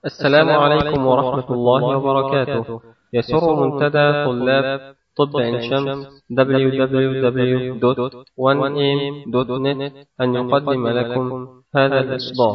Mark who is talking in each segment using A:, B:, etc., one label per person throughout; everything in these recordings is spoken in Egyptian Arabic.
A: السلام عليكم ورحمة الله وبركاته يسر منتدى طلاب طب عين شمس www.1am.net أن يقدم لكم هذا الإصدار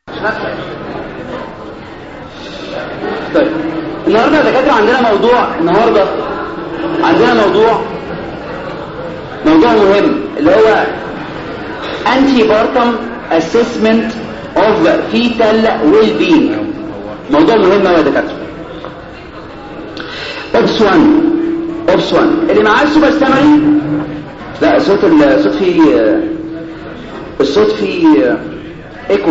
B: طيب النهارده يا دكاتره عندنا موضوع النهارده عندنا موضوع موضوع مهم اللي هو انتي بارتم اسسمنت اوف فيتال ويل بينج موضوع مهم قوي يا دكاتره اوبس 1 اوبس 1 اللي معاه السوبر سامري لا صوت الصوت فيه الصوت فيه ايكو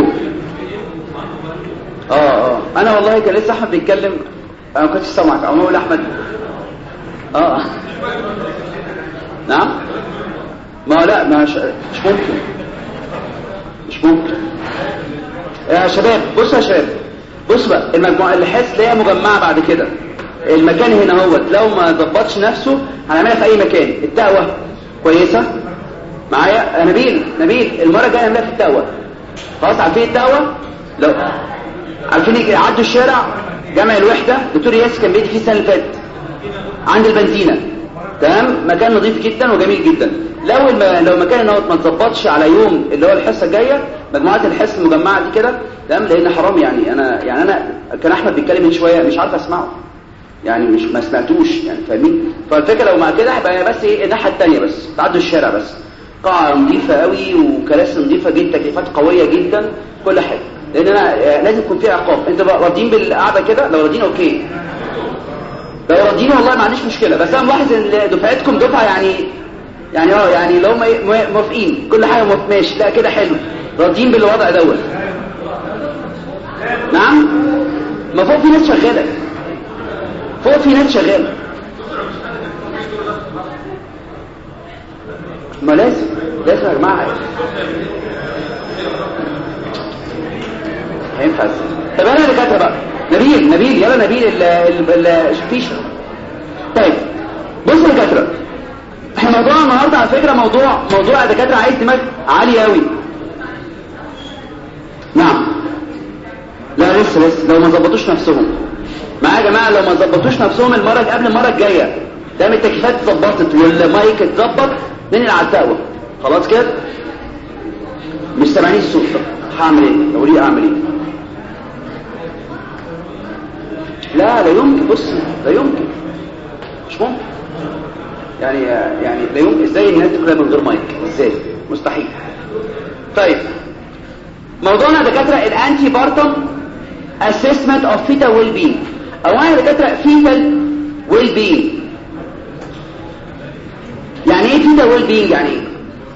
B: اه اه انا والله كان لسه احمد بيتكلم انا ما كنتش سامعك او اقول احمد اه نعم ما لا ما مش, مش ممكن مش ممكن يا شباب بصوا يا شباب بص بقى المجموعه اللي حس ليها مجمعه بعد كده المكان هنا هو لو ما ظبطش نفسه هنعملها في اي مكان التقوى كويسه معايا نبيل نبيل المره الجايه هنعملها في التقوى خلاص عارفين التقوى لو عارفين يعدوا الشارع جامع الوحده دكتور ياس كان بيدي فيه السنه اللي فاتت عند البنزينه تمام مكان نظيف جدا وجميل جدا لو الم... لو مكان ان ما اتظبطش على يوم اللي هو الحصه الجايه مجموعه الحصه المجمعه دي كده تمام لان حرام يعني انا يعني انا كان احمد بيتكلم من شويه مش عارف اسمعه يعني مش ما سمعتوش يعني فاهمين فالفكره لو مع كده هيبقى بس ايه الناحيه الثانيه بس تعدوا الشارع بس قاعه نظيفه قوي وكراسي نظيفه جدا تكييفات قويه جدا كل حاجه لان انا لازم يكون في عقاب انتوا راضيين بالقعده كده لو راضيين اوكي لو راضيين والله ما عنديش مشكله بس انا ملاحظ ان دفعتكم دفعه يعني يعني اه يعني لو موافقين كل حاجه موافق ماشي لا كده حلو راضيين بالوضع دوت نعم ما فوق في ناس شغاله فوق في ناس شغاله ما لازم لازم يا جماعه هينفع طب انا اللي كاتبه بقى نبيل نبيل يلا نبيل الفيشه طيب بصوا يا دكاتره احنا موضوع النهارده على فكره موضوع موضوع يا دكاتره عايز دماغ عالي قوي نعم لا لسه لسه لو ما ظبطوش نفسهم معايا يا جماعه لو ما ظبطوش نفسهم المره قبل المره الجايه دام التكييفات اتظبطت والمايك اتظبط ننقل على التقوى خلاص كده مش سامعين الصوت هعمل ايه لو ليه اعمل ايه لا لا يمكن بص لا يمكن مش ممكن يعني يعني لا يمكن ازاي الناس كلها من غير مايك ازاي مستحيل طيب موضوعنا دكاتره الانتي بارتم اسسمنت اوف فيتا ويل بين اولا دكاتره فيتال ويل بين يعني ايه فيتا ويل بين يعني ايه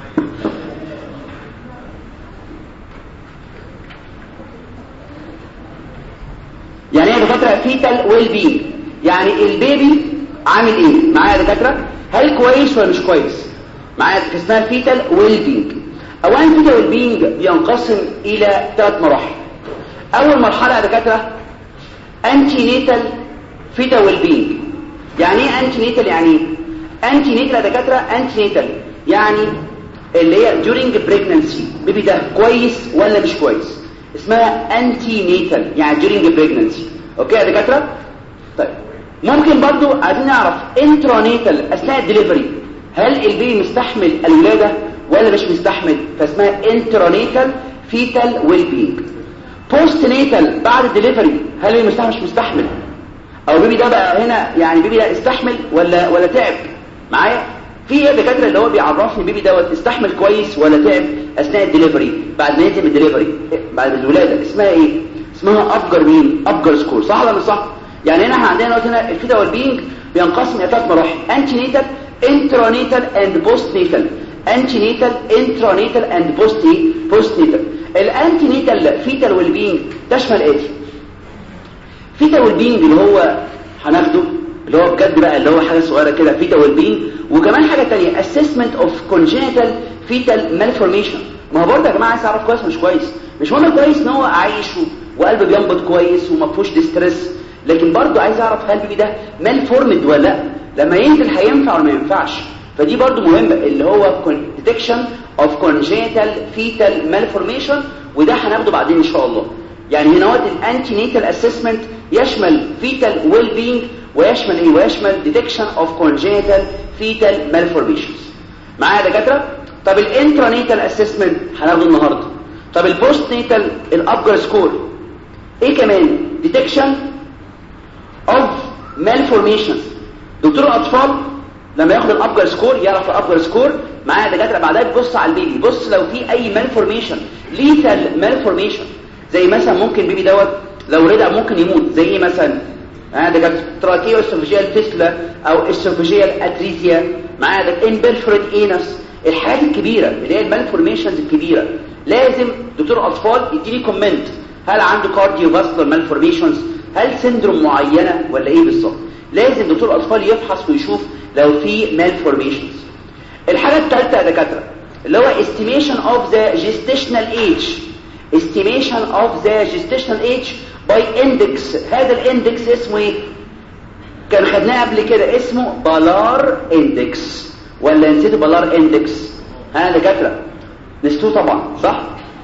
B: يعني ايه دكاتره فيتال ويل بين يعني البيبي عامل ايه معايا يا دكاتره هل كويس ولا مش كويس معايا اسمها فيتال ويل بينج اولا فيتال ويل بينج بينقسم الى ثلاث مراحل اول مرحله يا دكاتره انتي نيتال فيتال ويل بينج يعني ايه انتي نيتال يعني ايه انتي نيتال يا دكاتره انتي نيتال يعني اللي هي during pregnancy بيبي ده كويس ولا مش كويس اسمها انتي نيتال يعني during pregnancy اوكي يا دكاتره طيب ممكن برضو عايزين نعرف انترانيتال اثناء الدليفري هل البيبي مستحمل الولاده ولا مش مستحمل فاسمها انترانيتال فيتال ويل بينج بوست نيتال بعد الدليفري هل البيبي مستحمل مش مستحمل او البيبي ده بقى هنا يعني البيبي ده استحمل ولا ولا تعب معايا في ايه دكاتره اللي هو بيعرفني البيبي دوت استحمل كويس ولا تعب اثناء الدليفري بعد ما ينزل من الدليفري بعد الولاده اسمها ايه اسمها ابجر مين ابجر سكور صح ولا مش صح يعني هنا احنا عندنا هنا الفيتا والبينج بينقسم الى ثلاث مراحل انتي نيتال انترانيتال اند بوست نيتال انتي نيتال انترانيتال اند بوست بوست نيتال الانتي نيتال فيتال والبينج تشمل ايه فيتا والبينج اللي هو هناخده اللي هو بجد بقى اللي هو حاجه صغيره كده فيتا والبينج وكمان حاجه ثانيه اسسمنت اوف كونجنتال فيتال مالفورميشن ما هو برضه يا جماعه عايز اعرف كويس مش كويس مش مهم كويس ان هو عايش وقلبه بينبض كويس وما فيهوش ديستريس لكن برضه عايز اعرف هل البيبي ده مال فورمد ولا لا لما ينزل هينفع ولا ما ينفعش فدي برضه مهمه اللي هو detection of congenital fetal malformation وده هناخده بعدين ان شاء الله يعني هنا وقت الانتي نيتال اسسمنت يشمل فيتال ويل بينج ويشمل ايه ويشمل ديتكشن اوف كونجينيتال فيتال مالفورميشنز معايا يا دكاتره طب الانترانيتال اسسمنت هناخده النهارده طب البوست نيتال الابجر سكور ايه كمان ديتكشن اوف مالفورميشنز دكتور الاطفال لما ياخد الابجر سكور يعرف الابجر سكور معايا دكاتره بعدها تبص على البيبي بص لو في اي مالفورميشن ليثال مالفورميشن زي مثلا ممكن بيبي دوت لو رضع ممكن يموت زي ايه مثلا ها ده كانت تراكيو اسوفيجيال فيسلا او اسوفيجيال اتريزيا معايا ده امبرفوريت اينس الحاجات الكبيره اللي هي المالفورميشنز الكبيره لازم دكتور اطفال يديني كومنت هل عنده كارديو فاسكولار مالفورميشنز هل سندروم معينه ولا ايه بالظبط لازم دكتور الاطفال يفحص ويشوف لو في مالفورميشنز الحاجه الثالثه يا دكاتره اللي هو estimation of the gestational age estimation of the gestational age by index هذا الاندكس اسمه ايه كان خدناه قبل كده اسمه بالار اندكس ولا نسيتوا بالار اندكس ها دكاتره نسيتوه طبعا صح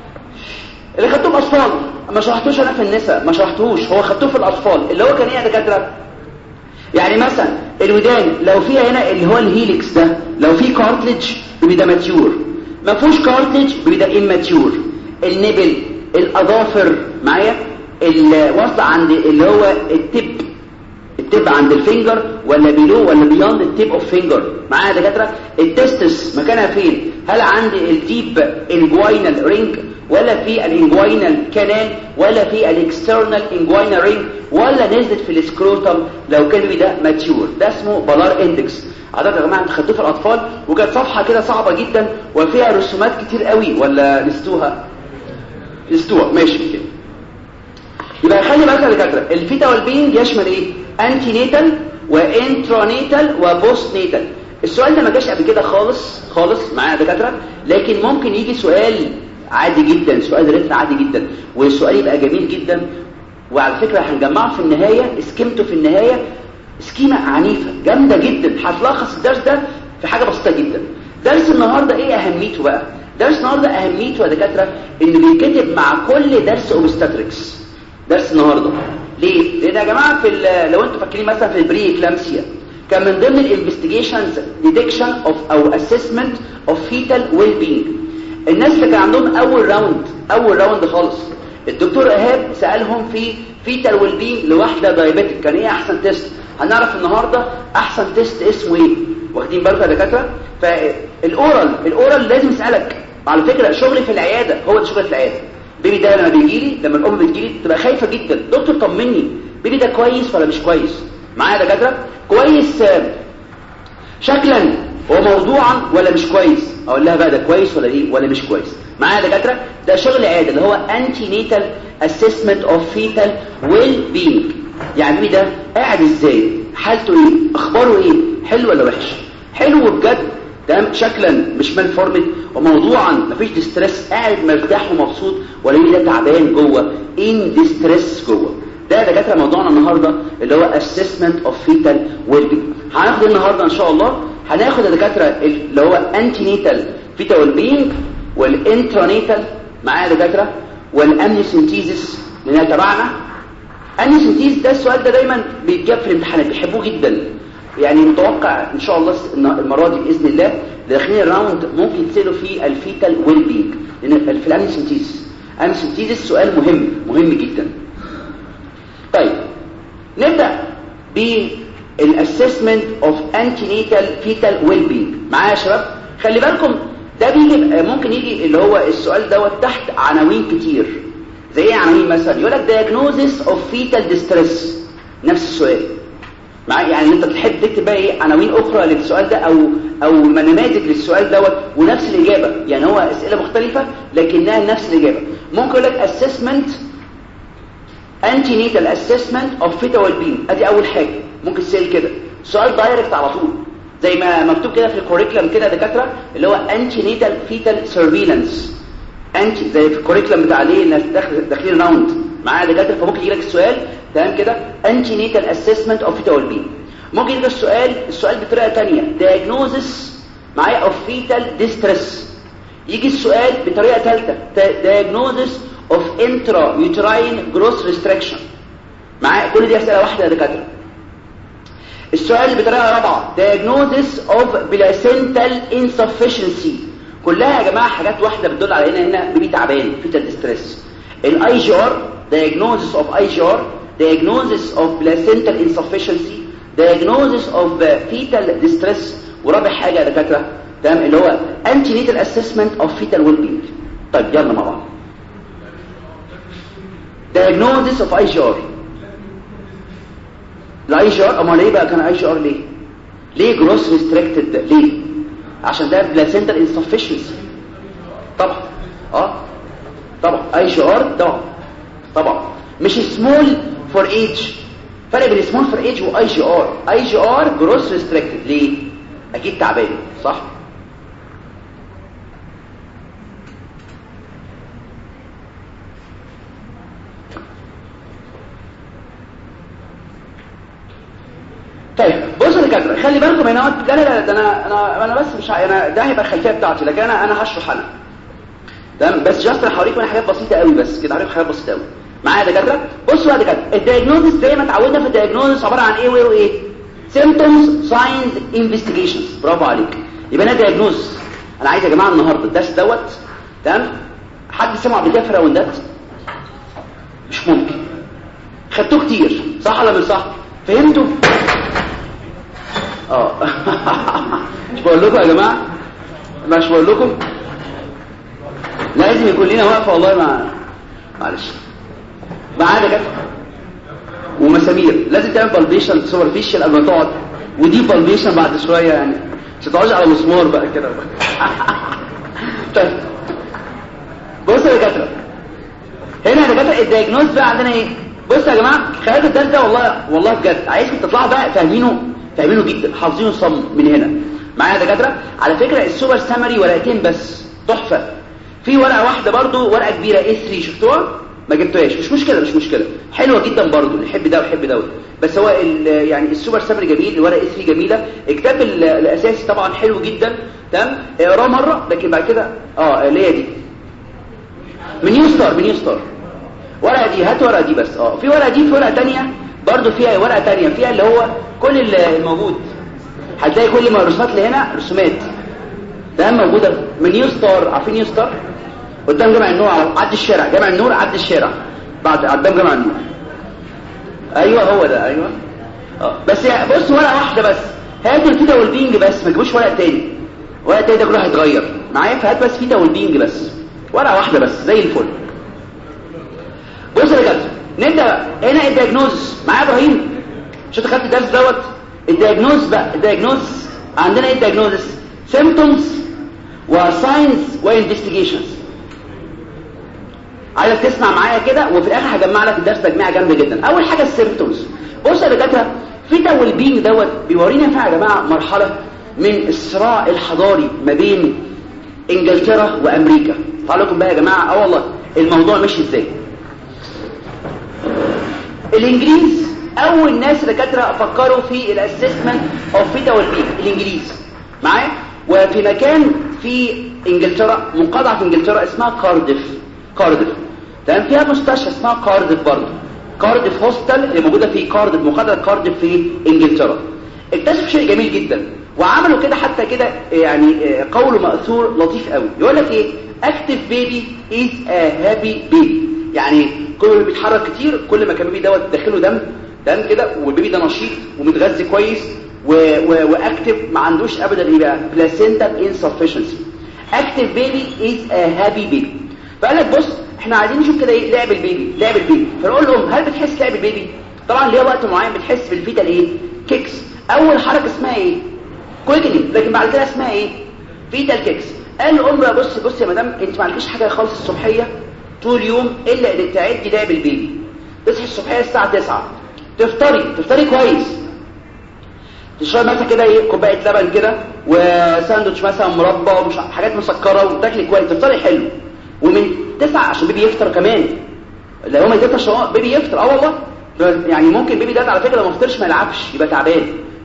B: اللي خدتوه اطفال ما شرحتوش انا في النساء ما شرحتوش هو خدتوه في الاطفال اللي هو كان ايه يا دكاتره يعني مثلا الودان لو فيها هنا اللي هو الهيليكس ده لو في كارتلج بيبقى ماتيور ما فيهوش كارتلج بيبقى اماتيور النبل الاظافر معايا الوصل عند اللي هو التب التب عند الفينجر ولا بيلو ولا بياند التيب اوف فينجر معايا يا دكاتره التستس مكانها فين هل عندي الديب انجوينال رينج ولا في الانجوينال كانال ولا في الاكسترنال انجوينال رينج ولا نزلت في السكروتم لو كان ده ماتيور ده اسمه بالار اندكس عادة يا جماعه انتوا خدتوه في الاطفال وكانت صفحه كده صعبه جدا وفيها رسومات كتير قوي ولا نستوها نستوها ماشي كده يبقى خلي بالك يا دكاتره الفيتا والبينج يشمل ايه انتي نيتال وانترانيتال وبوست نيتال السؤال ده ما جاش قبل كده خالص خالص معايا يا دكاتره لكن ممكن يجي سؤال عادي جدا سؤال ريتم عادي جدا والسؤال يبقى جميل جدا وعلى فكره هنجمعه في النهايه سكيمته في النهايه سكيمه عنيفه جامده جدا هتلخص الدرس ده في حاجه بسيطه جدا درس النهارده ايه اهميته بقى درس النهارده اهميته يا دكاتره انه بيتكتب مع كل درس اوبستاتريكس درس النهارده ليه لان يا جماعه في لو انتوا فاكرين مثلا في البري اكلامسيا كان من ضمن الانفستيجيشنز ديتكشن اوف او اسسمنت اوف فيتال ويل بينج الناس اللي كان عندهم اول راوند اول راوند خالص الدكتور ايهاب سالهم في فيتال ويل بينج لواحده دايابيتك كان ايه احسن تيست هنعرف النهارده احسن تيست اسمه ايه واخدين بالكم يا دكاتره فالاورال الاورال لازم يسالك على فكره شغلي في العياده هو ده شغلي في العياده بيبي ده لما بيجي لي لما الام بتجي لي تبقى خايفه جدا دكتور طمني بيبي ده كويس ولا مش كويس معايا يا دكاتره كويس شكلا وموضوعا ولا مش كويس اقول لها بقى ده كويس ولا ايه ولا مش كويس معايا يا دكاتره ده شغل عياده اللي هو انتي نيتال اسسمنت اوف فيتال ويل بينج يعني بيبي ده قاعد ازاي حالته ايه اخباره ايه حلو ولا وحش حلو بجد ده شكلا مش مالفورمد وموضوعا مفيش ديستريس قاعد مرتاح ومبسوط ولا ده تعبان جوه ان ديستريس جوه ده دكاتره موضوعنا النهارده اللي هو اسسمنت اوف فيتال ويل بينج هناخد النهارده ان شاء الله هناخد يا دكاتره اللي هو انتي نيتال فيتال ويل بينج والانترانيتال معايا يا دكاتره والامنيسنتيزس لان تبعنا امنيسنتيز ده السؤال ده دايما بيتجاب في الامتحانات بيحبوه جدا يعني متوقع ان شاء الله المره دي باذن الله داخلين الراوند ممكن يتسالوا في الفيتال ويل بينج لان في الامنيسنتيز امنيسنتيز سؤال مهم مهم جدا طيب نبدا بالاسسمنت اوف انتي نيتال فيتال ويل بينج معايا يا شباب خلي بالكم ده بيجي ممكن يجي اللي هو السؤال دوت تحت عناوين كتير زي ايه عناوين مثلا يقول لك diagnosis of fetal distress نفس السؤال معايا يعني انت تحب تكتب بقى ايه عناوين اخرى للسؤال ده او او نماذج للسؤال دوت ونفس الاجابه يعني هو اسئله مختلفه لكنها نفس الاجابه ممكن يقول لك assessment antenatal assessment of fetal well-being ادي اول حاجه ممكن تسال كده سؤال دايركت على طول زي ما مكتوب كده في الكوريكولم كده دكاتره اللي هو antenatal fetal surveillance انتي زي في الكوريكولم بتاع ليه الناس داخلين راوند معايا دكاتره فممكن يجي لك السؤال تمام كده انتي نيتال اسسمنت اوف فيتال بين ممكن يجي السؤال السؤال بطريقه ثانيه دايجنوزس معايا اوف فيتال ديستريس يجي السؤال بطريقه ثالثه دايجنوزس of intrauterine growth restriction معايا كل دي اسئله واحده يا دكاتره السؤال بطريقه رابعه diagnosis of placental insufficiency كلها يا جماعه حاجات واحده بتدل على ان هنا بيبي تعبان فيتال ستريس الاي جي ار diagnosis of اي جي ار diagnosis of placental insufficiency diagnosis of fetal distress ورابع حاجه يا دكاتره تمام اللي هو antenatal assessment of fetal well-being طيب يلا مع بعض diagnosis of اي جي ار الاي جي ار امال ليه بقى كان اي جي ار ليه ليه جروس ريستريكتد ليه عشان ده بلاسنتال انسفشنسي طبعا اه طبعا اي جي ار طبعا طبعا مش سمول فور ايج فرق بين سمول فور ايج واي جي ار اي جي ار جروس ريستريكتد ليه اكيد تعبان صح طيب بصوا يا دكاتره خلي بالكم هنا لا لا لا ده انا انا انا بس مش ع- انا ده هيبقى الخلفيه بتاعتي لكن انا انا هشرح انا تمام بس جاست انا هوريكم أنا حاجات بسيطه قوي بس كده هوريكم حاجات بسيطه قوي معايا يا دكاتره بصوا يا دكاتره الدايجنوزس زي ما اتعودنا في الدايجنوزس عباره عن ايه وايه وايه symptoms signs investigations برافو عليك يبقى انا دايجنوز انا عايز يا جماعه النهارده الدرس دوت تمام حد سمع قبل كده في راوندات مش ممكن خدتوه كتير صح ولا مش صح فهمتوا اه مش بقول لكم يا جماعه مش بقول لكم لازم يكون لنا وقفه والله مع معلش معانا كده ومسامير لازم تعمل بالبيشن سوبرفيشال قبل ما تقعد ودي بالبيشن بعد شويه يعني مش هتقعدش على مسمار بقى كده طيب بص يا دكاتره هنا يا دكاتره الدايجنوز بقى عندنا ايه بص يا جماعه خلال الدرس ده والله والله بجد عايزكم تطلعوا بقى فاهمينه فاهمينه جدا حافظينه صم من هنا معايا يا دكاتره على فكره السوبر سامري ورقتين بس تحفه في ورقه واحده برضو ورقه كبيره اي 3 شفتوها ما جبتوهاش مش مشكله مش مشكله حلوه جدا برضو اللي يحب ده ويحب دوت بس هو ال- يعني السوبر سامري جميل الورقه اي 3 جميله الكتاب ال- الاساسي طبعا حلو جدا تمام اقراه مره لكن بعد كده اه اللي هي دي من نيو ستار من نيو ستار ورقه دي هات ورقه دي بس اه في ورقه دي في ورقه تانية برضو فيها ورقه تانية فيها اللي هو كل ال- الموجود هتلاقي كل ما الرسومات اللي هنا رسومات ده موجوده من نيو ستار عارفين نيو ستار قدام جامع النور على عد الشارع جامع النور عد الشارع بعد قدام جامع النور ايوه هو ده ايوه اه بس يا- بص ورقه واحده بس هاتوا الفيتا والبينج بس ما تجيبوش ورق تاني ورق تاني ده كله هيتغير معايا فهات بس فيتا والبينج بس ورقه واحده بس زي الفل بص يا رجاله نبدا بقى. هنا الدياجنوز معايا ابراهيم مش انت خدت الدرس دوت الدياجنوز بقى الدياجنوز عندنا ايه الدياجنوز سيمبتومز وساينز وانفستيجيشنز عايزك تسمع معايا كده وفي الاخر هجمع لك الدرس تجميع جامده جدا اول حاجه السيمبتومز بص يا دكاتره في تول بينج دوت بيورينا فيها يا جماعه مرحله من الصراع الحضاري ما بين انجلترا وامريكا تعالوا لكم بقى يا جماعه اه والله الموضوع ماشي ازاي الانجليز اول ناس دكاتره فكروا في الاسسمنت اوف فيتا والبينج الانجليز معايا وفي مكان في انجلترا منقطعه في انجلترا اسمها كارديف كارديف تمام فيها مستشفى اسمها كارديف برضه كارديف هوستل اللي موجوده في كارديف مقاطعه كارديف في انجلترا اكتشفوا شيء جميل جدا وعملوا كده حتى كده يعني آه، قول مأثور لطيف قوي يقول لك ايه اكتف بيبي از ا هابي بيبي يعني كل ما بيتحرك كتير كل ما كان البيبي دوت داخله دم دم كده والبيبي ده نشيط ومتغذي كويس و... و... واكتف ما عندوش ابدا ايه بقى بلاسينتا انسفشنسي اكتف بيبي از ا هابي بيبي فقال لك بص احنا عايزين نشوف كده ايه لعب البيبي لعب البيبي فنقول لهم هل بتحس لعب البيبي طبعا ليها وقت معين بتحس بالفيتال ايه كيكس اول حركه اسمها ايه كويكنينج لكن بعد كده اسمها ايه فيتال كيكس قال لام بقى بص بص يا مدام انت ما عندكيش حاجه خالص الصبحيه طول اليوم الا انك تعدي لعب البيبي تصحي الصبحيه الساعه 9 تفطري تفطري كويس تشربي مثلا كده ايه كوبايه لبن كده وساندوتش مثلا مربى ومش ع- حاجات مسكره وتاكلي كويس تفطري حلو ومن 9 عشان بيبي يفطر كمان لو هو ما يفطرش هو بيبي يفطر اه والله يعني ممكن بيبي ده على فكره لو ما فطرش ما يلعبش يبقى تعبان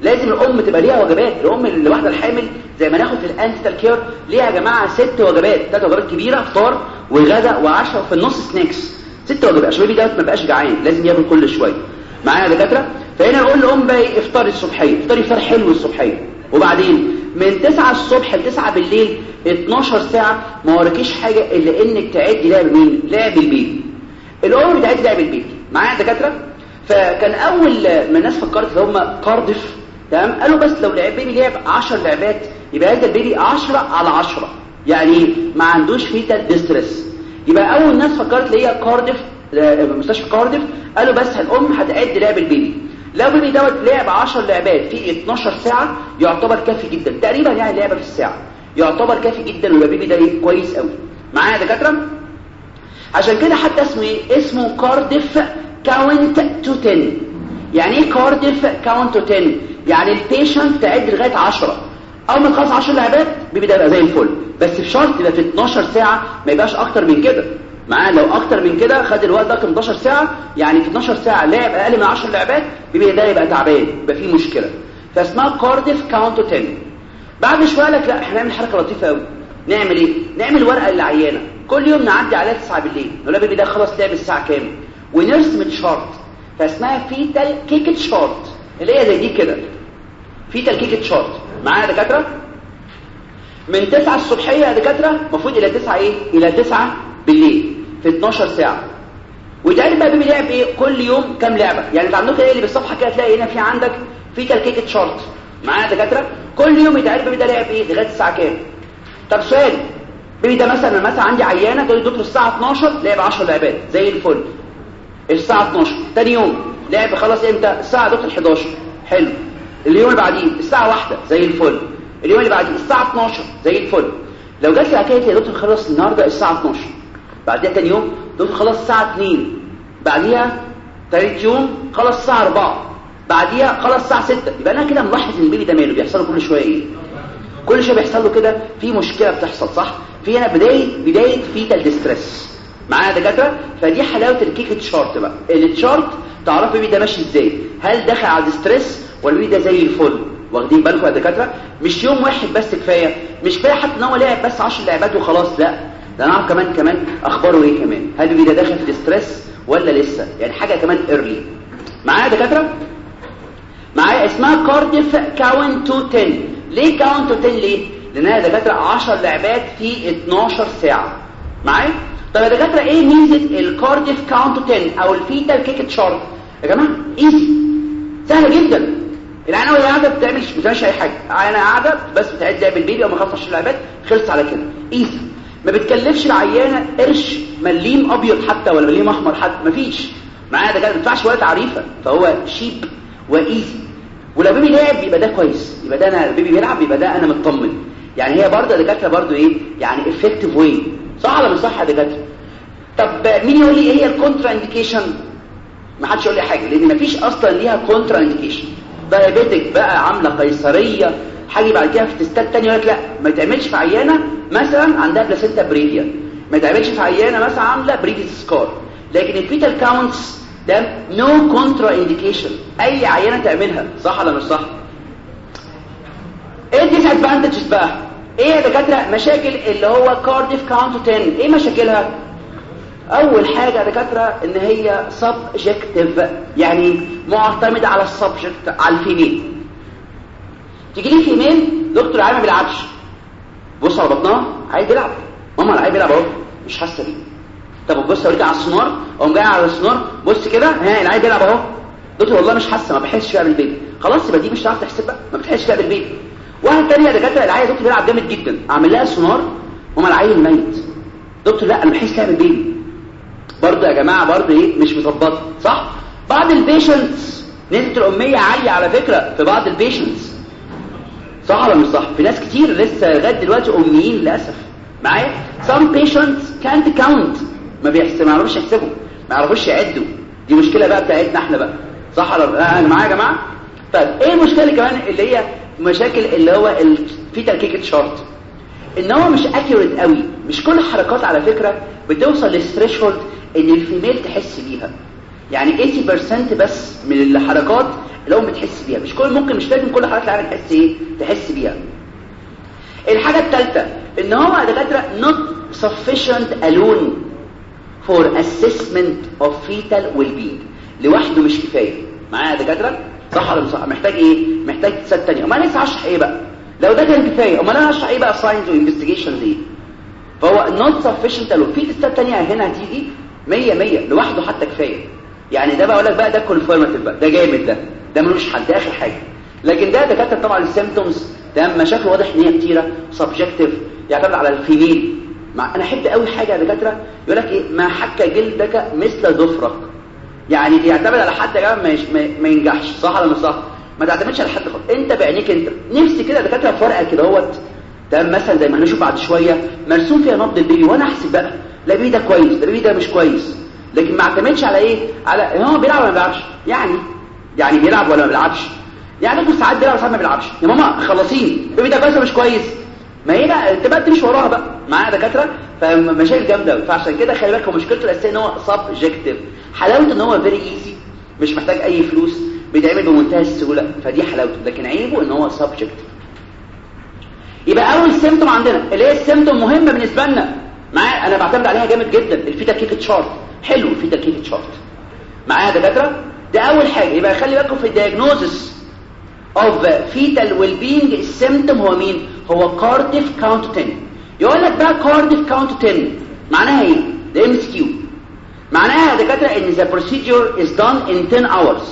B: لازم الام تبقى ليها وجبات الام اللي واحده الحامل زي ما ناخد في الانتيتال كير ليها يا جماعه ست وجبات ثلاث وجبات كبيره فطار وغدا وعشاء وفي النص سناكس ست وجبات عشان البيبي دوت ما بقاش جعان لازم ياكل كل شويه معايا يا دكاتره فهنا نقول للام بقى افطري الصبحيه افطري فطار حلو الصبحيه وبعدين من 9 الصبح ل 9 بالليل 12 ساعه ما وراكيش حاجه الا انك تعدي لعب مين لعب البيبي الام بتعدي لعب البيبي معايا يا دكاتره فكان اول ما الناس فكرت اللي هم كاردف تمام قالوا بس لو لعب بيبي لعب 10 لعبات يبقى هذا البيبي 10 على 10 يعني ما عندوش فيتال ديستريس يبقى اول ناس فكرت اللي هي كاردف مستشفى كاردف قالوا بس الام هتعد لعب البيبي لو البيبي دوت لعب 10 لعبات في 12 ساعه يعتبر كافي جدا تقريبا يعني لعبه في الساعه يعتبر كافي جدا ويبقى البيبي ده كويس قوي معايا يا دكاتره عشان كده حتى اسمه ايه اسمه كاردف كاونت تو 10 يعني ايه كاردف كاونت تو 10 يعني البيشنت تعد لغايه 10 اول ما تخلص 10 لعبات البيبي ده يبقى زي الفل بس بشرط يبقى في 12 ساعه ما يبقاش اكتر من كده معاه لو اكتر من كده خد الوقت ده 12 ساعه يعني في 12 ساعه لعب اقل من 10 لعبات البيبي ده يبقى تعبان يبقى فيه مشكله فاسمها كاردف كاونت تو 10 بعد شويه لك لا احنا نعمل حركه لطيفه قوي نعمل ايه نعمل ورقه للعيانه كل يوم نعدي عليها 9 بالليل نقول لها بيبي ده خلاص لعب الساعه كام ونرسم تشارت فاسمها فيتال كيك تشارت اللي هي زي دي كده فيتال كيك تشارت معايا يا دكاتره من 9 الصبحيه يا دكاتره المفروض الى 9 ايه الى 9 بالليل في 12 ساعه وتعرف بقى بيبي لعب ايه كل يوم كام لعبه يعني انت عندك ايه اللي بالصفحه كده تلاقي هنا في عندك فيتال كيك تشارت معايا يا دكاتره كل يوم يتعرف بيبي ده لعب ايه لغايه الساعه كام طب سؤال بيبي ده مثلا أنا مثلا عندي عيانه تقول الدكتور الساعه 12 لعب 10 لعبات زي الفل الساعه 12 تاني يوم لعب خلاص امتى الساعه دكتور 11 حلو اليوم اللي بعديه الساعه 1 زي الفل اليوم اللي بعديه الساعه 12 زي الفل لو جات لي حكايه يا دكتور خلص النهارده الساعه 12 بعدها تاني يوم دكتور خلص الساعه 2 بعديها تالت يوم خلص الساعه 4 بعديها خلص الساعه 6 يبقى انا كده ملاحظ ان البيبي ده ماله بيحصل له كل شويه ايه كل شويه بيحصل له كده في مشكله بتحصل صح في هنا بدايه بدايه فيتال ديستريس معايا يا دكاتره فدي حلاوه الكيك تشارت بقى التشارت تعرفوا البيبي ده ماشي ازاي هل دخل على ديستريس ولا البيبي ده زي الفل واخدين بالكم يا دكاتره مش يوم واحد بس كفايه مش كفايه حتى ان هو لعب بس 10 لعبات وخلاص لا ده نعرف كمان كمان اخباره ايه كمان هل البيبي ده داخل في ديستريس ولا لسه يعني حاجه كمان ايرلي معايا يا دكاتره معايا اسمها كارديف كاونت تو 10 ليه كاونت تو 10 ليه لانها يا دكاتره 10 لعبات في 12 ساعه معايا طب يا دكاتره ايه ميزه الكارديف كاونت تو 10 او الفيتال كيك تشارت يا جماعه ايزي سهله جدا العينه وهي قاعده بتعملش بتعملش اي حاجه عينه قاعده بس بتعد لعب البيبي او ما خلصش اللعبات خلص على كده ايزي ما بتكلفش العيانه قرش مليم ابيض حتى ولا مليم احمر حتى مفيش معايا ده كده ما ينفعش ولا تعريفه فهو شيب وايزي ولو بيبي لعب يبقى ده كويس يبقى ده انا البيبي بيلعب يبقى ده انا مطمن يعني هي برضه دكاتره برضه ايه يعني افكتيف واي صح ولا مش صح يا دكاتره طب مين يقول لي ايه هي الكونترا انديكيشن ما حدش يقول لي حاجه لان مفيش اصلا ليها كونترا انديكيشن دايابيتك بقى عامله قيصريه حاجه بعد كده في تستات تانية يقول لك لا ما تعملش في عيانه مثلا عندها بلاسينتا بريفيا ما تعملش في عيانه مثلا عامله بريفيس سكار لكن الفيتال كاونتس ده نو كونترا انديكيشن اي عينه تعملها صح ولا مش صح ايه الديس ادفانتجز بقى ايه يا دكاتره مشاكل اللي هو كارديف كاونت 10 ايه مشاكلها اول حاجه يا دكاتره ان هي سبجكتيف يعني معتمده على السبجكت على الفيميل تيجي لي فيميل دكتور عايز ما بيلعبش بص على بطنها عايز يلعب ماما العيب بيلعب اهو مش حاسه بيه طب بص اوريك على السونار اقوم جاي على السونار بص كده ها العيب بيلعب اهو دكتور والله مش حاسه ما بحسش فيها بالبيبي خلاص يبقى دي مش هتعرف تحسب بقى ما بتحسش فيها بالبيبي واحد تاني يا دكاتره العيل دكتور بيلعب جامد جدا اعمل لها سونار وما العيل ميت دكتور لا انا بحس فيها بالبيبي برضه يا جماعه برضه ايه مش مظبطه صح بعض البيشنتس نسبه الاميه عاليه على فكره في بعض البيشنتس صح ولا مش صح في ناس كتير لسه لغايه دلوقتي اميين للاسف معايا some patients can't count ما بيحسب ما يعرفوش يحسبوا ما يعرفوش يعدوا دي مشكله بقى بتاعتنا احنا بقى صح ولا انا معايا يا جماعه طيب ايه المشكله كمان اللي هي مشاكل اللي هو الفيتال كيك شارت ان هو مش اكيوريت قوي مش كل الحركات على فكره بتوصل للثريشولد ان الفيميل تحس بيها يعني 80% بس من الحركات اللي هو بتحس بيها مش كل ممكن مش لازم كل حركه العين تحس ايه تحس بيها الحاجه الثالثه ان هو دكاتره not sufficient alone for assessment of fetal well-being لوحده مش كفايه معايا يا دكاتره صح ولا مش صح محتاج ايه محتاج ست ثانيه امال لسه هشرح ايه بقى لو ده كان كفايه امال انا هشرح ايه بقى ساينز وانفستيجيشنز ايه فهو not sufficient alone في تستات تانية هنا هتيجي 100 100 لوحده حتى كفايه يعني ده بقى اقول لك بقى ده كونفيرماتيف بقى ده جامد ده ده ملوش حل ده اخر حاجه لكن ده دكاتره طبعا السيمبتومز تمام مشاكل واضح ان هي كتيره سبجكتيف يعتمد على الفيميل مع انا احب قوي حاجه يا دكاتره يقول لك ايه ما حك جلدك مثل ظفرك يعني بيعتمد على حد يا جماعه ما, ما ينجحش صح ولا مش صح ما تعتمدش على حد خالص انت بعينيك انت نفسي كده دكاتره في ورقه كده اهوت تمام مثلا زي ما هنشوف بعد شويه مرسوم فيها نبض البيبي وانا احسب بقى لا البيبي ده كويس لا البيبي ده مش كويس لكن ما اعتمدش على ايه على هو بيلعب ولا ما بيلعبش يعني يعني بيلعب ولا ما بيلعبش يعني ممكن ساعات بيلعب ساعات ما بيلعبش يا ماما خلصين البيبي ده كويس مش كويس ما هي لا انت بقى تمشي وراها بقى معايا دكاتره فمشاكل جامده فعشان كده خلي بالك هو مشكلته الاساسيه ان هو سبجكتيف حلاوته ان هو فيري ايزي مش محتاج اي فلوس بيتعمل بمنتهى السهوله فدي حلاوته لكن عيبه ان هو سبجكتيف يبقى اول سيمتوم عندنا اللي هي السيمتوم مهمه بالنسبه لنا معايا انا بعتمد عليها جامد جدا الفيتا كيك تشارت حلو الفيتا كيك تشارت معايا دكاتره ده اول حاجه يبقى خلي بالكم في الدياجنوزس اوف فيتال ويل بينج السيمتوم هو مين هو كارديف كاونت 10 يقول لك بقى كارديف كاونت 10 معناها ايه ده ام اس كيو معناها يا دكاتره ان the procedure is done in 10 hours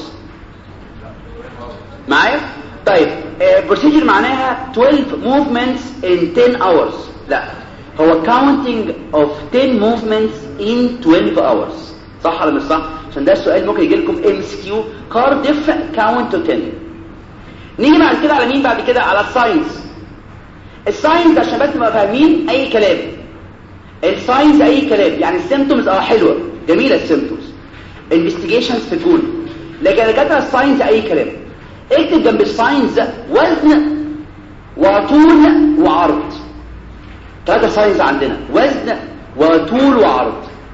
B: معايا طيب procedure معناها 12 movements in 10 hours لا هو counting of 10 movements in 12 hours صح ولا مش صح عشان ده السؤال ممكن يجي لكم ام اس كيو كارديف كاونت 10 نيجي بعد كده على مين بعد كده على الساينس الساينس عشان بس نبقى فاهمين اي كلام الساينس اي كلام يعني السيمتومز اه حلوه جميله السيمتومز انفستيجيشنز في الجول لكن انا كاتب الساينس اي كلام اكتب جنب الساينس وزن وطول وعرض ثلاثه ساينس عندنا وزن وطول وعرض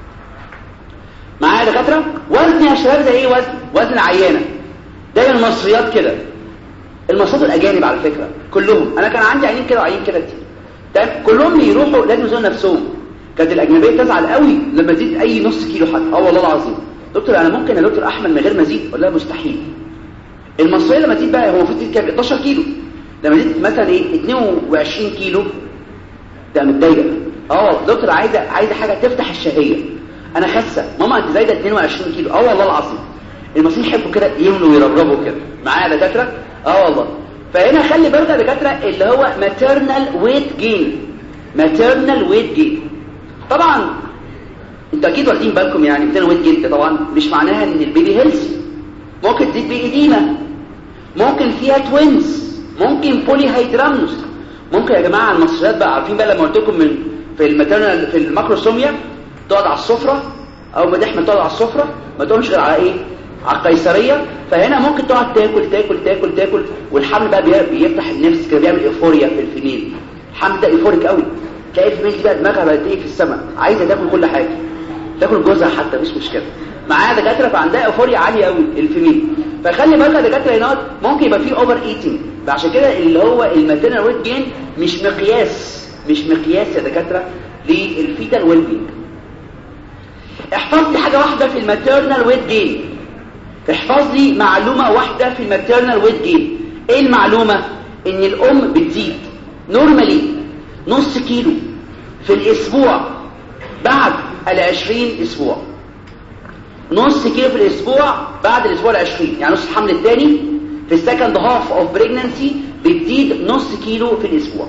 B: معايا دكاتره وزن يا شباب زي ايه وزن وزن عيانه دايما المصريات كده المصريات الاجانب على فكره كلهم انا كان عندي عيانين كده وعيانين كده كتير تمام كلهم يروحوا لازم يزنوا نفسهم كانت الاجنبيه تزعل قوي لما تزيد اي نص كيلو حتى اه والله العظيم دكتور انا ممكن يا دكتور احمد من غير ما ازيد اقول لها مستحيل المصريه لما تزيد بقى هو المفروض تزيد كام 12 كيلو لما تزيد مثلا ايه 22 كيلو ده متضايقه اه دكتور عايزه عايزه حاجه تفتح الشهيه انا خاسه ماما انت زايده 22 كيلو اه والله العظيم المصريين يحبوا كده يملوا ويربربوا كده معايا دكاتره اه والله فهنا خلي بالك يا دكاتره اللي هو maternal weight gain maternal weight gain طبعا انتوا اكيد واخدين بالكم يعني maternal weight gain طبعا مش معناها ان البيبي هيلثي ممكن تزيد بإديمة ممكن فيها توينز ممكن بولي هيدرامنوس ممكن يا جماعه المصريات بقى عارفين بقى لما قلت لكم من في الماترنال في الماكروسوميا تقعد على السفره او ما تحمل تقعد على السفره ما تقومش غير على ايه على القيصريه فهنا ممكن تقعد تاكل تاكل تاكل تاكل والحمل بقى بيفتح النفس كده بيعمل ايفوريا في الفيميل الحمل ده ايفوريك قوي تلاقي الفيميل دي بقى دماغها بقت ايه في السماء عايزه تاكل كل حاجه تاكل جوزها حتى مش مشكله معاها دكاتره فعندها ايفوريا عاليه قوي الفيميل فخلي بالك يا دكاتره هنا ممكن يبقى فيه اوفر ايتنج عشان كده اللي هو الماتيرنال ويت جين مش مقياس مش مقياس يا دكاتره للفيتال ويل بينج احفظ لي حاجه واحده في الماتيرنال ويت جين احفظ لي معلومه واحده في الماتيرنال ويت جين ايه المعلومه ان الام بتزيد نورمالي نص كيلو في الاسبوع بعد العشرين اسبوع نص كيلو في الاسبوع بعد الاسبوع العشرين يعني نص الحمل الثاني في السكند هاف اوف بريجنانسي بتزيد نص كيلو في الاسبوع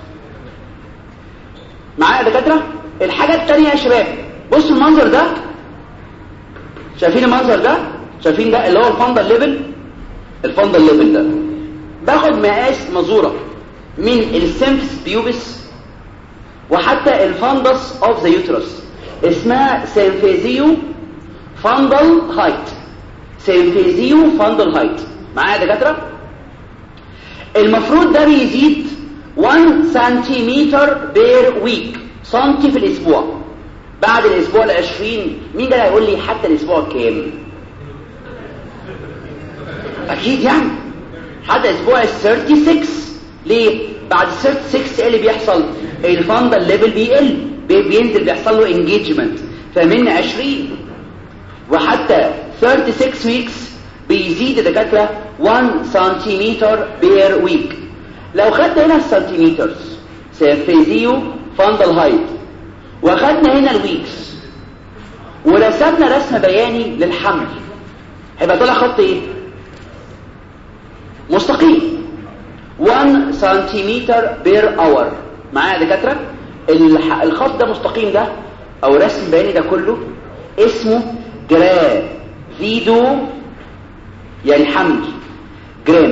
B: معايا يا دكاتره الحاجه الثانيه يا شباب بصوا المنظر ده شايفين المنظر ده شايفين ده اللي هو الفندل ليفل الفندل ليفل ده باخد مقاس مزوره من السيمفس بيوبس وحتى الفندس اوف ذا يوترس اسمها سيمفيزيو فندل هايت سيمفيزيو فندل هايت معايا يا دكاتره المفروض ده بيزيد 1 سنتيمتر بير ويك سنتي في الاسبوع بعد الاسبوع ال20 مين ده اللي هيقول لي حتى الاسبوع كام اكيد يعني حتى اسبوع ال 36 ليه بعد 36 ايه اللي بيحصل الفندل ليفل بيقل بينزل بيحصل له انجيجمنت فمن 20 وحتى 36 ويكس بيزيد الدكاتره 1 سنتيمتر بير ويك لو خدنا هنا السنتيمترز سيرفيزيو فاندل هايت واخدنا هنا الويكس ورسمنا رسم بياني للحمل هيبقى طلع خط ايه مستقيم 1 سنتيمتر بير اور معايا يا دكاتره الخط ده مستقيم ده او رسم بياني ده كله اسمه جرافيدو يعني حمل جرام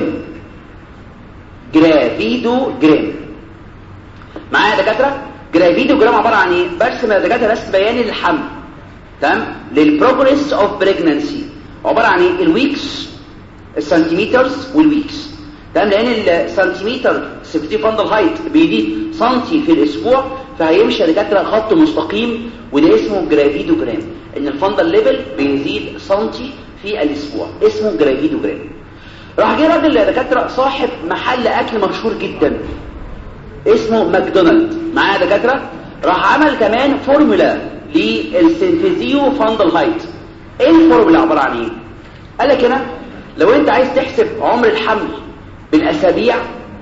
B: جرافيدو جرام معايا يا دكاتره جرافيدو جرام عباره عن ايه برسم يا دكاتره رسم بياني للحمل تمام للبروجريس اوف بريجنانسي عباره عن ايه الويكس السنتيمترز والويكس تمام لان السنتيمتر سبتي فاندل هايت بيزيد سنتي في الاسبوع فهيمشي يا دكاتره خط مستقيم وده اسمه جرافيدو جرام ان الفاندل ليفل بيزيد سنتي في الاسبوع اسمه جرافيدو جرام راح جه راجل يا دكاتره صاحب محل اكل مشهور جدا اسمه ماكدونالد معايا يا دكاتره راح عمل كمان فورمولا للسينفيزيو فاندل هايت ايه الفورمولا عباره عن ايه قال لك هنا لو انت عايز تحسب عمر الحمل بالاسابيع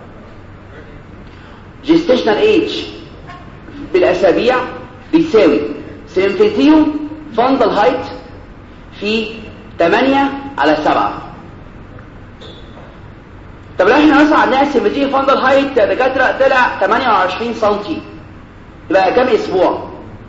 B: جيستيشنال ايج بالاسابيع بيساوي سينفيزيو فاندل هايت في 8 على 7 طب لو احنا مثلا عندنا سيمتري فاندل هايت دكاتره طلع 28 سم يبقى كام اسبوع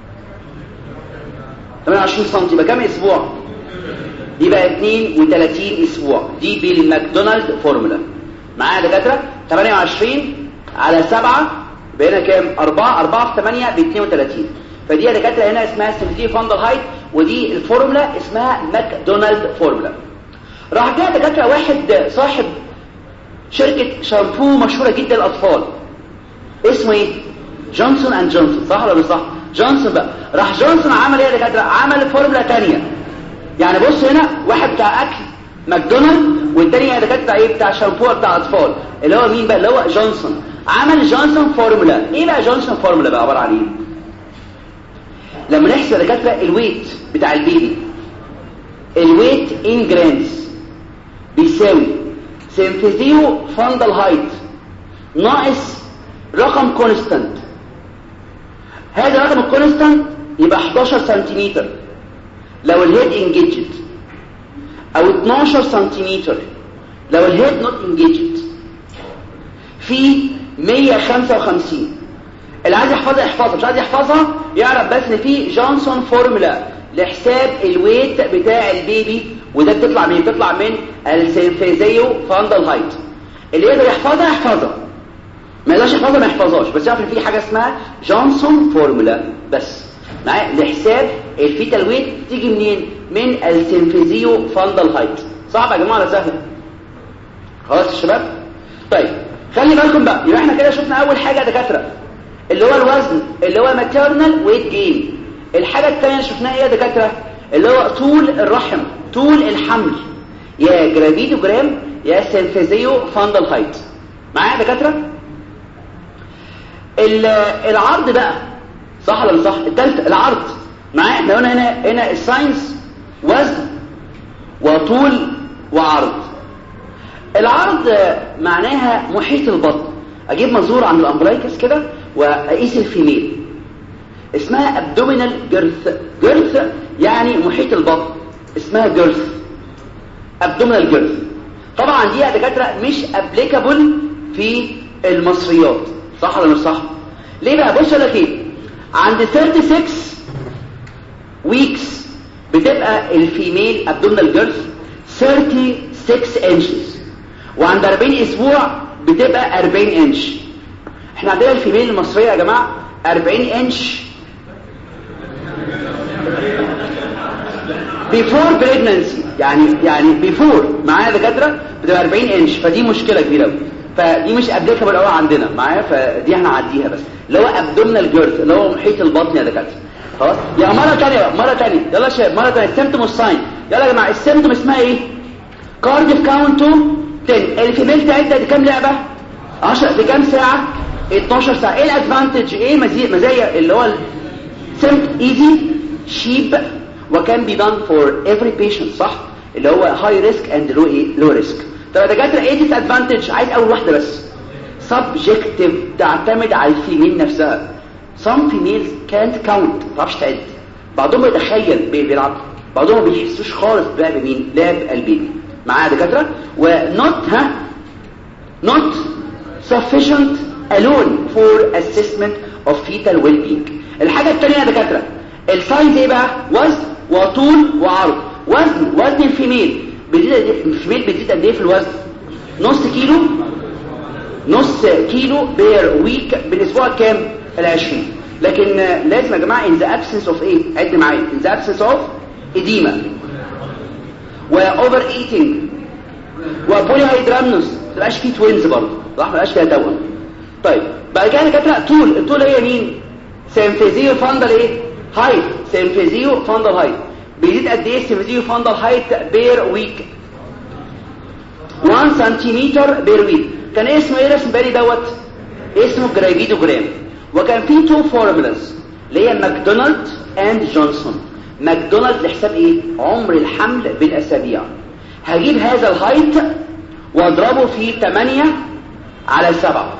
B: 28 سم يبقى كام اسبوع يبقى 32 اسبوع دي بالماكدونالد فورمولا معايا دكاتره 28 على 7 بقينا كام 4 4 في 8 ب 32 فدي يا دكاتره هنا اسمها سيمتري فاندل هايت ودي الفورمولا اسمها ماكدونالد فورمولا راح جاء دكاتره واحد صاحب شركة شامبو مشهورة جدا للأطفال اسمه ايه جونسون اند جونسون صح ولا مش صح جونسون بقى راح جونسون عمل ايه يا دكاتره عمل فورمولا تانية يعني بص هنا واحد بتاع اكل ماكدونالد والتاني يا دكاتره ايه بتاع شامبو بتاع اطفال اللي هو مين بقى اللي هو جونسون عمل جونسون فورمولا ايه بقى جونسون فورمولا بقى عباره عن ايه لما نحسب يا دكاتره الويت بتاع البيبي الويت ان جرامز بيساوي سينفيزيو فاندل هايت ناقص رقم كونستانت هذا الرقم الكونستانت يبقى 11 سنتيمتر لو الهيد انجيجد او 12 سنتيمتر لو الهيد نوت انجيجد في 155 اللي عايز يحفظها يحفظها مش عايز يحفظها يعرف بس ان في جونسون فورمولا لحساب الويت بتاع البيبي وده بتطلع من بتطلع من السينفيزيو فاندل هايت اللي يقدر يحفظها يحفظها ما يقدرش يحفظها ما يحفظهاش بس يعرف ان في حاجه اسمها جونسون فورمولا بس معايا لحساب الفيتال ويت تيجي منين من السينفيزيو فاندل هايت صعب يا جماعه ولا سهل خلاص يا شباب طيب خلي بالكم بقى يبقى احنا كده شفنا اول حاجه دكاتره اللي هو الوزن اللي هو ماتيرنال ويت جين الحاجه الثانيه اللي شفناها ايه يا دكاتره اللي هو طول الرحم طول الحمل يا جرافيدو جرام يا سينفيزيو فاندل هايت معايا يا دكاتره العرض بقى صح ولا مش صح الثالث العرض معايا احنا قلنا هنا هنا الساينس وزن وطول وعرض العرض معناها محيط البطن اجيب منظور عند الامبلايكس كده واقيس الفيميل اسمها ابدومينال جيرث جيرث يعني محيط البطن اسمها جيرث ابدومينال جيرث طبعا دي يا دكاتره مش ابليكابل في المصريات صح ولا مش صح ليه بقى بص لك ايه عند 36 ويكس بتبقى الفيميل ابدومينال جيرث 36 انشز وعند 40 اسبوع بتبقى 40 انش احنا عندنا الفيميل المصريه يا جماعه 40 انش بيفور بريجنانسي يعني يعني بيفور معايا دكاتره بتبقى 40 انش فدي مشكله كبيره قوي فدي مش ابليكابل قوي عندنا معايا فدي احنا هنعديها بس اللي هو ابدومينال جيرث اللي هو محيط البطن يا دكاتره خلاص يا مره ثانيه مره ثانيه يلا يا شباب مره ثانيه السيمتوم والساين يلا يا جماعه السيمتوم اسمها ايه كارديف كاونتو 10 الفيميل تعدها دي كام لعبة 10 في كام ساعة 12 ساعة ايه الادفانتج ايه مزايا اللي هو سمت ايزي شيب وكان بي دان فور افري بيشنت صح اللي هو هاي ريسك اند لو ايه لو ريسك طب يا دكاتره ايه الادفانتج عايز اول واحده بس سبجكتيف تعتمد على الفيميل نفسها some females can't count ما تعرفش تعد بعضهم يتخيل بيلعب بعضهم ما بيحسوش خالص بلعب مين لعب البيبي معايا دكاتره ونوت ها not sufficient alone for assessment of fetal well-being الحاجة التانية يا دكاترة السايز ايه بقى وزن وطول وعرض وزن وزن الفيميل بتزيد الفيميل بتزيد قد ايه في الوزن نص كيلو نص كيلو بير ويك بالاسبوع كام العشرين لكن لازم يا جماعه in the absence of ايه عد معايا in the absence of edema واوفر ايتنج وبولي هيدرامنوس ما تبقاش فيه توينز برضه صح ما تبقاش فيها توأم طيب بعد كده دكاتره طول الطول هي مين سيمفيزيو فاندل ايه هايت سيمفيزيو فاندل هايت بيزيد قد ايه سيمفيزيو فاندل هايت بير ويك 1 سنتيمتر بير ويك كان اسمه ايه اسم بالي دوت اسمه جرايفيدوجرام وكان فيه تو فورمولاز اللي هي ماكدونالد اند جونسون ماكدونالد لحساب ايه عمر الحمل بالاسابيع هجيب هذا الهايت واضربه في 8 على 7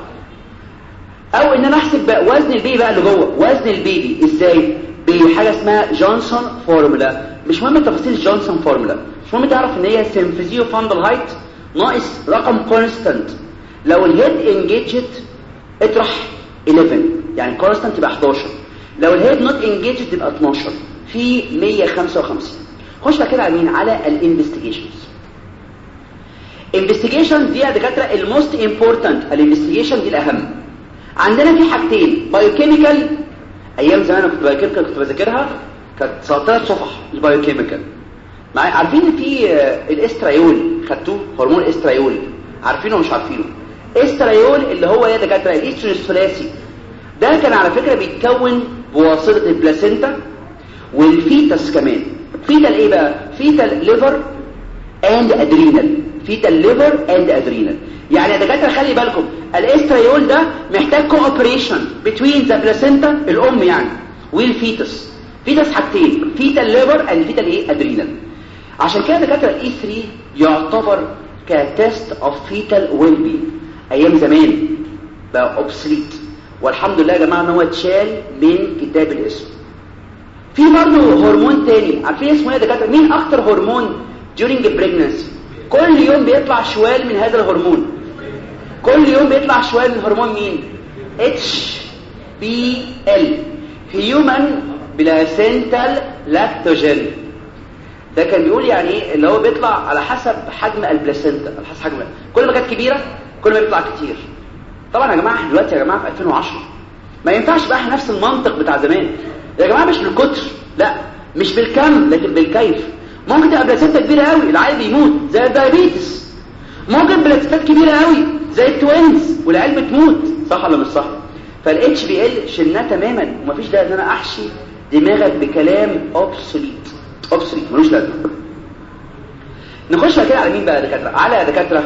B: او ان انا احسب بقى وزن البيبي بقى اللي جوه وزن البيبي ازاي بحاجه اسمها جونسون فورمولا مش مهم تفاصيل جونسون فورمولا مش مهم تعرف ان هي سيمفيزيو فاندل هايت ناقص رقم كونستانت لو الهيد انجيجت اطرح 11 يعني كونستانت يبقى 11 لو الهيد نوت انجيجت تبقى 12 في 155 خش بقى كده على مين على الانفستيجيشنز انفستيجيشن دي يا دكاتره الموست امبورتنت الانفستيجيشن دي الاهم عندنا في حاجتين بايوكيميكال ايام زمان كنت بايوكيميكال كنت بذاكرها كانت ثلاث صفح البايوكيميكال معايا عارفين في الاستريول خدتوه هرمون الاستريول عارفينه ومش عارفينه استريول اللي هو يا دكاتره الاستروجين الثلاثي ده كان على فكره بيتكون بواسطه البلاسينتا والفيتس كمان فيتال ايه بقى فيتال ليفر اند ادرينال فيتال ليفر اند ادرينال يعني يا دكاتره خلي بالكم الاستريول ده محتاج كوبريشن بتوين ذا بلاسينتا الام يعني والفيتس فيتس حاجتين فيتال ليفر اند فيتال ايه ادرينال عشان كده دكاتره الاي 3 يعتبر كتست اوف فيتال ويل بي ايام زمان بقى اوبسليت والحمد لله يا جماعه ان هو اتشال من كتاب الاسم في برضه هرمون تاني عارفين اسمه ايه يا دكاتره مين اكتر هرمون during pregnancy كل يوم بيطلع شوال من هذا الهرمون كل يوم بيطلع شوال من هرمون مين اتش بي ال هيومن بلاسنتال لاكتوجين ده كان بيقول يعني ايه اللي هو بيطلع على حسب حجم البلاسنتا على حسب حجم كل ما كانت كبيره كل ما بيطلع كتير طبعا يا جماعه دلوقتي يا جماعه في 2010 ما ينفعش بقى نفس المنطق بتاع زمان يا جماعه مش بالكتر لا مش بالكم لكن بالكيف ممكن تبقى بلاسنتا كبيره قوي العيل بيموت زي الدايابيتس ممكن بلاسنتات كبيره قوي زي التوينز والعيال بتموت صح ولا مش صح فالاتش بي ال شلناه تماما ومفيش داعي ان انا احشي دماغك بكلام اوبسوليت اوبسوليت ملوش لازمه نخش بقى كده على مين بقى يا دكاتره على يا دكاتره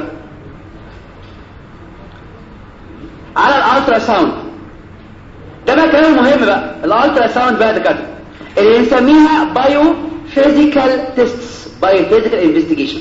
B: على الالترا ساوند ده بقى كلام مهم بقى الالترا ساوند بقى يا دكاتره اللي بنسميها بايو فيزيكال تيستس بايو فيزيكال انفستيجيشن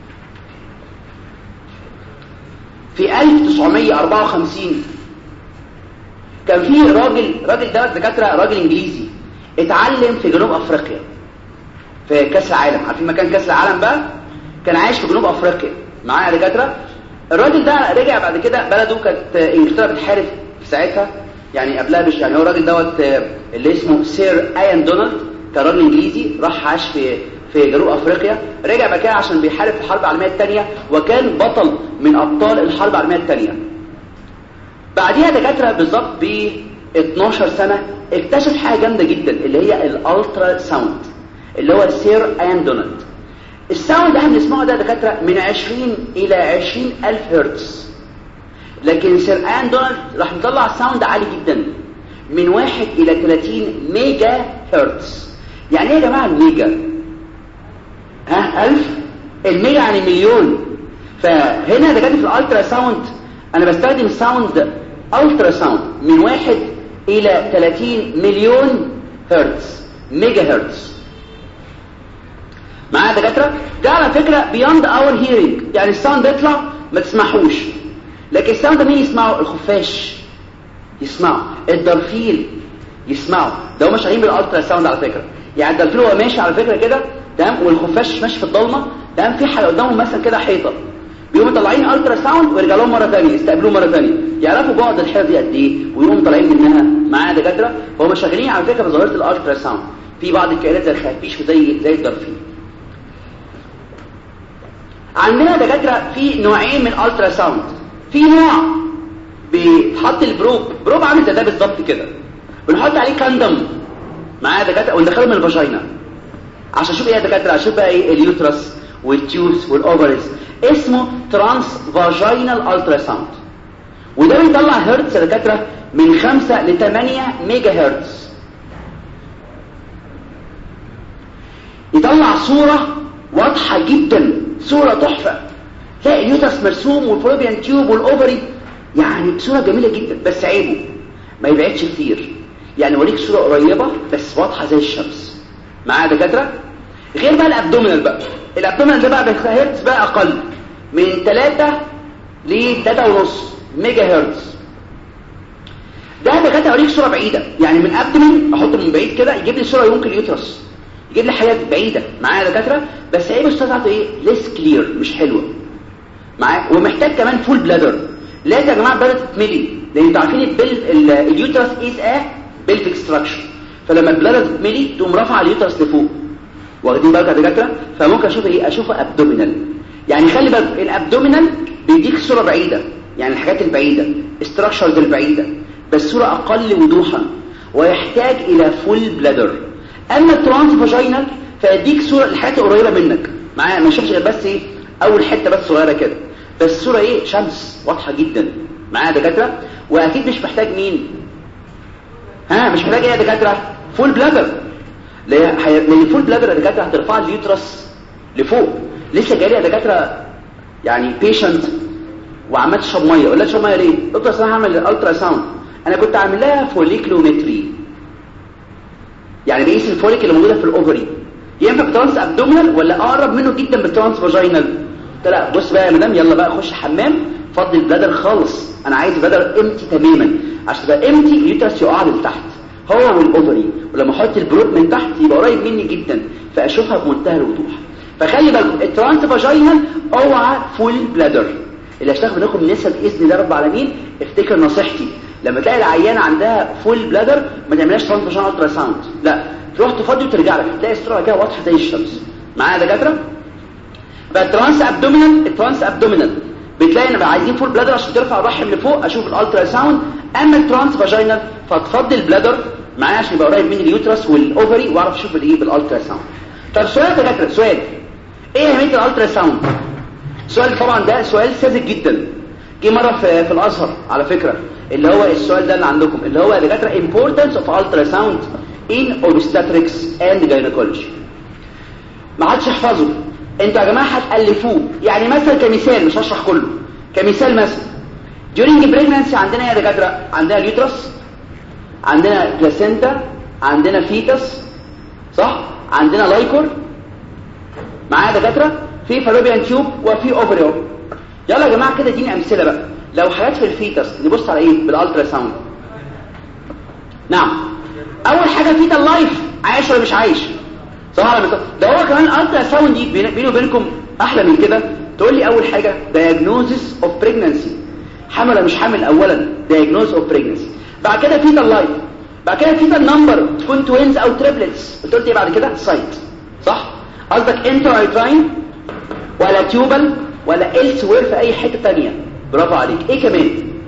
B: في 1954 كان في راجل راجل ده دكاتره راجل انجليزي اتعلم في جنوب افريقيا في كاس العالم عارفين مكان كاس العالم بقى كان عايش في جنوب افريقيا معايا دكاتره الراجل ده رجع بعد كده بلده كانت انجلترا بتحارب في ساعتها يعني قبلها مش يعني هو الراجل دوت اللي اسمه سير ايان دونالد كان راجل انجليزي راح عاش في في جنوب افريقيا رجع بقى كده عشان بيحارب في الحرب العالميه الثانيه وكان بطل من ابطال الحرب العالميه الثانيه بعديها دكاتره بالظبط ب 12 سنه اكتشف حاجه جامده جدا اللي هي الالترا ساوند اللي هو سير ايان دونالد الساوند اللي احنا بنسمعه ده دكاتره من 20 الى 20 الف هرتز لكن سير ايان دونالد راح مطلع ساوند عالي جدا من 1 الى 30 ميجا هرتز يعني ايه يا جماعه الميجا ها 1000 الميجا يعني مليون فهنا دكاتره في الالترا ساوند انا بستخدم ساوند الترا ساوند من واحد الى 30 مليون هرتز ميجا هرتز معايا دكاتره ده على فكره بياند اور هيرنج يعني الساوند بيطلع ما تسمعوش لكن الساوند مين يسمعه الخفاش يسمعه الدرفيل يسمعه ده هم شغالين بالالترا ساوند على فكره يعني الدرفيل هو ماشي على فكره كده تمام والخفاش ماشي في الضلمه تمام في حاجه قدامهم مثلا كده حيطه بيقوموا طالعين الترا ساوند ويرجعوا لهم مره ثانيه يستقبلوه مره ثانيه يعرفوا بعد الحيطه دي قد ايه ويقوموا طالعين منها معايا دكاتره فهم شغالين على فكره بظاهره الالترا ساوند في بعض الكائنات زي الخفيش وزي زي الدرفيل عندنا دكاتره في نوعين من الالترا ساوند في نوع بيتحط البروب بروب عامل زي ده بالظبط كده بنحط عليه كاندم معايا دكاتره وندخله من الفاجينا عشان اشوف ايه يا دكاتره اشوف بقى ايه اليوترس والتيوس والاوفرز اسمه ترانس فاجينال الترا ساوند وده بيطلع هرتز يا دكاتره من 5 ل 8 ميجا هرتز يطلع صوره واضحه جدا صوره تحفه تلاقي اليوترس مرسوم والفلوبيان تيوب والاوفري يعني صوره جميله جدا بس عيبه ما يبعدش كتير يعني اوريك صوره قريبه بس واضحه زي الشمس معايا دكاتره غير بقى الابدومينال بقى الابدومينال ده بقى بهرتز بقى اقل من 3 ل 3.5 ميجا هرتز ده دكاتره اوريك صوره بعيده يعني من ابدومين احطه من بعيد كده يجيب لي صوره يمكن اليوترس يجيب لي حاجات بعيده معايا دكاتره بس عيب الصوره بتاعته ايه ليس كلير مش حلوه معايا ومحتاج كمان فول بلادر لازم يا جماعه البلد تتملي لان انتوا عارفين البل اليوترس از ا بلفيك ستراكشر فلما البلد تتملي تقوم رافعه اليوترس لفوق واخدين بالك يا دكاتره فممكن اشوف ايه اشوفه ابدومينال يعني خلي بالك الابدومينال بيديك صوره بعيده يعني الحاجات البعيده استراكشرز البعيده بس صوره اقل وضوحا ويحتاج الى فول بلادر اما الترانس فاجينال فيديك صوره الحاجات القريبه منك معايا ما اشوفش بس ايه اول حته بس صغيره كده بس صوره ايه شمس واضحه جدا معايا دكاتره واكيد مش محتاج مين ها مش محتاج ايه يا دكاتره فول بلادر لان الفول بلادر يا دكاتره هترفع اليوترس لفوق لسه جاي لي يا دكاتره يعني بيشنت وعمال تشرب ميه اقول لها تشرب ميه ليه دكتور اصل انا هعمل الالترا ساوند انا كنت عامل لها فوليكلومتري يعني بقيس الفوليك اللي موجوده في الاوفري ينفع بترانس ابدومينال ولا اقرب منه جدا بالترانس فاجينال قلت لها بص بقى يا مدام يلا بقى خش حمام فضي البلادر خالص انا عايز البلادر امتي تماما عشان تبقى امتي اليوترس يقع لتحت هو والاوفري ولما احط البروب من تحت يبقى قريب مني جدا فاشوفها بمنتهى الوضوح فخلي بالكم الترانس فاجينال اوعى فول بلادر اللي هشتغل بناخد نسب باذن الله رب العالمين افتكر نصيحتي لما تلاقي العيانه عندها فول بلادر ما تعملهاش ترانس فاجينال الترا ساوند لا تروح تفضي وترجع لك تلاقي الصوره كده واضحه زي الشمس معايا دكاتره فالترانس ابدومينال الترانس ابدومينال بتلاقي ان عايزين فول بلادر عشان ترفع الرحم لفوق اشوف الالترا ساوند اما الترانس فاجينال فتفضي البلادر معايا عشان يبقى قريب من اليوترس والاوفري واعرف اشوف الايه بالالترا ساوند طب سؤال يا دكاتره سؤال ايه اهميه الالترا ساوند السؤال طبعا ده سؤال ساذج جدا جه مره في, في الازهر على فكره اللي هو السؤال ده اللي عندكم اللي هو يا دكاتره importance of ultrasound in obstetrics and gynecology ما حدش يحفظه انتوا يا جماعه هتالفوه يعني مثلا كمثال مش هشرح كله كمثال مثلا during pregnancy عندنا يا دكاتره عندنا اليوترس عندنا بلاسينتا عندنا فيتس صح عندنا لايكور معايا دكاتره في فالوبيان تيوب وفي اوفريو يلا يا جماعه كده اديني امثله بقى لو حاجات في الفيتس نبص على ايه بالالترا ساوند نعم اول حاجه فيتا اللايف عايش ولا مش عايش صح ولا ده هو كمان الالترا ساوند دي بيني وبينكم احلى من كده تقول لي اول حاجه diagnosis of pregnancy حمل ولا مش حامل اولا diagnosis of pregnancy بعد كده فيتا اللايف بعد كده فيتا النمبر تكون توينز او تريبلتس قلت ايه بعد كده سايت صح قصدك انترايتراين ولا تيوبل ولا إلس وير في اي حته ثانيه برافو عليك ايه كمان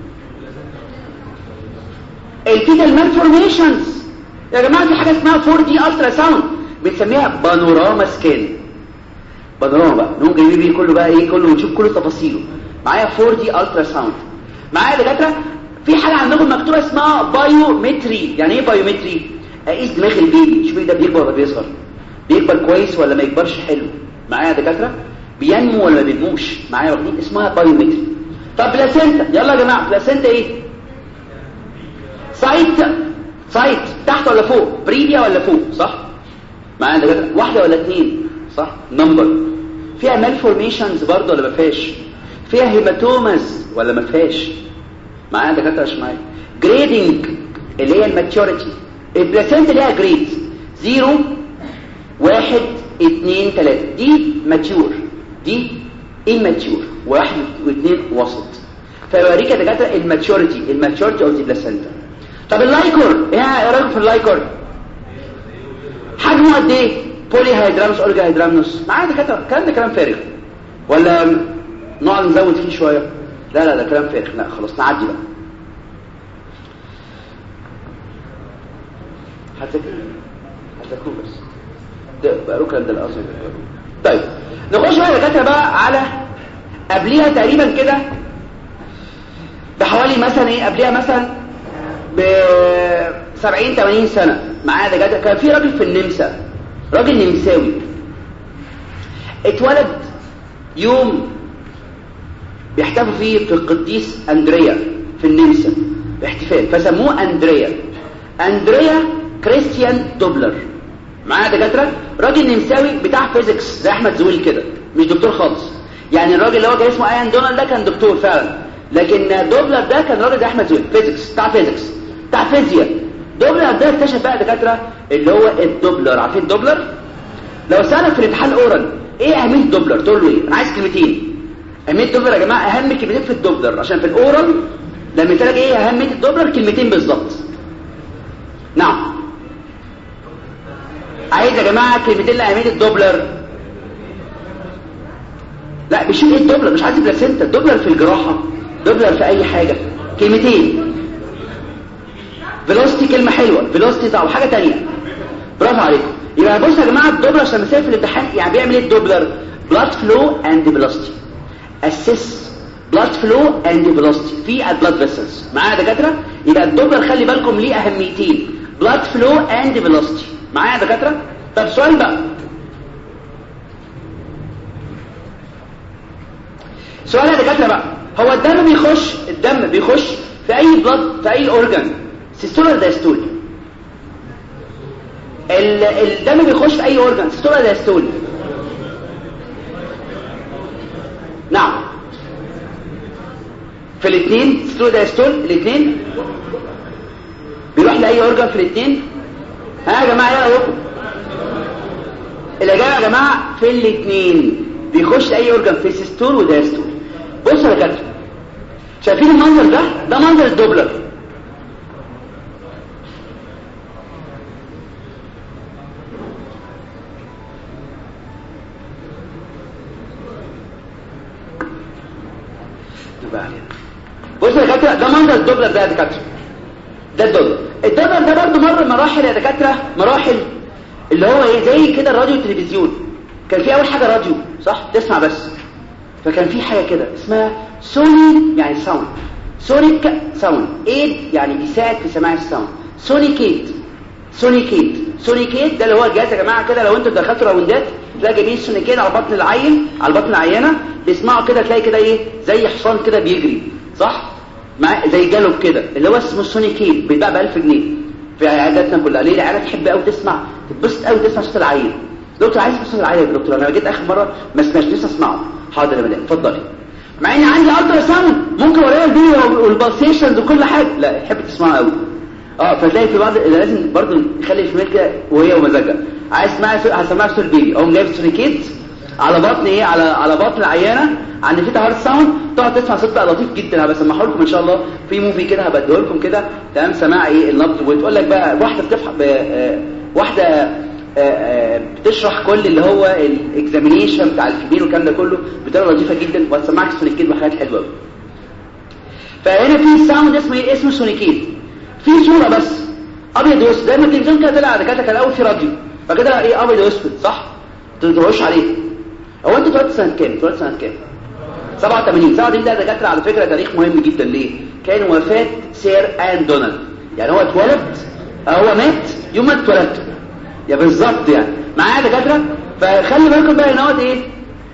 B: الفيتال مالفورميشنز يا جماعه في حاجه اسمها 4 دي الترا ساوند بنسميها بانوراما سكان بانوراما بقى نقوم جايبين بيه كله بقى ايه كله ونشوف كل تفاصيله معايا 4 دي الترا ساوند معايا دكاتره في حاجه عندكم مكتوبه اسمها بايومتري يعني ايه بايومتري اقيس دماغ البيبي شوف ده بيكبر ولا بيصغر بيكبر كويس ولا ما يكبرش حلو معايا يا دكاتره بينمو ولا ما بينموش معايا واخدين اسمها بايومتري طب بلاسينتا يلا يا جماعه بلاسينتا ايه سايت سايت تحت ولا فوق بريديا ولا فوق صح معايا ده واحده ولا اثنين صح نمبر فيها مالفورميشنز برضه ولا ما فيهاش فيها هيماتوماز ولا ما فيهاش معايا دكاتره مش معايا جريدنج اللي هي الماتيوريتي البلاسينتا ليها جريد زيرو واحد اتنين تلاتة دي ماتيور دي immature واحد واثنين وسط فيوريك يا دكاتره الماتيوريتي الماتيوريتي اوف ذا بلاسينتا طب اللايكور ايه رايكم في اللايكور حجمه قد ايه بولي هيدرامس اورجا هيدرامنوس معايا دكاتره الكلام ده كلام فارغ ولا نقعد نزود فيه شويه لا لا ده كلام فارغ لا خلاص نعدي بقى هتذاكر هتذاكروا بس ده بقى ركن ده الاصل طيب نخش بقى يا دكاتره بقى على قبليها تقريبا كده بحوالي مثلا ايه قبليها مثلا ب 70 80 سنه معايا دكاتره كان في راجل في النمسا راجل نمساوي اتولد يوم بيحتفلوا فيه في القديس اندريا في النمسا احتفال فسموه اندريا اندريا كريستيان دوبلر معايا دكاتره راجل نمساوي بتاع فيزيكس زي احمد زويل كده مش دكتور خالص يعني الراجل اللي هو كان اسمه ايان دونالد ده كان دكتور فعلا لكن دوبلر ده كان راجل زي احمد زويل فيزيكس بتاع فيزيكس بتاع فيزياء دوبلر ده اكتشف بقى دكاتره اللي هو الدوبلر عارفين الدوبلر لو سالك في الامتحان اورال ايه اهميه الدوبلر تقول له ايه انا عايز كلمتين اهميه الدوبلر يا جماعه اهم كلمتين في الدوبلر عشان في الاورال لما يسالك ايه اهميه الدوبلر كلمتين بالظبط نعم عايز يا جماعه كلمتين لاهميه الدوبلر لا بيشوف ايه الدوبلر مش عايز بلاسينتا الدوبلر في الجراحه دوبلر في اي حاجه كلمتين فيلوستي كلمه حلوه فيلوستي طبعا حاجه ثانيه برافو عليكم يبقى بصوا يا جماعه الدوبلر عشان مثال في الامتحان يعني بيعمل ايه الدوبلر بلاد فلو اند فيلوستي اسس بلاد فلو اند فيلوستي في البلاد فيسلز معايا يا دكاتره يبقى الدوبلر خلي بالكم ليه اهميتين بلاد فلو اند فيلوستي معايا يا دكاتره طب سؤال بقى سؤال يا دكاتره بقى هو الدم بيخش الدم بيخش في اي بلاد في اي اورجان سيستول ولا دايستول الدم بيخش في اي اورجان سيستول ولا دايستول نعم في الاثنين سيستول دايستول الاثنين بيروح لاي اورجان في الاثنين ها يا جماعه ايه رايكم الاجابه يا جماعه في الاثنين بيخش اي اورجان في سيستول ودايستول بصوا يا دكاتره شايفين المنظر ده ده منظر الدوبلر بصوا يا دكاتره ده منظر الدوبلر ده يا دكاتره ده الدوبلر الدوبلر ده برضه مر مراحل يا دكاتره مراحل اللي هو ايه زي كده الراديو والتلفزيون كان في اول حاجه راديو صح تسمع بس فكان في حاجه كده اسمها سوني يعني ساوند سونيك ساوند ايد يعني بيساعد في سماع الساوند سونيكيت سونيكيت سونيكيت ده اللي هو الجهاز يا جماعه كده لو انتوا دخلتوا راوندات تلاقي جايبين سونيكيت على بطن العين على بطن العيانه بيسمعوا كده تلاقي كده ايه زي حصان كده بيجري صح مع زي جالوب كده اللي هو اسمه سونيكيت بيتباع ب 1000 جنيه في عياداتنا كلها ليه العيادة تحب قوي تسمع تتبسط قوي تسمع صوت العيل دكتور عايز صوت العيل يا دكتور انا جيت اخر مره ما سمعتش لسه اسمعه حاضر يا مدام اتفضلي مع اني عندي الترا ساوند ممكن اوريها الفيديو والبالسيشنز وكل حاجه لا يحب تسمعها قوي اه فتلاقي في بعض لازم برضه نخلي الفيميل كده وهي ومزاجها عايز تسمعها هسمعها صوت البيبي اقوم جايب سونيكيت على بطن ايه على على بطن العيانه عند في هارت ساوند تقعد تسمع صوت بقى لطيف جدا انا بسمعه لكم ان شاء الله في موفي كده هبديه لكم كده تمام سماع ايه النبض وتقول لك بقى واحده بتفح آه واحده آه آه بتشرح كل اللي هو الاكزامينيشن بتاع الكبير والكلام ده كله بطريقه لطيفه جدا وهتسمعك سونيكيت بحاجات حلوه قوي فهنا في ساوند اسمه ايه اسمه سونيكيت في صوره بس ابيض واسود دايما التلفزيون كده طلع دكاتره كان الاول في راديو فكده ايه ابيض واسود صح تدروش عليه هو انت اتولدت سنه كام اتولدت سنه كام 87 87 ده دكاتره على فكره تاريخ مهم جدا ليه كان وفاه سير ان دونالد يعني هو اتولد هو مات يوم ما اتولدت يا بالظبط يعني معايا دكاتره فخلي بالكم بقى ان هو ايه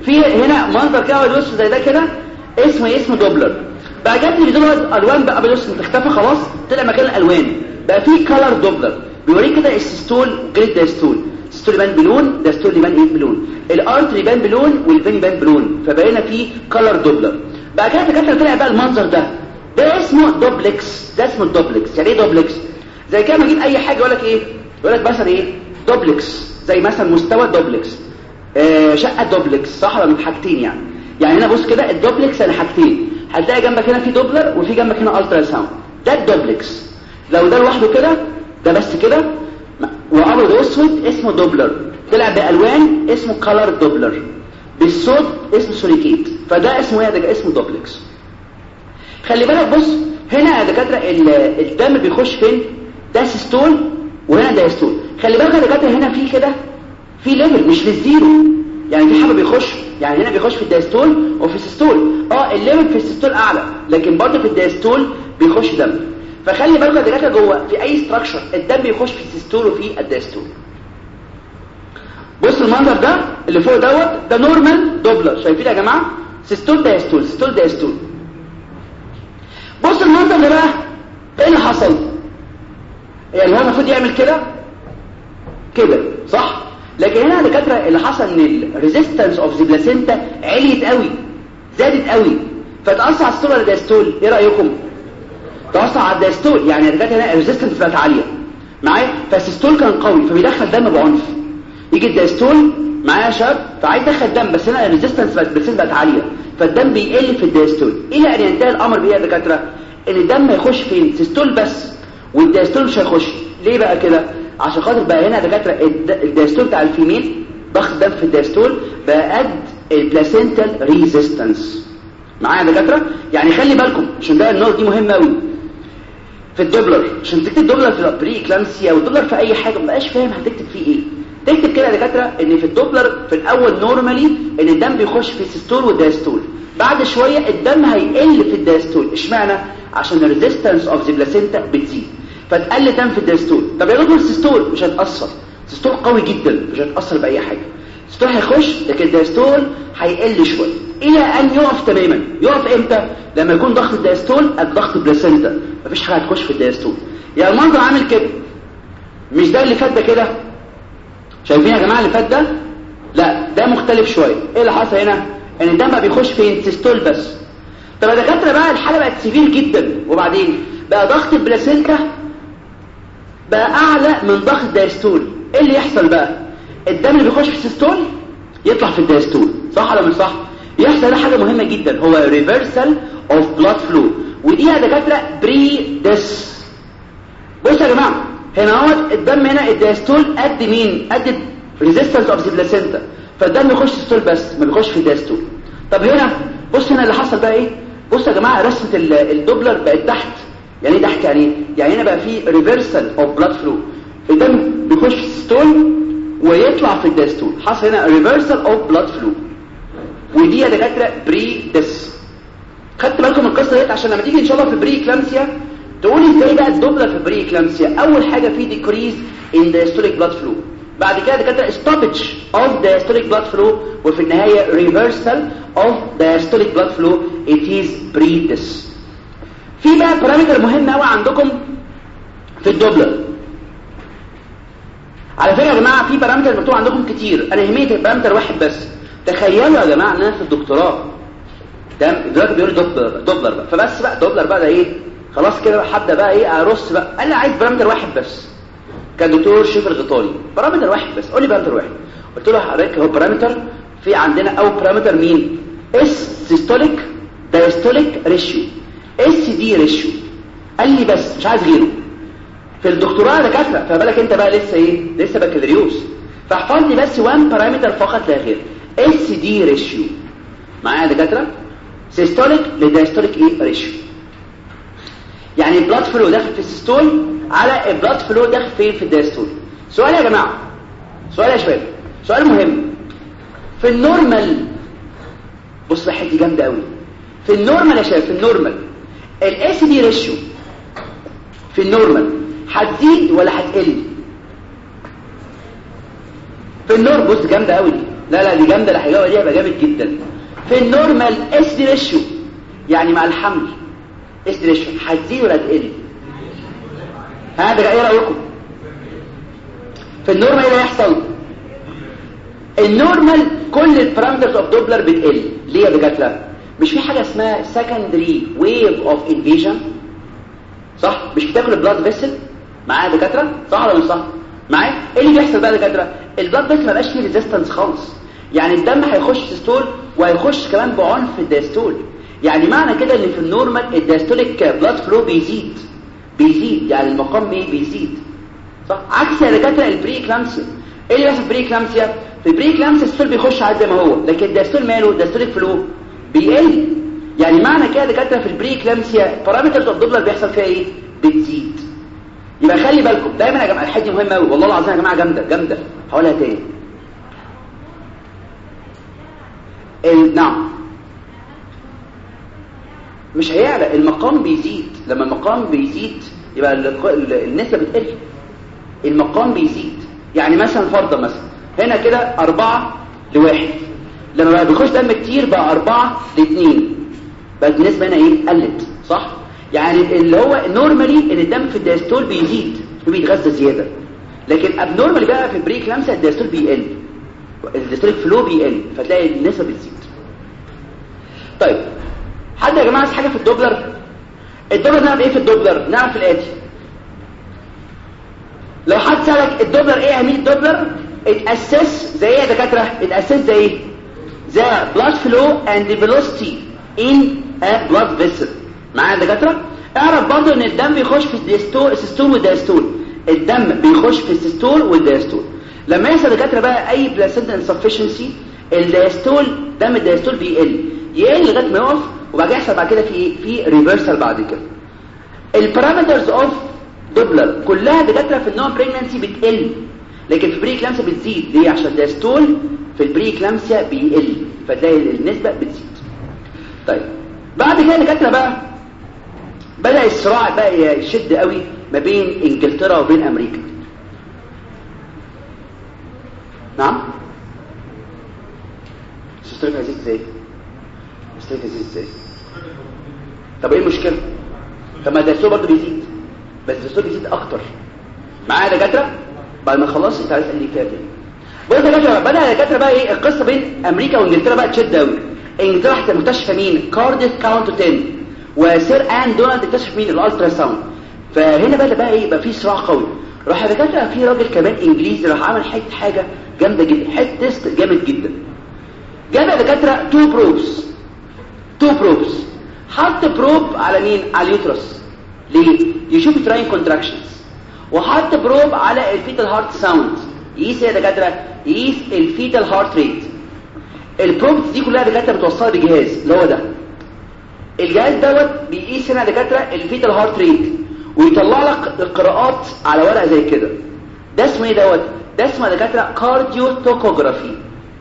B: في هنا منظر كده ابيض زي ده كده اسمه إيه؟ اسمه دوبلر بقى جات لي دول الوان بقى ابيض اسود اختفى خلاص طلع مكان الالوان بقى في كلر دوبلر بيوريك كده السيستول غير الدايستول السيستول يبان بلون دايستول يبان ايه بلون الارتري يبان بلون والفين يبان بلون فبقينا في كلر دوبلر بقى كده كده طلع بقى المنظر ده ده اسمه دوبلكس ده اسمه الدوبلكس يعني ايه دوبلكس زي كده ما اجيب اي حاجه يقول لك ايه يقول لك مثلا ايه دوبلكس زي مثلا مستوى دوبلكس آه شقه دوبلكس صح ولا من حاجتين يعني يعني هنا بص كده الدوبلكس انا حاجتين هتلاقي جنبك هنا في دوبلر وفي جنبك هنا الترا ساوند ده الدوبلكس لو ده لوحده كده ده بس كده وابيض واسود اسمه دوبلر طلع بالوان اسمه كلر دوبلر بالصوت اسمه سونيكيت فده اسمه ايه ده اسمه دوبلكس خلي بالك بص هنا يا دكاتره الدم بيخش فين ده سيستول وهنا دايستول خلي بالك يا دكاتره هنا في كده في ليفل مش للزيرو يعني في حاجه بيخش يعني هنا بيخش في الدايستول وفي السيستول اه الليفل في السيستول اعلى لكن برضه في الدايستول بيخش دم فخلي بالك يا دكاتره جوه في اي ستراكشر الدم بيخش في السيستول وفي الدايستول بص المنظر ده اللي فوق دوت ده نورمال دوبلر شايفين يا جماعه سيستول دايستول سيستول دايستول بص المنظر ده بقى ايه اللي حصل يعني هو المفروض يعمل كده كده صح لكن هنا يا دكاتره اللي حصل ان الريزيستنس اوف ذا بلاسينتا عليت قوي زادت قوي فتاثر على الستول ولا الدايستول ايه رايكم تاثر على الدايستول يعني يا دكاتره هنا الريزيستنس بقت عاليه معايا فالسيستول كان قوي فبيدخل دم بعنف يجي الدايستول معايا شاب فعايز يدخل دم بس هنا الريزيستنس بقت بقت عاليه فالدم بيقل في الدايستول الى ان ينتهي الامر بايه يا دكاتره ان الدم هيخش فين سيستول بس والدايستول مش هيخش ليه بقى كده عشان خاطر بقى هنا يا دكاتره الدايستول بتاع الفيميل ضغط دم في الدايستول بقى قد البلاسينتال ريزيستنس معايا يا دكاتره يعني خلي بالكم عشان ده النقطه دي مهمه قوي في الدوبلر عشان تكتب دوبلر في البري كلامسيا والدوبلر في اي حاجه ما بقاش فاهم هتكتب فيه ايه تكتب كده يا دكاتره ان في الدوبلر في الاول نورمالي ان الدم بيخش في السيستول والدايستول بعد شويه الدم هيقل في الدايستول اشمعنى عشان الريزيستنس اوف ذا بلاسينتا بتزيد فتقل دم في الدايستول طب يا دكتور السيستول مش هيتاثر السيستول قوي جدا مش هيتاثر باي حاجه السيستول هيخش لكن الدايستول هيقل شويه الى ان يقف تماما يقف امتى لما يكون ضغط الدايستول قد ضغط البلاسينتا مفيش حاجه هتخش في الدايستول يعني المنظر عامل كده مش ده اللي فات ده كده شايفين يا جماعه اللي فات ده لا ده مختلف شويه ايه اللي حصل هنا ان الدم بقى بيخش فين سيستول بس طب يا دكاتره بقى الحاله بقت سيفير جدا وبعدين بقى ضغط البلاسينتا بقى اعلى من ضغط الدايستول ايه اللي يحصل بقى الدم اللي بيخش في السيستول يطلع في الدايستول صح ولا مش صح يحصل ده حاجه مهمه جدا هو ريفرسال اوف بلاد فلو ودي يا دكاتره بري ديس بصوا يا جماعه هنا اهوت الدم هنا الدايستول قد مين قد ريزيستنس اوف ذا بلاسينتا فالدم يخش الستول بس ما بيخش في الدايستول طب هنا بص هنا اللي حصل بقى ايه بص يا جماعه رسمه الدوبلر بقت تحت يعني ايه تحت يعني يعني هنا بقى في ريفرسال اوف بلاد فلو الدم بيخش في الستول ويطلع في الدايستول حصل هنا ريفرسال اوف بلاد فلو ودي يا دكاتره بري ديس خدت بالكم من القصه ديت عشان لما تيجي ان شاء الله في بري كلامسيا تقولي ازاي بقى الدوبلر في بري كلامسيا اول حاجه في ديكريز ان diastolic blood flow بعد كده دكاتره stoppage of diastolic blood flow وفي النهايه reversal of diastolic blood flow it is pre-dis في بقى بارامتر مهم قوي عندكم في الدوبلر على فكره يا جماعه في بارامتر مكتوب عندكم كتير انا يهمني بارامتر واحد بس تخيلوا يا جماعه ان انا في الدكتوراه ده دلوقتي بيقول دوبلر دوبلر بقى فبس بقى دوبلر بقى ده ايه خلاص كده حد بقى ايه ارص بقى قال لي عايز بارامتر واحد بس كان دكتور شيف الغطاري بارامتر واحد بس قول لي بارامتر واحد قلت له حضرتك هو بارامتر في عندنا او بارامتر مين اس سيستوليك دايستوليك ريشيو اس دي ريشيو قال لي بس مش عايز غيره في الدكتوراه دكاتره فبالك انت بقى لسه ايه لسه بكالوريوس فاحفظ لي بس وان بارامتر فقط لا غير اس دي ريشيو معايا يا دكاتره سيستوليك لدايستوليك ايه ريشيو يعني البلاد فلو داخل في السيستول على البلاد فلو داخل فين في الدايستول سؤال يا جماعه سؤال يا شباب سؤال مهم في النورمال بص بقى حته جامده قوي في النورمال يا شباب في النورمال الاس دي ريشيو في النورمال هتزيد ولا هتقل في النور بص جامده قوي دي لا لا دي جامده الحجابه دي هيبقى جامد جدا في النورمال اس دي ريشيو يعني مع الحمل اس دي ريشيو هتزيد ولا تقل هذا ايه رايكم في النورمال ايه اللي هيحصل النورمال كل البارامترز اوف دوبلر بتقل ليه يا دكاتره مش في حاجه اسمها سكندري ويف اوف انفيجن صح مش بتاكل البلاد فيسل معايا دكاتره صح ولا مش صح معايا ايه اللي بيحصل بقى يا دكاتره البلاد فيسل ما بقاش فيه ريزيستنس خالص يعني الدم هيخش سيستول وهيخش كمان بعنف الدايستول يعني معنى كده ان في النورمال الدايستوليك بلاد فلو بيزيد بيزيد يعني المقام ايه بيزيد صح عكس يا دكاتره البري كلامسيا ايه اللي بيحصل في البري كلامسيا في البري كلامسيا السيستول بيخش عادي زي ما هو لكن الدايستول ماله الدايستوليك فلو بيقل يعني معنى كده دكاتره في البري كلامسيا بارامترز اوف دوبلر بيحصل فيها ايه بتزيد يبقى خلي بالكم دايما يا جماعه الحته دي مهمه قوي والله العظيم يا جماعه جامده جامده هقولها تاني ال... نعم مش هيعلى المقام بيزيد لما المقام بيزيد يبقى النسبه بتقل المقام بيزيد يعني مثلا فرضا مثلا هنا كده أربعة لواحد لما بقى بيخش دم كتير بقى أربعة لاثنين بقت النسبة هنا ايه قلت صح يعني اللي هو نورمالي ان الدم في الدايستول بيزيد بيتغذى زيادة لكن ابنورمالي بقى في البريك لمسة الدايستول بيقل الدايستوليك فلو بيقل فتلاقي النسبة بتزيد طيب حد يا جماعة عايز حاجة في الدوبلر الدوبلر نعرف ايه في الدوبلر نعرف الاتي لو حد سألك الدوبلر ايه اهمية الدوبلر اتأسس زي ايه يا دكاترة اتأسس زي ايه زي blood flow and the velocity in a blood vessel معايا يا دكاترة اعرف برضه ان الدم بيخش في الديستول السيستول والدايستول الدم بيخش في السيستول والدايستول لما يحصل دكاترة بقى اي بلاسنتا انسفشنسي الدايستول دم الدايستول بيقل يقل لغايه ما يقف وبعد يحصل بعد كده في ايه في ريفرسال بعد كده البارامترز اوف دوبلر كلها دكاتره في النوع بريجنانسي بتقل لكن في بري كلامسيا بتزيد ليه عشان الدايستول في البري كلامسيا بيقل فتلاقي النسبه بتزيد طيب بعد كده دكاتره بقى بدا الصراع بقى يشد قوي ما بين انجلترا وبين امريكا نعم السيستوليك هيزيد ازاي السيستوليك هيزيد ازاي طب ايه المشكله طب ما الدايستول برضه بيزيد بس الدايستول بيزيد اكتر معايا دكاتره بعد ما خلصت انت عايز تقول لي كده بص يا دكاتره بدا دكاتره بقى ايه القصه بين امريكا وانجلترا بقى تشد قوي انجلترا راحت مكتشفه مين كارديف كاونت 10 وسير ان دونالد اكتشف مين الالترا ساوند فهنا بقى بقى ايه بقى في صراع قوي راح يا دكاتره في راجل كمان انجليزي راح عمل حته حاجه جامده جدا حته تيست جامد جدا جاب يا دكاتره تو بروبس تو بروبس حط بروب على مين على اليوترس ليه يشوف تراين كونتراكشنز وحط بروب على الفيتال هارت ساوند يقيس يا دكاتره يقيس الفيتال هارت ريت البروبس دي كلها دكاتره متوصله بجهاز اللي هو ده الجهاز دوت بيقيس هنا دكاتره الفيتال هارت ريت ويطلع لك القراءات على ورقه زي كده ده اسمه ايه دوت ده اسمه دكاتره كارديو توكوجرافي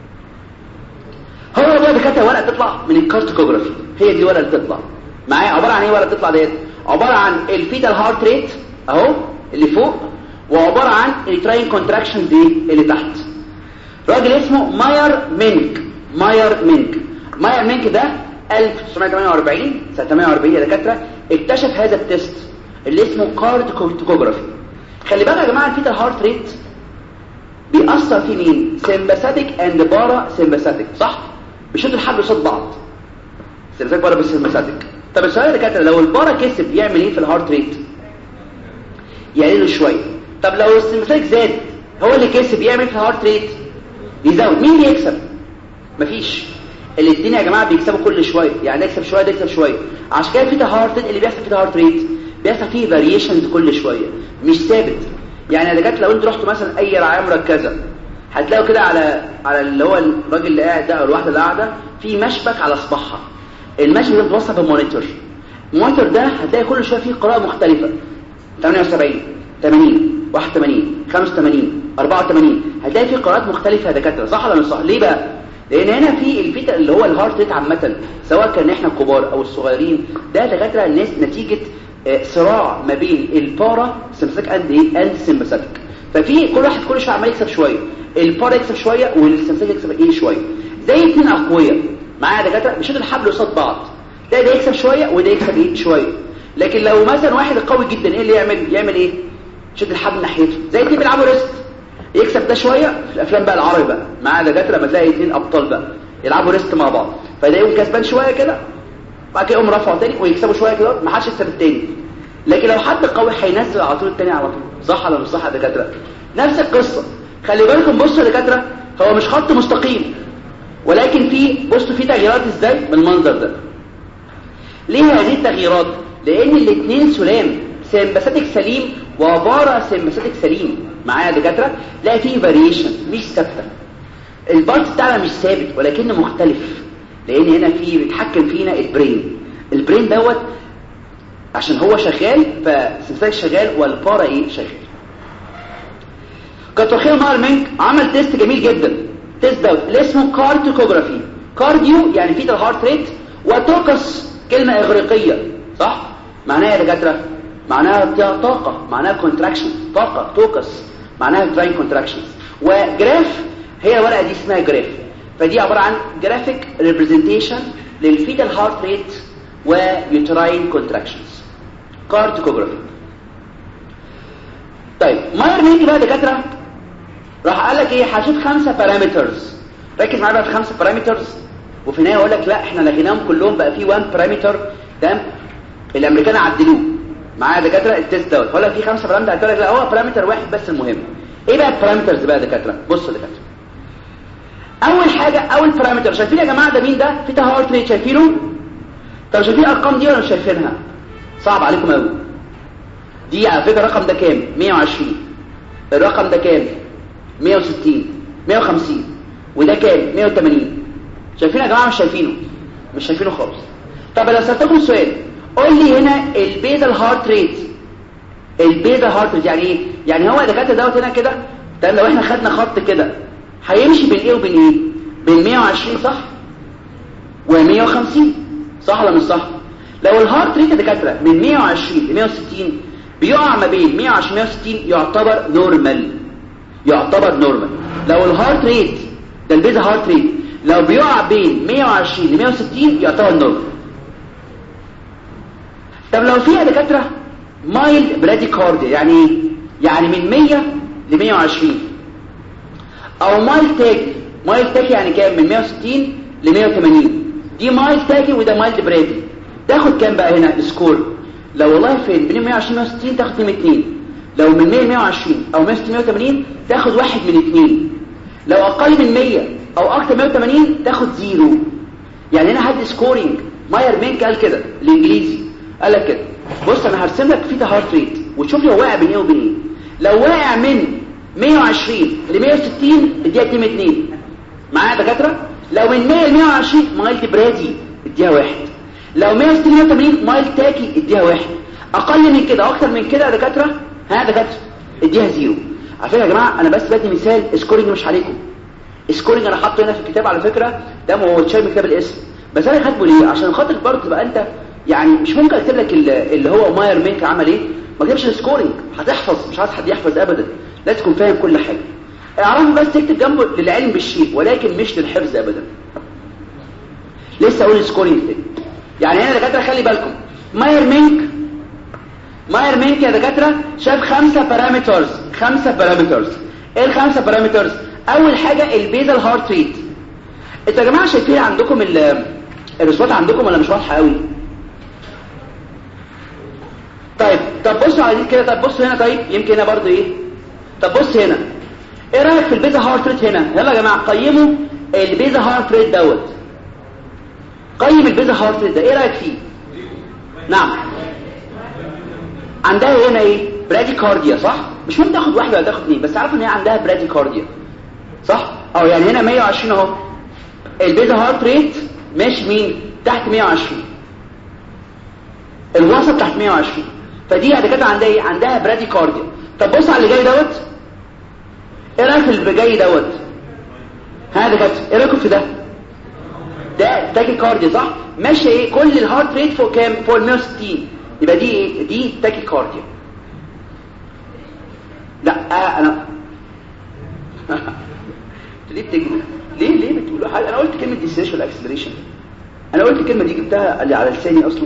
B: هو ده دكاتره ورقه تطلع من الكارتوجرافي هي دي ورقه اللي تطلع معايا عباره عن ايه ورقه تطلع ديت عباره عن الفيتال هارت ريت اهو اللي فوق وعباره عن التراين كونتراكشن دي اللي تحت راجل اسمه ماير مينك ماير مينك ماير مينك ده 1948 سنه 48 يا دكاتره اكتشف هذا التيست اللي اسمه كارديوكوجرافي خلي بالك يا جماعه الفيتال هارت ريت بيأثر في مين سيمباثيك اند بارا سيمباثيك صح بيشدوا الحبل قصاد بعض سيمباثيك بارا سيمباثيك طب السؤال يا دكاتره لو البارا كسب يعمل ايه في الهارت ريت يقلله شويه طب لو السيمباثيك زاد هو اللي كسب يعمل في الهارت ريت يزود مين اللي يكسب مفيش الاثنين يا جماعه بيكسبوا كل شويه يعني يكسب شويه ده يكسب شويه عشان كده في هارت ريت اللي بيحصل في هارت ريت بيحصل فيه فاريشنز كل شويه مش ثابت يعني يا دكاتره لو انتوا رحتوا مثلا اي رعايه مركزه هتلاقوا كده على على اللي هو الراجل اللي قاعد ده او الواحده اللي قاعده في مشبك على صباعها المشبك ده متوصل بمونيتور المونيتور ده هتلاقي كل شويه فيه قراءه مختلفه 78 80 81 85 84 هتلاقي فيه قراءات مختلفه يا دكاتره صح ولا مش صح ليه بقى لان هنا في الفيتا اللي هو الهارت ريت عامه سواء كان احنا الكبار او الصغيرين ده دكاتره الناس نتيجه صراع ما بين البارا سيمباثيك اند ايه اند سيمباثيك ففي كل واحد كل شويه عمال يكسب شويه البار يكسب شويه والسمسات يكسب ايه شويه زي اتنين اقوياء معايا دكاتره بيشدوا الحبل قصاد بعض ده ده يكسب شويه وده يكسب ايه شويه لكن لو مثلا واحد قوي جدا ايه اللي يعمل يعمل ايه يشد الحبل ناحيته زي اتنين بيلعبوا ريست يكسب ده شويه في الافلام بقى العربي بقى معايا دكاتره لما تلاقي اتنين ابطال بقى يلعبوا ريست مع بعض فده يقوم كسبان شويه كده بعد كده يقوم رافعه تاني ويكسبوا شويه كده ما حدش يكسب التاني لكن لو حد قوي هينزل على طول التاني على طول صح ولا مش صح يا دكاتره نفس القصه خلي بالكم بصوا يا دكاتره هو مش خط مستقيم ولكن في بصوا في تغييرات ازاي بالمنظر ده ليه هذه التغييرات لان الاثنين سلام سمباثيك سليم وبارا سمباثيك سليم معايا يا دكاتره لا في فاريشن مش ثابته البارت بتاعنا مش ثابت ولكنه مختلف لان هنا في بيتحكم فينا البرين البرين دوت عشان هو شغال فسمساك شغال والبارا ايه شغال كتوخيل مارمنك عمل تيست جميل جدا تيست دوت اللي اسمه كارديوكوجرافي كارديو يعني فيتال هارت ريت وتوكس كلمة اغريقية صح معناها يا دكاتره معناها طاقة معناها كونتراكشن طاقة توكس معناها دراين كونتراكشنز وجراف هي الورقة دي اسمها جراف فدي عبارة عن جرافيك ريبريزنتيشن للفيتال هارت ريت ويوتراين كونتراكشنز كارديوكوجرافي طيب ماير ميجي بقى دكاتره راح قال لك ايه هشوف خمسه بارامترز ركز معايا بقى في خمسه بارامترز وفي النهايه اقول لك لا احنا لغيناهم كلهم بقى في 1 بارامتر تمام الامريكان عدلوه معايا دكاتره التيست دوت ولا في خمسه بارامتر قلت لك لا هو بارامتر واحد بس المهم ايه بقى البارامترز بقى يا دكاتره بصوا يا دكاتره اول حاجه اول بارامتر شايفين يا جماعه ده مين ده في هارت ريت شايفينه طب شايفين الارقام دي ولا مش شايفينها صعب عليكم قوي دي على فكره الرقم ده كام 120 الرقم ده كام 160 150 وده كام 180 شايفين يا جماعه مش شايفينه مش شايفينه خالص طب لو سالتكم سؤال قول لي هنا البيزل هارت ريت البيزل هارت ريت يعني ايه يعني هو الدكاتره دوت هنا كده طب لو احنا خدنا خط كده هيمشي بين ايه وبين ايه بين 120 صح و150 صح ولا مش صح لو الهارت ريت يا دكاتره من 120 ل 160 بيقع ما بين 120 160 يعتبر نورمال يعتبر نورمال لو الهارت ريت ده البيز هارت ريت لو بيقع بين 120 ل 160 يعتبر نورمال طب لو فيها دكاتره مايل براديكارديا يعني ايه يعني من 100 ل 120 او مايل تاكي مايل تاكي يعني كام من 160 ل 180 دي مايل تاكي وده مايل برادي تاخد كام بقى هنا السكور لو والله فين بين 120 160 تاخد من 2 لو من 100 120 او 160 180 تاخد واحد من 2 لو اقل من 100 او اكتر من 180 تاخد زيرو يعني هنا حد سكورينج ماير مينك قال كده الانجليزي قال لك كده بص انا هرسم لك فيتا هارت ريت وتشوف لي هو واقع بين ايه وبين ايه لو واقع من 120 ل 160 اديها 2 2 معايا دكاتره لو من 100 ل 120 مايل برادي اديها واحد لو 160 180 مايل تاكي اديها واحد اقل من كده اكتر من كده يا دكاتره ها دكاتره اديها زيرو على فكره يا جماعه انا بس بدي مثال سكورنج مش عليكم سكورنج انا حاطه هنا في الكتاب على فكره ده ما هو شايل كتاب الاسم بس انا كاتبه ليه عشان خاطر برضه تبقى انت يعني مش ممكن اكتب لك اللي هو ماير مينك عمل ايه ما تجيبش السكورنج هتحفظ مش عايز حد يحفظ ابدا لازم تكون فاهم كل حاجه اعرفوا بس تكتب جنبه للعلم بالشيء ولكن مش للحفظ ابدا لسه اقول السكورنج تاني يعني هنا دكاتره خلي بالكم ماير مينك ماير مينك يا دكاتره شاف خمسه بارامترز خمسه بارامترز ايه الخمسه بارامترز اول حاجه البيزل هارت ريت انتوا يا جماعه شايفين عندكم الرسومات عندكم ولا مش واضحه قوي طيب طب بصوا على دي كده طب بصوا هنا طيب يمكن هنا برضه ايه طب بص هنا ايه رايك في البيزا هارت ريت هنا يلا يا جماعه قيموا البيزا هارت ريت دوت قيم البيزا هارت ريت ده ايه رايك فيه نعم عندها هنا ايه براديكارديا صح مش مهم تاخد واحده ولا تاخد اثنين بس عارف ان هي عندها براديكارديا صح اه يعني هنا 120 اهو البيزا هارت ريت ماشي مين تحت 120 الوسط تحت 120 فدي دكاتره عندها ايه عندها براديكارديا طب بص على اللي جاي دوت ايه رايك في اللي جاي دوت ها دكاتره ايه رايكم في ده ده تاكي كارديا صح ماشي ايه كل الهارت ريت فوق كام فوق ال 160 يبقى دي ايه دي تاكي كارديا لا لا انا ليه بتجروا ليه ليه بتقولوا حاجه انا قلت كلمه ديسيشن اكسلريشن انا قلت الكلمه دي جبتها اللي على لساني اصلا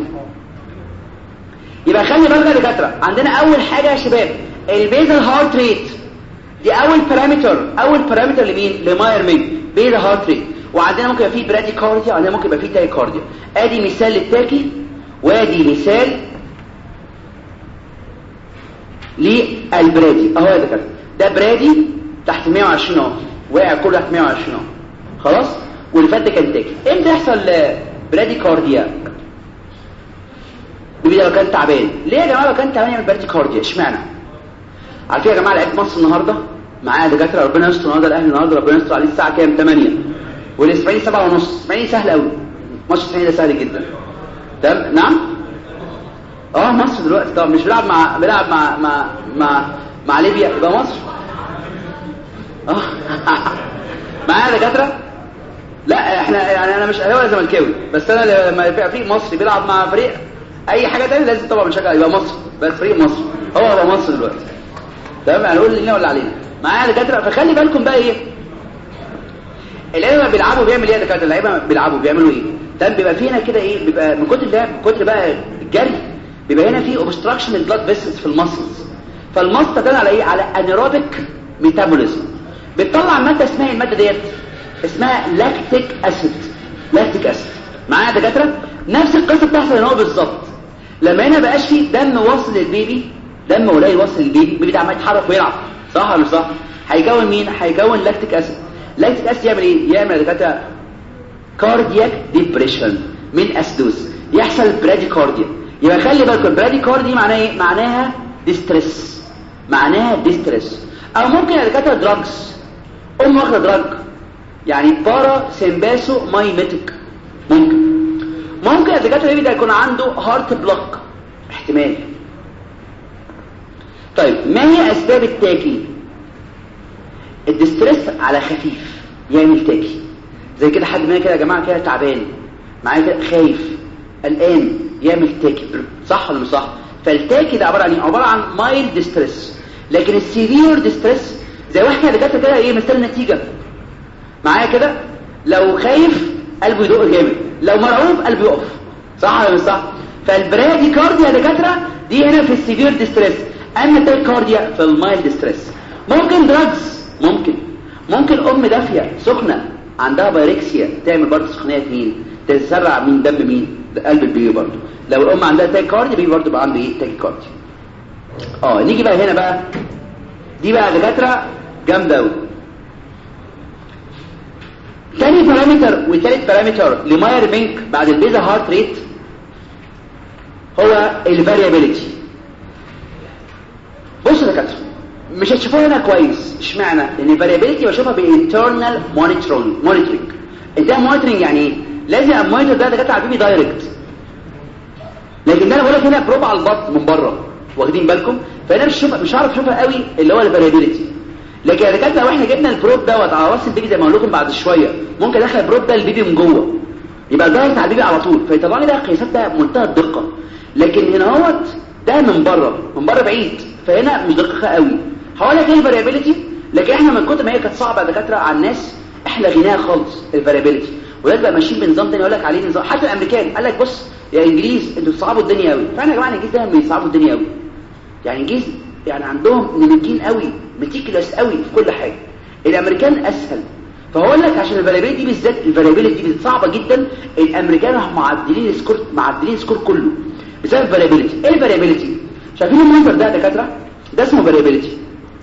B: يبقى خلي بالك يا دكاتره عندنا اول حاجه يا شباب البيزل هارت ريت دي اول بارامتر اول بارامتر لمين لماير مين بيزل هارت ريت وعندنا ممكن يبقى فيه برادي كارديا وعندنا ممكن يبقى فيه تاي كارديا ادي مثال للتاكي وادي مثال للبرادي اهو يا دكاتره ده برادي تحت 120 اهو واقع كله تحت 120 اهو خلاص واللي فات ده كان تاكي امتى يحصل برادي كارديا بيبقى لو كان تعبان ليه يا جماعه لو كان تعبان يعمل برادي كارديا اشمعنى عارفين يا جماعه لعيبه مصر النهارده معايا دكاتره ربنا يستر النهارده الاهلي النهارده ربنا يستر عليه الساعه كام 8 والاسماعيلي 7 ونص اسماعيلي سهل قوي ماتش الاسماعيلي ده سهل جدا تمام نعم اه مصر دلوقتي طبعا مش بيلعب مع بيلعب مع مع مع مع ليبيا يبقى مصر اه معايا دكاتره لا احنا يعني انا مش اهلاوي ولا زملكاوي بس انا لما يبقى فريق مصري بيلعب مع فريق اي حاجه ثانيه لازم طبعا نشجع يبقى مصر بس فريق مصر هو هو مصر دلوقتي تمام هنقول يعني لنا ولا علينا معايا دكاتره فخلي بالكم بقى ايه اللعيبه بيلعبوا بيعمل ايه يا دكاتره اللعيبه بيلعبوا بيعملوا ايه تمام بيبقى فينا كده ايه بيبقى من كتر اللعب من كتر بقى الجري بيبقى هنا في اوبستراكشن البلاد فيسلز في المسلز فالمصل ده على ايه على انيروبيك ميتابوليزم بتطلع ماده اسمها الماده ديت اسمها لاكتيك اسيد لاكتيك اسيد معايا يا دكاتره نفس القصه بتحصل هنا بالظبط لما هنا بقاش فيه دم واصل للبيبي دم قليل واصل للبيبي البيبي ده عمال يتحرك ويلعب صح ولا مش صح هيكون مين هيكون لاكتيك اسيد لاكتيك اسيد يعمل ايه يعمل يا دكاتره كاردياك ديبريشن من اسدوس يحصل براديكارديا يبقى خلي بالكم براديكارديا معناها ايه معناها ديستريس معناها ديستريس او ممكن يا دكاتره دراجز ام واخده دراج يعني بارا سيمباسو مايميتك ممكن ممكن يا دكاتره ده يكون عنده هارت بلوك احتمال طيب ما هي اسباب التاكي الديستريس على خفيف يعمل تاكي زي كده حد ما كده يا جماعه كده تعبان معايا كده خايف قلقان يعمل تاكي صح ولا مش صح فالتاكي ده عباره عن ايه عباره عن مايل ديستريس لكن السيفير ديستريس زي واحد اللي كاتب كده ايه مثال نتيجه معايا كده لو خايف قلبه يدق جامد لو مرعوب قلبه يقف صح ولا مش صح فالبرادي كارديا دكاتره دي هنا في السيفير ديستريس اما التاكارديا في المايل ديستريس ممكن دراجز ممكن ممكن ام دافيه سخنه عندها بايركسيا تعمل برضه سخونيه مين تسرع من دم مين قلب البيبي برضه لو الام عندها تاكارديا البيبي برضه بقى عنده ايه تاكيكارديا اه نيجي بقى هنا بقى دي بقى دكاتره جامده قوي تاني بارامتر وتالت بارامتر لماير بينك بعد البيزا هارت ريت هو الفاريابيليتي بصوا يا دكاتره مش هتشوفوها هنا كويس اشمعنى لان الفاريابيليتي بشوفها بانترنال مونيتورنج مونيتورنج ده مونيتورنج يعني ايه لازم المونيتور ده دكاتره على البيبي دايركت لكن ده انا بقول لك هنا بروب على البطن من بره واخدين بالكم فانا مش شوف مش عارف اشوفها قوي اللي هو الفاريابيليتي لكن يا دكاتره لو احنا جبنا البروب دوت على راس البيبي زي ما اقول لكم بعد شويه ممكن ادخل البروب ده البيبي من جوه يبقى دايركت على البيبي على طول فيطلع لي بقى القياسات ده بمنتهى الدقه لكن هنا اهوت ده من بره من بره بعيد فهنا مش دقيقه قوي هقول لك ايه الفاريابيليتي لكن احنا من كتر ما هي كانت صعبه يا دكاتره على الناس احنا غناها خالص الفاريابيليتي ولاد بقى ماشيين بنظام تاني يقول لك عليه نظام حتى الامريكان قال لك بص يا انجليز انتوا بتصعبوا الدنيا قوي فاحنا يا جماعه الانجليز دايما بيصعبوا الدنيا قوي يعني الانجليز يعني عندهم نمجين قوي متيكلس قوي في كل حاجه الامريكان اسهل فهقول لك عشان الفاريابيلتي دي بالذات الفاريابيلتي دي صعبه جدا الامريكان هم معدلين السكور معدلين السكور كله بسبب الفاريابيلتي ايه الفاريابيلتي شايفين المنظر ده يا دكاتره ده اسمه فاريابيلتي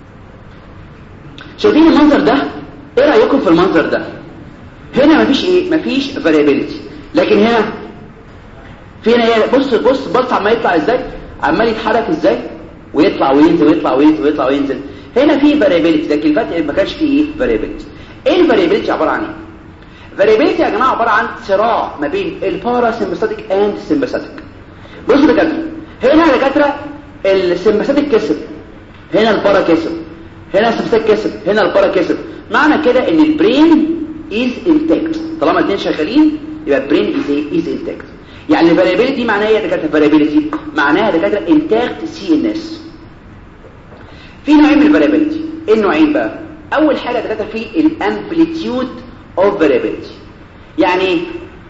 B: شايفين المنظر ده ايه رايكم في المنظر ده هنا مفيش ايه مفيش فاريابيلتي لكن هنا في هنا ايه بص بص بص عمال يطلع ازاي عمال يتحرك ازاي ويطلع وينزل ويطلع وينزل ويطلع وينزل هنا في فاريابيلتي لكن الفتح ما كانش فيه ايه فاريابيلتي ايه الفاريابيلتي عباره عن ايه فاريابيلتي يا جماعه عباره عن صراع ما بين البارا سمباثيك اند سمباثيك بصوا يا دكاتره هنا يا دكاتره السمباثيك كسب هنا البارا كسب هنا السمباثيك كسب هنا البارا كسب معنى كده ان البرين از انتاكت طالما الاثنين شغالين يبقى البرين از از انتاكت يعني الفاريابيلتي دي معناها ايه يا دكاتره فاريابيلتي معناها يا دكاتره انتاكت سي ان اس في نوعين من الفاريبيليتي ايه النوعين بقى اول حاجه دكاتره في الامبليتيود اوف فاريبيليتي يعني ايه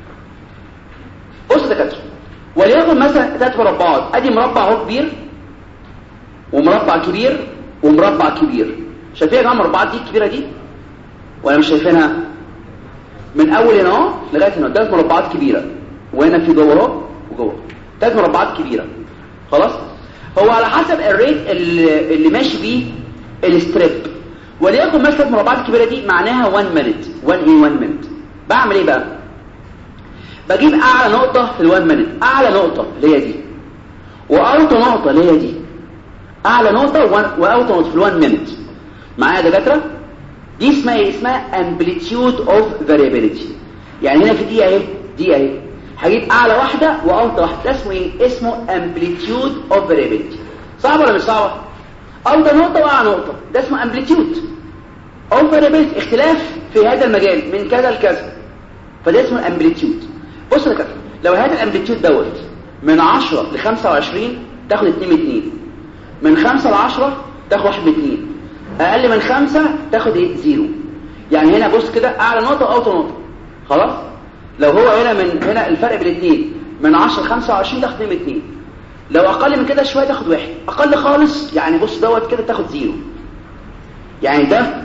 B: بص دكاتره وليكن مثلا ثلاث مربعات ادي مربع اهو كبير ومربع كبير ومربع كبير شايفين يا جماعه المربعات دي الكبيره دي ولا مش شايفينها من اول هنا اهو لغايه هنا ثلاث مربعات كبيره وهنا في جوه اهو وجوه ثلاث مربعات كبيره خلاص هو على حسب الريت اللي, اللي ماشي بيه الستريب وليكن مثلا المربعات الكبيره دي معناها 1 مينت 1 ايه 1 مينت بعمل ايه بقى بجيب اعلى نقطه في ال1 مينت اعلى نقطه اللي هي دي واوطى نقطه اللي هي دي اعلى نقطه واوطى نقطه في ال1 مينت معايا يا دكاتره دي اسمها ايه اسمها امبليتيود اوف فاريابيليتي يعني هنا في دي اهي دي اهي هجيب اعلى واحده واوطى واحده ده اسمه ايه اسمه امبليتيود اوف فاريابيليتي صعب ولا مش صعب اوطى نقطه واعلى نقطه ده اسمه امبليتيود اوف فاريابيليتي اختلاف في هذا المجال من كذا لكذا فده اسمه الامبليتيود بص يا كابتن لو هذا الامبليتيود دوت من 10 ل 25 تاخد 2 من 2 من 5 ل 10 تاخد 1 من 2 اقل من 5 تاخد ايه زيرو يعني هنا بص كده اعلى نقطه واوطى نقطه خلاص لو هو هنا من هنا الفرق بين الاثنين من 10 ل 25 تاخد 2 من 2 لو اقل من كده شويه تاخد واحد اقل خالص يعني بص دوت كده تاخد زيرو يعني ده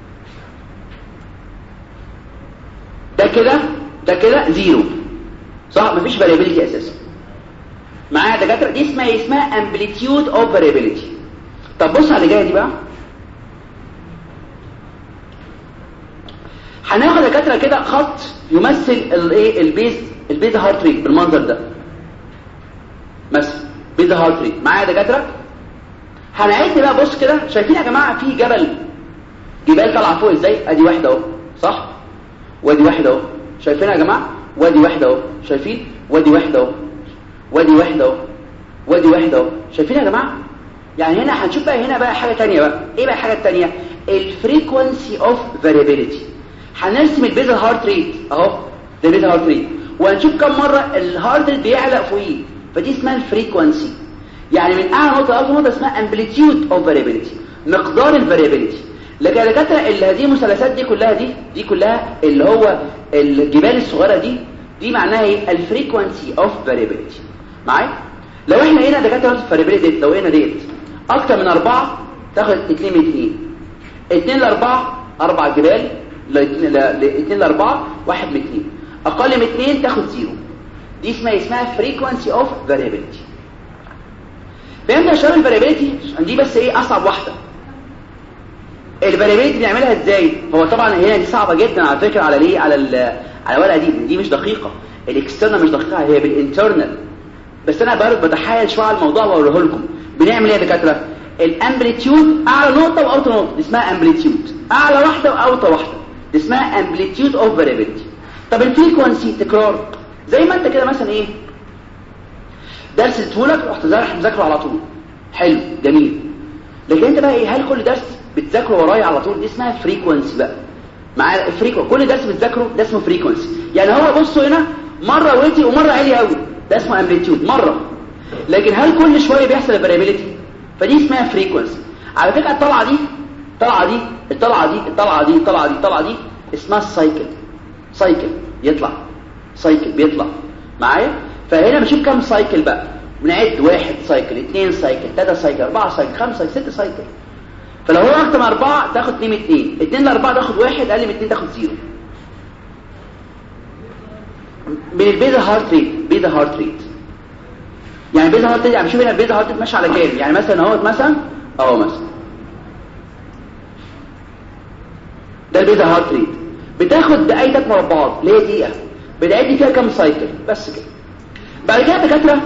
B: ده كده ده كده زيرو صح مفيش فاريبيليتي اساسا معايا دكاتره دي اسمها اسمها امبليتيود اوف فاريبيليتي طب بص على اللي جايه دي بقى هناخد يا دكاتره كده خط يمثل الايه البيز البيز هارت ريت بالمنظر ده مثلا بيز هارت ريت معايا يا دكاتره هنعد بقى بص كده شايفين يا جماعه في جبل جبال طالعه فوق ازاي ادي واحده اهو صح وادي واحده اهو شايفين يا جماعه وادي واحده اهو شايفين وادي واحده اهو وادي واحده اهو وادي واحده اهو شايفين يا جماعه يعني هنا هنشوف بقى هنا بقى حاجه ثانيه بقى ايه بقى الحاجه الثانيه الفريكوانسي اوف فاريبيليتي هنرسم البيزل هارت ريت اهو ده البيزل هارت ريت وهنشوف كم مره الهارت ريت بيعلق فوقيه فدي اسمها الفريكوانسي يعني من اعلى نقطه لاقصى نقطه اسمها امبليتيود اوف فاريبيليتي مقدار الفاريبيليتي لكن يا دكاتره اللي هذه المثلثات دي كلها دي دي كلها اللي هو الجبال الصغيره دي دي معناها ايه الفريكوانسي اوف فاريبيليتي معايا لو احنا هنا دكاتره الفاريبيليتي ديت لو هنا ديت اكتر من أربعة تاخد 2 من 2 2 ل 4 اربع جبال ل 2 ل 4 1 من 2 اقل من 2 تاخد زيرو دي اسمها اسمها فريكوانسي اوف فاريبيليتي فهمت يا شباب الفاريبيليتي دي بس ايه اصعب واحده الفاريبيليتي بنعملها ازاي هو طبعا هنا دي صعبه جدا على فكره على ليه على على الورقه دي دي مش دقيقه الاكسترنال مش دقيقه هي بالانترنال بس انا برضه بتحايل شويه على الموضوع واوريه لكم بنعمل ايه يا دكاتره الامبليتيود اعلى نقطه واوطى نقطه دي اسمها امبليتيود اعلى واحده واوطى واحده دي اسمها امبليتيود اوف فاريبيليتي طب الفريكوانسي تكرار زي ما انت كده مثلا ايه درس اديتهولك رحت زارح مذاكره على طول حلو جميل لكن انت بقى ايه هل كل درس بتذاكره ورايا على طول دي اسمها فريكوانسي بقى مع الفريكو كل درس بتذاكره ده اسمه فريكوانسي يعني هو بصوا هنا مره ويتي ومره عالي قوي ده اسمه امبليتيود مره لكن هل كل شويه بيحصل الفاريبيليتي فدي اسمها فريكوانسي على فكره الطلعه دي الطلعه دي الطلعه دي الطلعه دي الطلعه دي الطلعه دي اسمها السايكل سايكل يطلع سايكل بيطلع معايا فهنا بنشوف كام سايكل بقى بنعد واحد سايكل اثنين سايكل ثلاثة سايكل أربعة سايكل خمسة ستة سايكل فلو هو أكتر من أربعة تاخد اتنين من اتنين اتنين لأربعة تاخد واحد أقل من اتنين تاخد زيرو من البيزا هارت ريت بيزا هارت ريت يعني بيزا هارت ريت يعني شوف هنا البيزا هارت ريت ماشي على كام يعني مثلا اهوت مثلا اهو مثلا ده البيزا هارت ريت بتاخد دقايقك مربعات اللي هي دقيقة بتعد فيها كام سايكل بس كده بعد كده دكاتره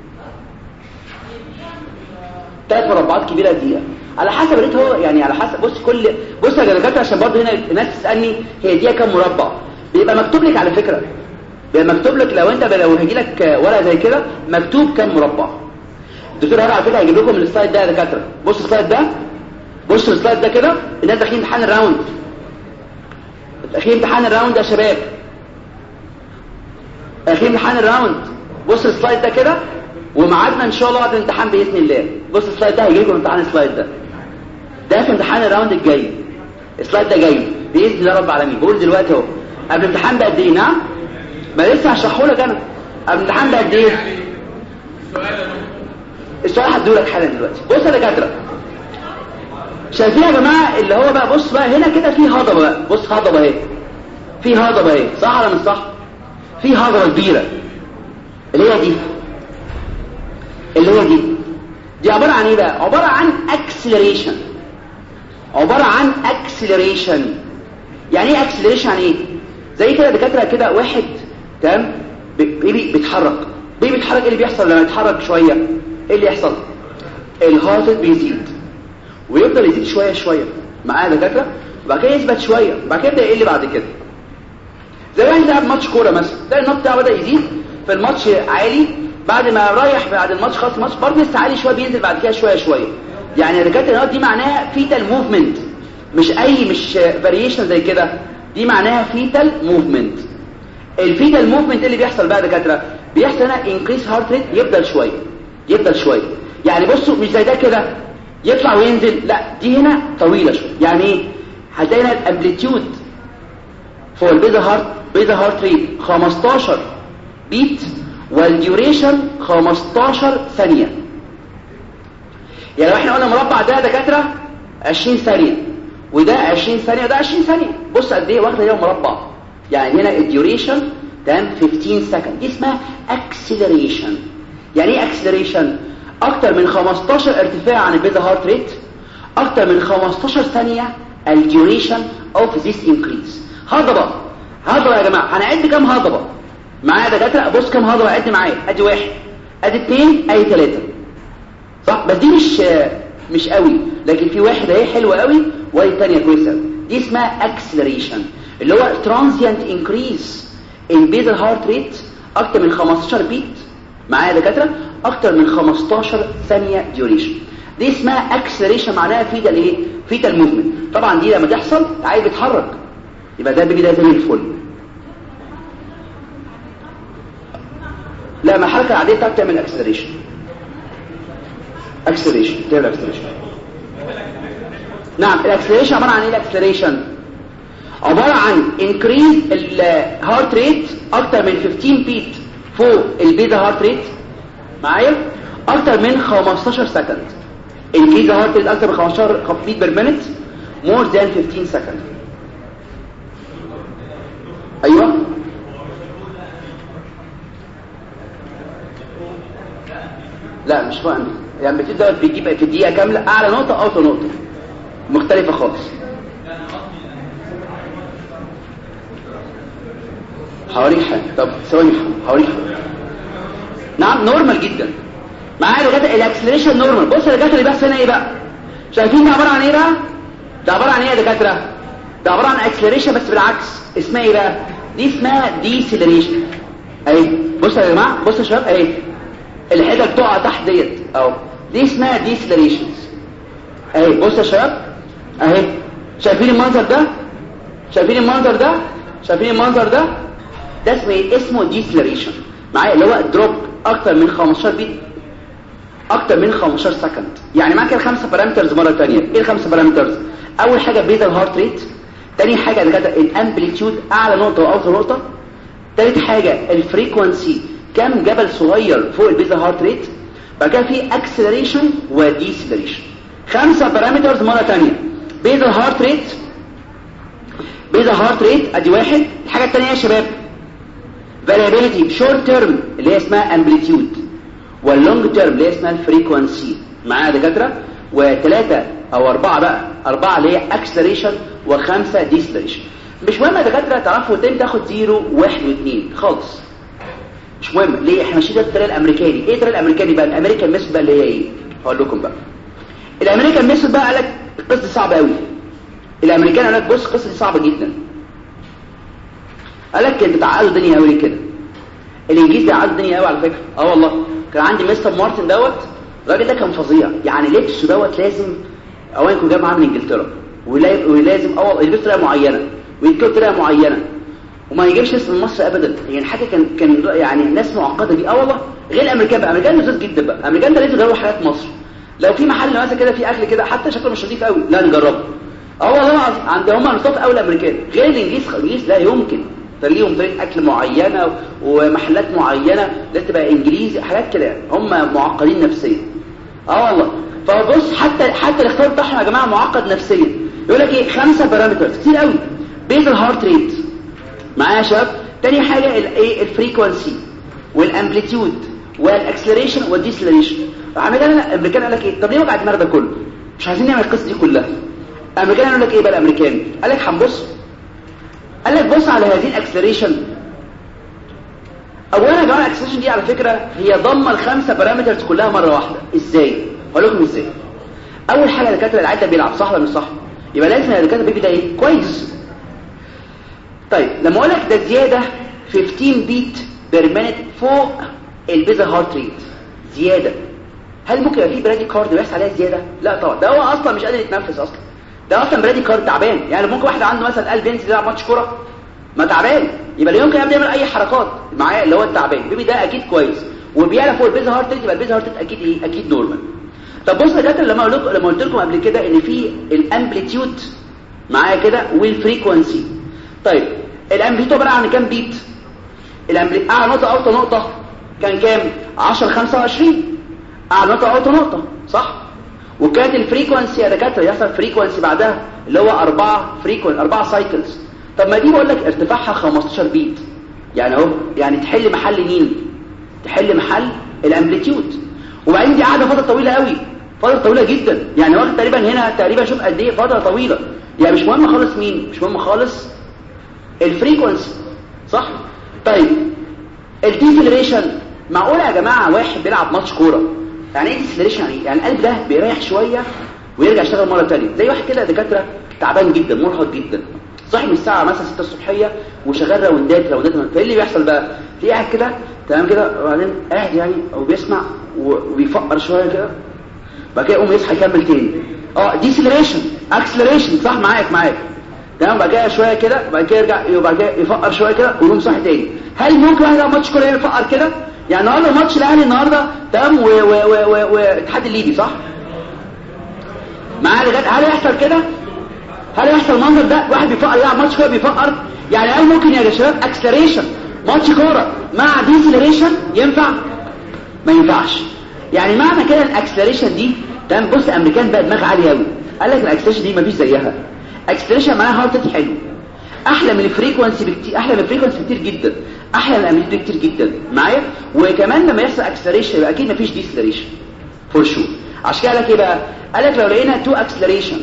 B: ثلاث مربعات كبيره دقيقه على حسب الريت هو يعني على حسب بص كل بص يا دكاتره عشان برضه هنا الناس تسالني هي دقيقه كام مربع بيبقى مكتوب لك على فكره بيبقى مكتوب لك لو انت لو هيجي لك ورقه زي كده مكتوب كام مربع الدكتور هذا على فكره هيجيب لكم السلايد ده يا دكاتره بص السلايد ده بص السلايد ده كده الناس داخلين امتحان الراوند داخلين امتحان الراوند يا شباب داخلين امتحان الراوند بص السلايد ده كده وميعادنا ان شاء الله بعد الامتحان باذن الله بص السلايد ده هيجي لكم امتحان السلايد ده ده في امتحان الراوند الجاي السلايد ده جاي باذن الله رب العالمين بقول دلوقتي اهو قبل الامتحان بقد ايه نعم ما لسه هشرحه لك انا قبل الامتحان بقد ايه السؤال هديهولك حالا دلوقتي بص يا دكاتره شايفين يا جماعه اللي هو بقى بص بقى هنا كده في هضبه بقى بص هضبه اهي في هضبه اهي صح ولا مش صح في هضبه كبيره اللي هي دي اللي هي دي دي عباره عن ايه بقى عباره عن اكسلريشن عباره عن اكسلريشن يعني ايه اكسلريشن يعني ايه زي كده دكاتره كده واحد تمام بيبي بيتحرك بيبي بيتحرك ايه اللي بيحصل لما يتحرك شويه ايه اللي يحصل الهارت بيزيد ويفضل يزيد شويه شويه معايا دكاتره وبعد كده يثبت شويه وبعد كده يبدا يقل بعد كده زي واحد لعب ماتش كوره مثلا تلاقي النبض بتاعه بدا يزيد في الماتش عالي بعد ما رايح بعد الماتش خلاص الماتش برضه لسه عالي شويه بينزل بعد كده شويه شويه يعني ركات النقط دي معناها فيتال موفمنت مش اي مش فاريشن زي كده دي معناها فيتال موفمنت الفيتال موفمنت اللي بيحصل بقى دكاتره بيحصل هنا انكريس هارت ريت يفضل شويه يفضل شويه يعني بصوا مش زي ده كده يطلع وينزل لا دي هنا طويله شويه يعني ايه هتلاقي هنا الامبليتيود فور البيزا هارت بيزا هارت ريت 15 بيت والديوريشن 15 ثانيه يعني لو احنا قلنا مربع ده دكاتره 20 ثانيه وده 20 ثانيه وده 20 ثانيه بص قد ايه واخده يوم مربع يعني هنا الديوريشن تمام 15 سكند دي اسمها اكسلريشن يعني ايه اكسلريشن اكتر من 15 ارتفاع عن البيزا هارت ريت اكتر من 15 ثانيه الديوريشن اوف ذيس انكريز هضبه هضبه يا جماعه هنعد كام هضبه معايا دكاتره بص كام هضبه عد معايا ادي واحد ادي اثنين ادي ثلاثه صح بس دي مش مش قوي لكن في واحد اهي حلوه قوي وادي ثانيه كويسه دي اسمها اكسلريشن اللي هو ترانزيانت انكريز ان بيزل هارت ريت اكتر من 15 بيت معايا دكاتره اكتر من 15 ثانيه ديوريشن دي اسمها اكسلريشن معناها فيتال ايه فيتال موفمنت طبعا دي لما تحصل عايز بيتحرك يبقى ده البيبي ده زي الفل لا ما الحركه العاديه بتاعته تعمل اكسلريشن اكسلريشن تعمل اكسلريشن نعم الاكسلريشن عباره عن ايه الاكسلريشن عباره عن انكريز الهارت ريت اكتر من 15 بيت فوق البيتا هارت ريت معايا اكتر من 15 سكند انكريز هارت ريت اكتر من 15 بيت بير مينيت مور ذان 15 سكند ايوه لا مش فاهم يعني بتدي دوت بيجيب في الدقيقه كامله اعلى نقطه اوطى نقطه مختلفه خالص حواليك حاجه طب ثواني حواليك حاجه نعم نورمال جدا معايا لغايه الاكسلريشن نورمال بص يا دكاتره اللي بيحصل هنا ايه بقى شايفين ده عباره عن ايه بقى ده عباره عن ايه يا دكاتره ده عباره عن اكسلريشن بس بالعكس اسمها ايه بقى دي اسمها ديسيلريشن اهي بصوا يا جماعه بصوا يا شباب اهي الحته بتقع تحت ديت اهو دي اسمها ديسلريشنز اهي بصوا يا شباب اهي شايفين المنظر ده شايفين المنظر ده شايفين المنظر ده ده اسمه ايه اسمه ديسلريشن معايا اللي هو دروب اكتر من 15 بيت اكتر من 15 سكند يعني معاك الخمسه بارامترز مره ثانيه ايه الخمسه بارامترز اول حاجه بيتا الهارت ريت تاني حاجه ده الامبليتيود اعلى نقطه واوطى نقطه تالت حاجه الفريكوانسي كم جبل صغير فوق البيزا هارت ريت بعد كده في اكسلريشن وديسلريشن خمسه بارامترز مره ثانيه بيزا هارت ريت بيزا هارت ريت ادي واحد الحاجه الثانيه يا شباب variability short term اللي هي اسمها amplitude واللونج تيرم اللي هي اسمها الفريكوانسي معايا دكاتره وثلاثه او اربعه بقى اربعه اللي هي اكسلريشن وخمسه ديسلريشن مش مهم يا دكاتره تعرفوا ازاي تاخد زيرو واحد واثنين خالص مش مهم ليه احنا ماشيين الطريقه الامريكاني ايه الطريقه الامريكاني بقى الامريكان ميثود بقى اللي هي ايه هقول لكم بقى الامريكان ميثود بقى قال لك قصه صعبه قوي الامريكان قال لك بص القصه دي صعبه جدا قال لك انت تعقدوا الدنيا قوي كده الانجليز بيعقدوا الدنيا قوي على فكره اه والله كان عندي مستر مارتن دوت الراجل ده كان فظيع يعني لبسه دوت لازم اولا يكون جاي معاه من انجلترا ولازم اه يلبس بطريقه معينه ويتكلم بطريقه معينه وما يجيبش اسم مصر ابدا يعني حاجه كان كان يعني ناس معقده دي اه والله غير الامريكان بقى الامريكان لذيذ جدا بقى الامريكان ده لازم يجربوا حاجات مصر لو في محل مثلا كده في اكل كده حتى شكله مش نظيف قوي لا نجربه اه والله عند هم نظاف قوي الامريكان غير الانجليز الانجليز لا يمكن ليهم طريقه اكل معينه ومحلات معينه لازم تبقى انجليزي حاجات كده هم معقدين نفسيا اه والله فبص حتى حتى الاختيار بتاعهم يا جماعه معقد نفسيا يقول لك ايه خمسه بارامترز كتير قوي بيز الهارت ريت معايا يا شباب تاني حاجه الايه الفريكوانسي والامبليتيود والاكسلريشن والديسلريشن الامريكان الامريكان قال لك ايه طب ليه وجع الدماغ ده كله مش عايزين نعمل القصه دي كلها الامريكان قالوا لك ايه بقى الامريكان قال لك هنبص قال لك بص على هذه الاكسلريشن اولا يا جماعه الاكسلريشن دي على فكره هي ضمه الخمسه بارامترز كلها مره واحده ازاي اقول لكم ازاي اول حاجه الدكاتره العيال ده بيلعب صح ولا مش صح يبقى لازم الدكاتره بيبي ده ايه كويس طيب لما اقول لك ده زياده 15 بيت بير مينيت فوق البيزا هارت ريت زياده هل ممكن يبقى في برادي كارد بيحصل عليها زياده لا طبعا ده هو اصلا مش قادر يتنفس اصلا ده اصلا برادي كارد تعبان يعني ممكن واحد عنده مثلا قلب ينزل يلعب ماتش كوره ما تعبان يبقى لا يمكن يعمل اي حركات معاه اللي هو التعبان بيبي ده اكيد كويس وبيعلى فوق البيزا هارت ريت يبقى البيزا هارت ريت اكيد ايه اكيد نورمال طب بص يا دكاتره لما قلت لما قلت لكم قبل كده ان في الامبليتيود معايا كده والفريكوانسي طيب الامبليتيود عباره عن كام بيت الامبليتيود اعلى نقطه اوطى نقطه كان كام 10 25 اعلى نقطه اوطى نقطه صح وكانت الفريكوانسي يا دكاتره يحصل فريكوانسي بعدها اللي هو أربعة فريكوان أربعة سايكلز طب ما دي بقول لك ارتفاعها 15 بيت يعني اهو يعني تحل محل مين تحل محل الامبليتيود وبعدين دي قاعده فتره طويله قوي فتره طويله جدا يعني واخد تقريبا هنا تقريبا شوف قد ايه فتره طويله يعني مش مهم خالص مين مش مهم خالص الفريكوانسي صح طيب الديسلريشن معقول يا جماعه واحد بيلعب ماتش كوره يعني ايه ديسلريشن يعني يعني القلب ده بيريح شويه ويرجع يشتغل مره ثانيه زي واحد كده دكاتره تعبان جدا مرهق جدا صاحي من الساعه مثلا 6 الصبحيه وشغال راوندات راوندات فايه اللي بيحصل بقى تلاقيه قاعد كده تمام كده وبعدين قاعد يعني او بيسمع وبيفقر شويه كده بعد كده يقوم يصحى يكمل تاني اه ديسلريشن اكسلريشن صح معاك معاك تمام بعد كده شويه كده بعد كده يرجع وبعد كده يفقر شويه كده ويقوم صاحي تاني هل ممكن واحد يلعب ماتش كوره يفقر كده يعني النهارده ماتش الاهلي النهارده تمام والاتحاد الليبي صح معايا لغايه هل يحصل كده هل يحصل المنظر ده واحد بيفقر يلعب ماتش كوره بيفقر يعني هل ممكن يا شباب اكسلريشن ماتش كوره مع ديسلريشن ينفع ما ينفعش يعني معنى كده الاكسلريشن دي تمام بص الامريكان بقى دماغ عالي قوي قال لك الاكسلريشن دي مفيش زيها اكسلريشن معناها هارت ريت حلو احلى من الفريكوانسي بكتير احلى من الفريكوانسي كتير جدا احلى من الامبليتيود كتير جدا معايا وكمان لما يحصل اكسلريشن يبقى اكيد مفيش ديسلريشن فور شور عشان كده قال لك ايه بقى قال لك لو لقينا تو اكسلريشن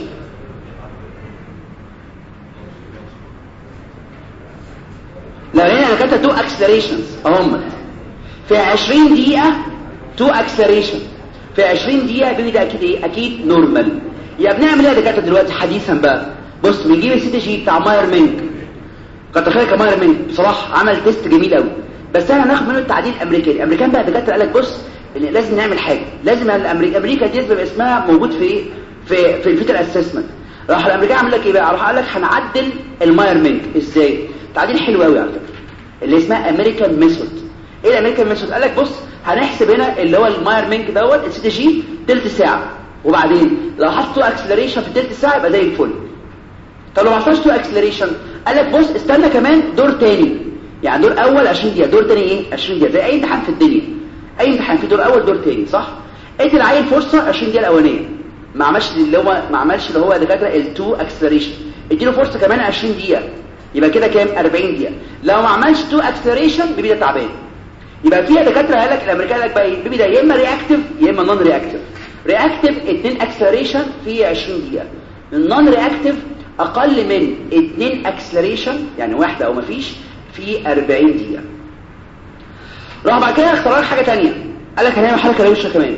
B: لو لقينا دكاتره تو اكسلريشنز اهم في 20 دقيقه تو اكسلريشن في 20 دقيقه بيجي ده اكيد ايه اكيد نورمال يا بنعمل ايه يا دكاتره دلوقتي حديثا بقى بص بنجيب السي تي جي بتاع ماير مينك كنت تخيل كماير مينك بصراحه عمل تيست جميل قوي بس احنا هناخد منه التعديل الامريكي الامريكان بقى دكاتره قال لك بص لازم نعمل حاجه لازم الامريكا امريكا دي يبقى اسمها موجود في ايه في في الفيتال اسسمنت راح الامريكان عمل لك ايه بقى راح قال لك هنعدل الماير مينك ازاي تعديل حلو قوي على فكره اللي اسمها امريكان ميثود ايه الامريكان ميثود قال لك بص هنحسب هنا اللي هو الماير مينك دوت السي تي جي تلت ساعه وبعدين لو حطوا اكسلريشن في تلت ساعه يبقى زي الفل طب لو ما حصلش تو اكسلريشن قال لك بص استنى كمان دور تاني يعني دور اول 20 دقيقه دور تاني ايه 20 دقيقه زي اي امتحان في الدنيا اي امتحان في دور اول دور تاني صح ادي العيل فرصه 20 دقيقه الاولانيه ما عملش اللي هو ما عملش اللي هو دكاتره التو اكسلريشن اديله فرصه كمان 20 دقيقه يبقى كده كام 40 دقيقه لو ما عملش تو اكسلريشن بيبي ده تعبان يبقى فيها دكاتره قال لك الامريكان قال لك بقى ايه البيبي ده يا اما رياكتيف يا اما نون رياكتيف رياكتيف 2 اكسلريشن في 20 دقيقه النون رياكتيف اقل من 2 اكسلريشن يعني واحده او مفيش في 40 دقيقه راح بعد كده اختار حاجه ثانيه قال لك هنعمل حركه روشه كمان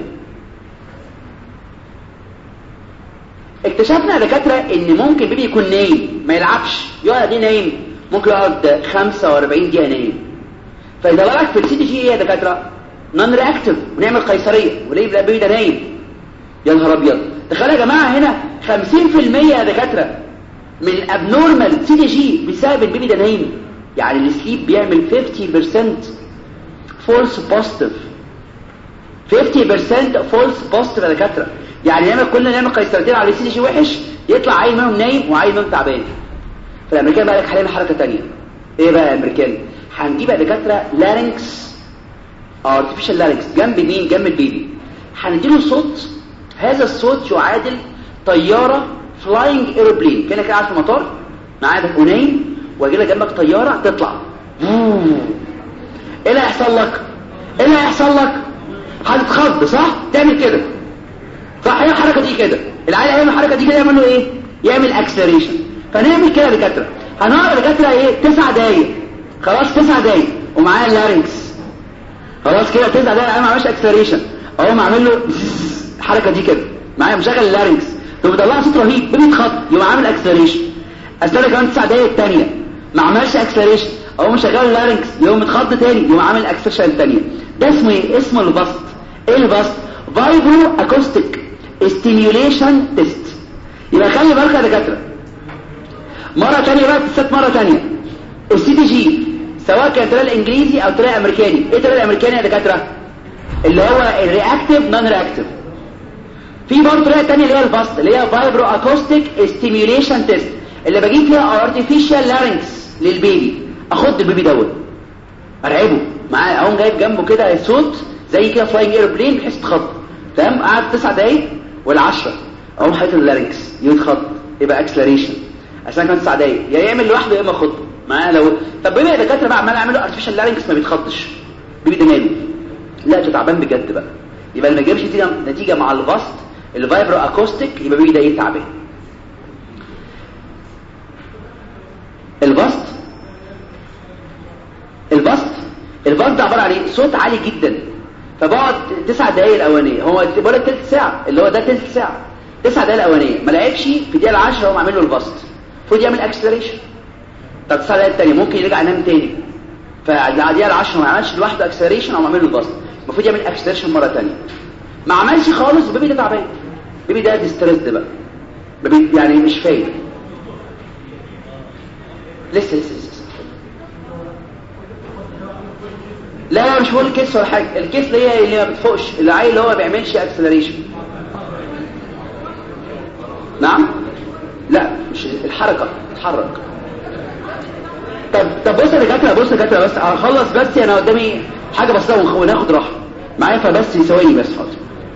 B: اكتشفنا يا دكاتره ان ممكن بيبي يكون نايم ما يلعبش يقعد دي نايم ممكن يقعد 45 دقيقه نايم فاذا بالك في السي تي جي ايه يا دكاتره نون رياكتيف ونعمل قيصريه وليه يبقى البيبي ده نايم يا نهار ابيض تخيلوا يا جماعه هنا 50% يا دكاتره من الابنورمال سي تي جي بسبب البيبي ده نايم يعني السليب بيعمل 50% فولس بوزيتيف 50% فولس بوزيتيف يا دكاتره يعني نعمل كلنا نعمل قيصرتين على السي جي وحش يطلع عيل منهم نايم وعيل منهم تعبان فالامريكان بقى لك حاليا حركه ثانيه ايه بقى الامريكان هنجيب بقى دكاتره لارنكس ارتفيشال لارنكس جنب مين جنب البيبي هنديله صوت هذا الصوت يعادل طياره فلاينج ايروبلين كانك قاعد في مطار معاك ونايم واجي لك جنبك طياره تطلع ايه اللي هيحصل لك ايه اللي هيحصل لك هتتخض صح تعمل كده صح هي الحركه دي كده العيل هيعمل الحركه دي كده يعمل له ايه يعمل اكسلريشن فنعمل كده يا دكاتره هنقعد يا دكاتره ايه تسع دقايق خلاص تسع دقايق ومعايا اللارنكس خلاص كده تسع دقايق انا ما عملش اكسلريشن اهو عامل له الحركه دي كده معايا مشغل اللارنكس تقوم مطلع صوت رهيب بيتخض يقوم عامل اكسلريشن استنى كمان تسع دقايق الثانيه ما عملش اكسلريشن اهو مشغل اللارنكس يقوم متخض تاني يقوم عامل اكسلريشن الثانيه ده اسمه ايه اسمه البسط ايه البسط فايبرو اكوستيك ستيميوليشن تيست يبقى خلي بالك يا دكاتره مره ثانيه بقى تست مره ثانيه السي تي جي سواء كان طريقه الانجليزي او طريقه امريكاني ايه الطريقه الامريكاني يا دكاتره اللي هو الرياكتيف نون رياكتيف في برضه طريقه ثانيه اللي هي الباست اللي هي فايبرو اكوستيك ستيميوليشن تيست اللي بجيب فيها ارتفيشال لارنكس للبيبي اخد البيبي دوت ارعبه معاه اقوم جايب جنبه كده صوت زي كده فلاينج ايربلين بحيث يتخض تمام قعد تسع دقايق والعشرة اقوم حاطط اللارنكس يتخض يبقى اكسلريشن عشان كان تسع دقايق يا يعمل لوحده يا اما خد معاه لو طب بما الدكاتره بقى عمال يعملوا ارتفيشال لارنكس ما بيتخضش بيبي ده ماله لا انت تعبان بجد بقى يبقى ما جابش نتيجه نتيجه مع البسط الفايبرو اكوستيك يبقى بيبي ده ايه تعبان البسط البسط البسط ده عباره عن ايه صوت عالي جدا فبقعد تسع دقايق الاولانيه هو بقول لك ثلث ساعه اللي هو ده ثلث ساعه تسع دقايق الاولانيه ما لعبش في الدقيقه 10 هو عامل له البسط المفروض يعمل اكسلريشن طب تسع دقايق الثانيه ممكن يرجع ينام تاني فعلى الدقيقه 10 ما عملش لوحده اكسلريشن او عامل له البسط المفروض يعمل اكسلريشن مره ثانيه ما عملش خالص البيبي ده تعبان البيبي ده ديستريس ده بقى بيبي يعني مش فايق لسه لسه لسه لا لا مش هو الكيس ولا حاجه الكيس اللي هي اللي ما بتفوقش العيل اللي هو ما بيعملش اكسلريشن نعم لا مش الحركه اتحرك طب طب بص يا دكاتره بص يا دكاتره بس هخلص بس انا قدامي حاجه بسيطه وناخد راحه معايا فبس ثواني بس حاضر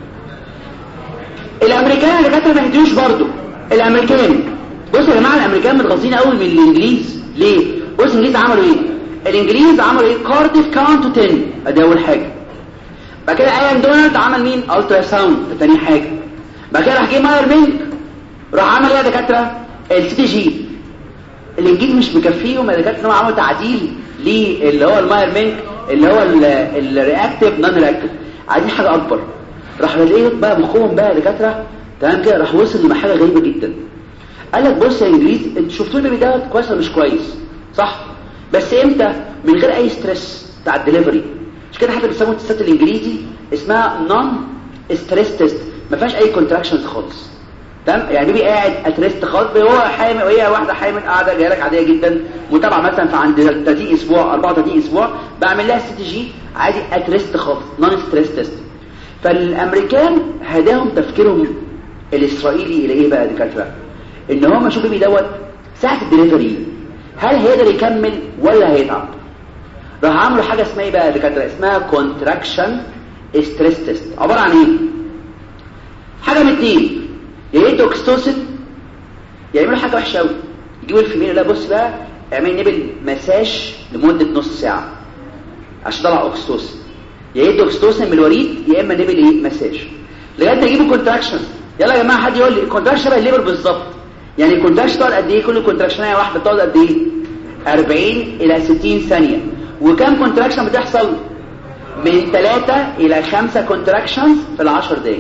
B: الامريكان يا دكاتره ما يهدوش برضه الامريكان بصوا يا جماعه الامريكان متغاظين قوي من الانجليز ليه بص الانجليز عملوا ايه الانجليز عملوا ايه كارديف كاونت 10 ادي اول حاجه بعد كده ايان دونالد عمل مين الترا ساوند ده تاني حاجه بعد كده راح جه ماير مينك راح عمل ايه يا دكاتره السي تي جي الانجليز مش مكفيهم يا دكاتره انهم عملوا تعديل للي هو الماير مينك اللي هو الرياكتيف نون رياكتيف عايزين حاجه اكبر راح ايه بقى مخهم بقى يا دكاتره تمام كده راح وصل لحاجه غريبه جدا قال لك بص يا انجليز انتوا شفتوا البيبي ده كويس ولا مش كويس صح بس امتى من غير اي ستريس بتاع الدليفري مش كده حتى بيسموها التستات الانجليزي اسمها نون ستريس تيست ما فيهاش اي كونتراكشنز خالص تمام يعني بيبي قاعد اتريست خالص هو حامل وهي واحده حامل قاعده جايه لك عاديه جدا متابعه مثلا في عند 30 اسبوع 34 اسبوع بعمل لها سي تي جي عادي اتريست خالص نون ستريس تيست فالامريكان هداهم تفكيرهم الاسرائيلي الى ايه بقى يا دكاتره ان هم شوفوا بيبي دوت ساعه الدليفري هل هيقدر يكمل ولا هيتعب راح عملوا حاجه اسمها ايه بقى يا دكاتره اسمها كونتراكشن ستريس تيست عباره عن ايه حاجه من اتنين يا يدوا اوكستوسن يعملوا حاجه وحشه قوي يجيبوا الفيميل لا بص بقى اعمل نبل مساج لمده نص ساعه عشان طلع اوكستوسن يا يدوا اوكستوسن من الوريد يا اما نبل ايه مساج لغايه ما يجيبوا كونتراكشن يلا يا جماعه حد يقول لي الكونتراكشن شبه الليبر بالظبط يعني الكونتراكشن تقعد قد ايه كل كونتراكشنيه واحده بتقعد قد ايه 40 الى 60 ثانيه وكم كونتراكشن بتحصل من 3 الى 5 كونتراكشنز في ال10 دقايق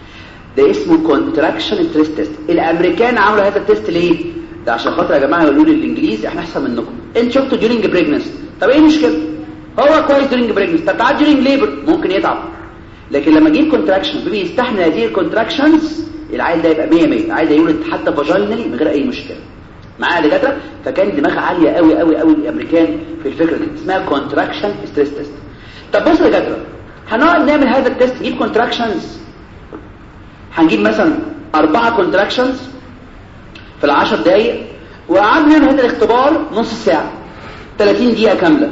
B: ده اسمه كونتراكشن تريست تيست الامريكان عملوا هذا التيست ليه ده عشان خاطر يا جماعه يقولوا لي الانجليز احنا احسن منكم انت شفتوا ديورنج بريجنس طب ايه المشكله هو كويس ديورنج بريجنس طب تعال ديورنج ليبر ممكن يتعب لكن لما اجيب كونتراكشن بيبي يستحمل هذه الكونتراكشنز العيل ده يبقى 100 100 العيل ده يولد حتى فاجينالي من غير اي مشكله معايا دكاتره فكان دماغ عاليه قوي قوي قوي الامريكان في الفكره دي اسمها كونتراكشن ستريس تيست طب بصوا يا دكاتره هنقعد نعمل هذا التيست نجيب كونتراكشنز هنجيب مثلا أربعة كونتراكشنز في العشر دقايق وقعدنا نعمل هذا الاختبار نص ساعة 30 دقيقة كاملة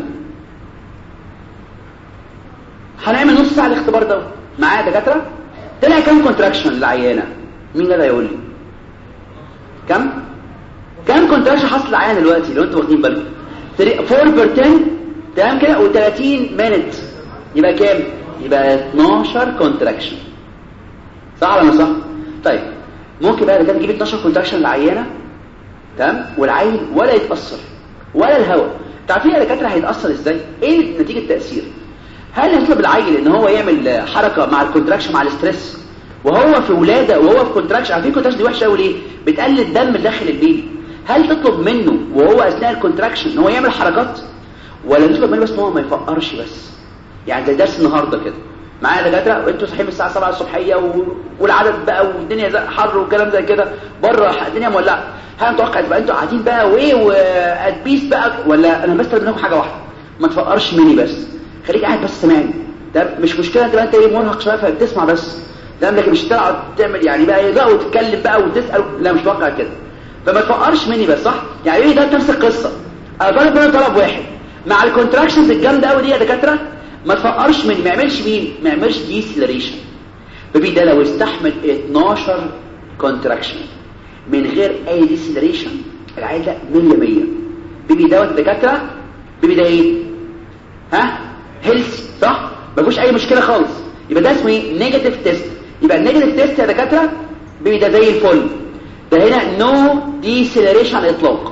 B: هنعمل نص ساعة الاختبار ده معايا دكاترة طلع كام كونتراكشن للعيانة مين ده يقول لي كم كام كونتراكشن حصل للعيانة دلوقتي لو انتوا واخدين بالكم 4 بير 10 تمام كده و30 مينت يبقى كام يبقى 12 كونتراكشن صح ولا مش صح طيب ممكن بقى كده نجيب 12 كونتراكشن للعيانه تمام والعين ولا يتاثر ولا الهواء تعرفين يا دكاتره هيتاثر ازاي ايه نتيجه التاثير هل هيطلب العيل ان هو يعمل حركه مع الكونتراكشن مع الاسترس وهو في ولاده وهو في كونتراكشن عارفين الكونتراكشن دي وحشه قوي ليه بتقلل الدم داخل البيبي هل تطلب منه وهو اثناء الكونتراكشن ان هو يعمل حركات ولا تطلب منه بس ان هو ما يفقرش بس يعني زي درس النهارده كده معايا دكاتره وانتوا صاحيين الساعه 7 الصبحيه و... والعدد بقى والدنيا حر والكلام زي كده بره الدنيا مولعه هل متوقع تبقى انتوا قاعدين بقى وايه وادبيس بقى ولا انا بس منكم حاجه واحده ما تفقرش مني بس خليك قاعد بس سامعني ده مش مشكله تبقى انت ايه مرهق شويه فبتسمع بس ده لكن مش تقعد تعمل يعني بقى ايه بقى وتتكلم بقى وتسال لا مش متوقع كده فما تفقرش مني بس صح يعني ايه ده نفس القصه انا طالب منه طلب واحد مع الكونتراكشنز الجامده قوي دي يا دكاتره ما تفقرش مني ما يعملش مين ما يعملش ديسيلريشن بيبي ده لو استحمل 12 كونتراكشن من غير اي ديسيلريشن العيل ده 100 100 بيبي دوت دكاتره بيبي ده ايه ها هيلث صح ما فيهوش اي مشكله خالص يبقى ده اسمه ايه نيجاتيف تيست يبقى النيجاتيف تيست يا دكاتره بيبي ده زي الفل ده هنا نو ديسيلريشن على الاطلاق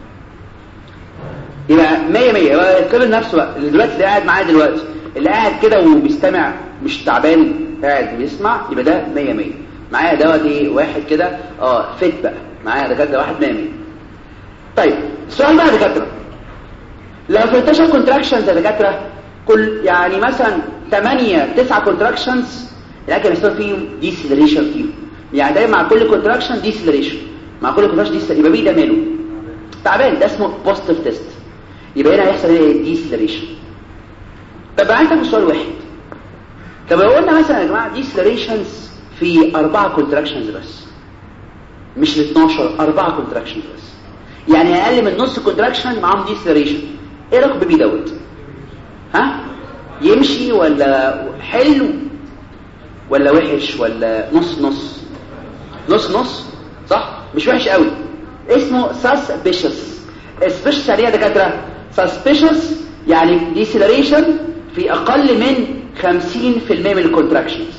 B: يبقى 100 100 يبقى يتكلم نفسه بقى اللي دلوقتي اللي قاعد معايا دلوقتي اللي قاعد كده وبيستمع مش تعبان قاعد بيسمع يبقى ده 100 100 معايا دوت ايه واحد كده اه فت بقى معايا دكاتره واحد 100 100 طيب السؤال بقى يا دكاتره لو في 12 كونتراكشنز يا دكاتره كل يعني مثلا 8 9 كونتراكشنز لكن يحصل فيهم ديسيلريشن فيهم يعني دايما مع كل كونتراكشن ديسيلريشن مع كل كونتراكشن ديسيلريشن يبقى بيه ده ماله تعبان ده اسمه بوزيتيف تيست يبقى هنا هيحصل ايه ديسيلريشن طب عايز اخد سؤال واحد طب لو قلنا مثلا يا جماعه ديسيلريشنز في أربعة كونتراكشنز بس مش ال 12 أربعة كونتراكشنز بس يعني اقل من نص كونتراكشن معاهم ديسيلريشن ايه رايك بيبي دوت ها يمشي ولا حلو ولا وحش ولا نص نص نص نص صح مش وحش قوي اسمه suspicious suspicious يعني ايه يا دكاتره suspicious يعني deceleration في اقل من 50% من الكونتراكشنز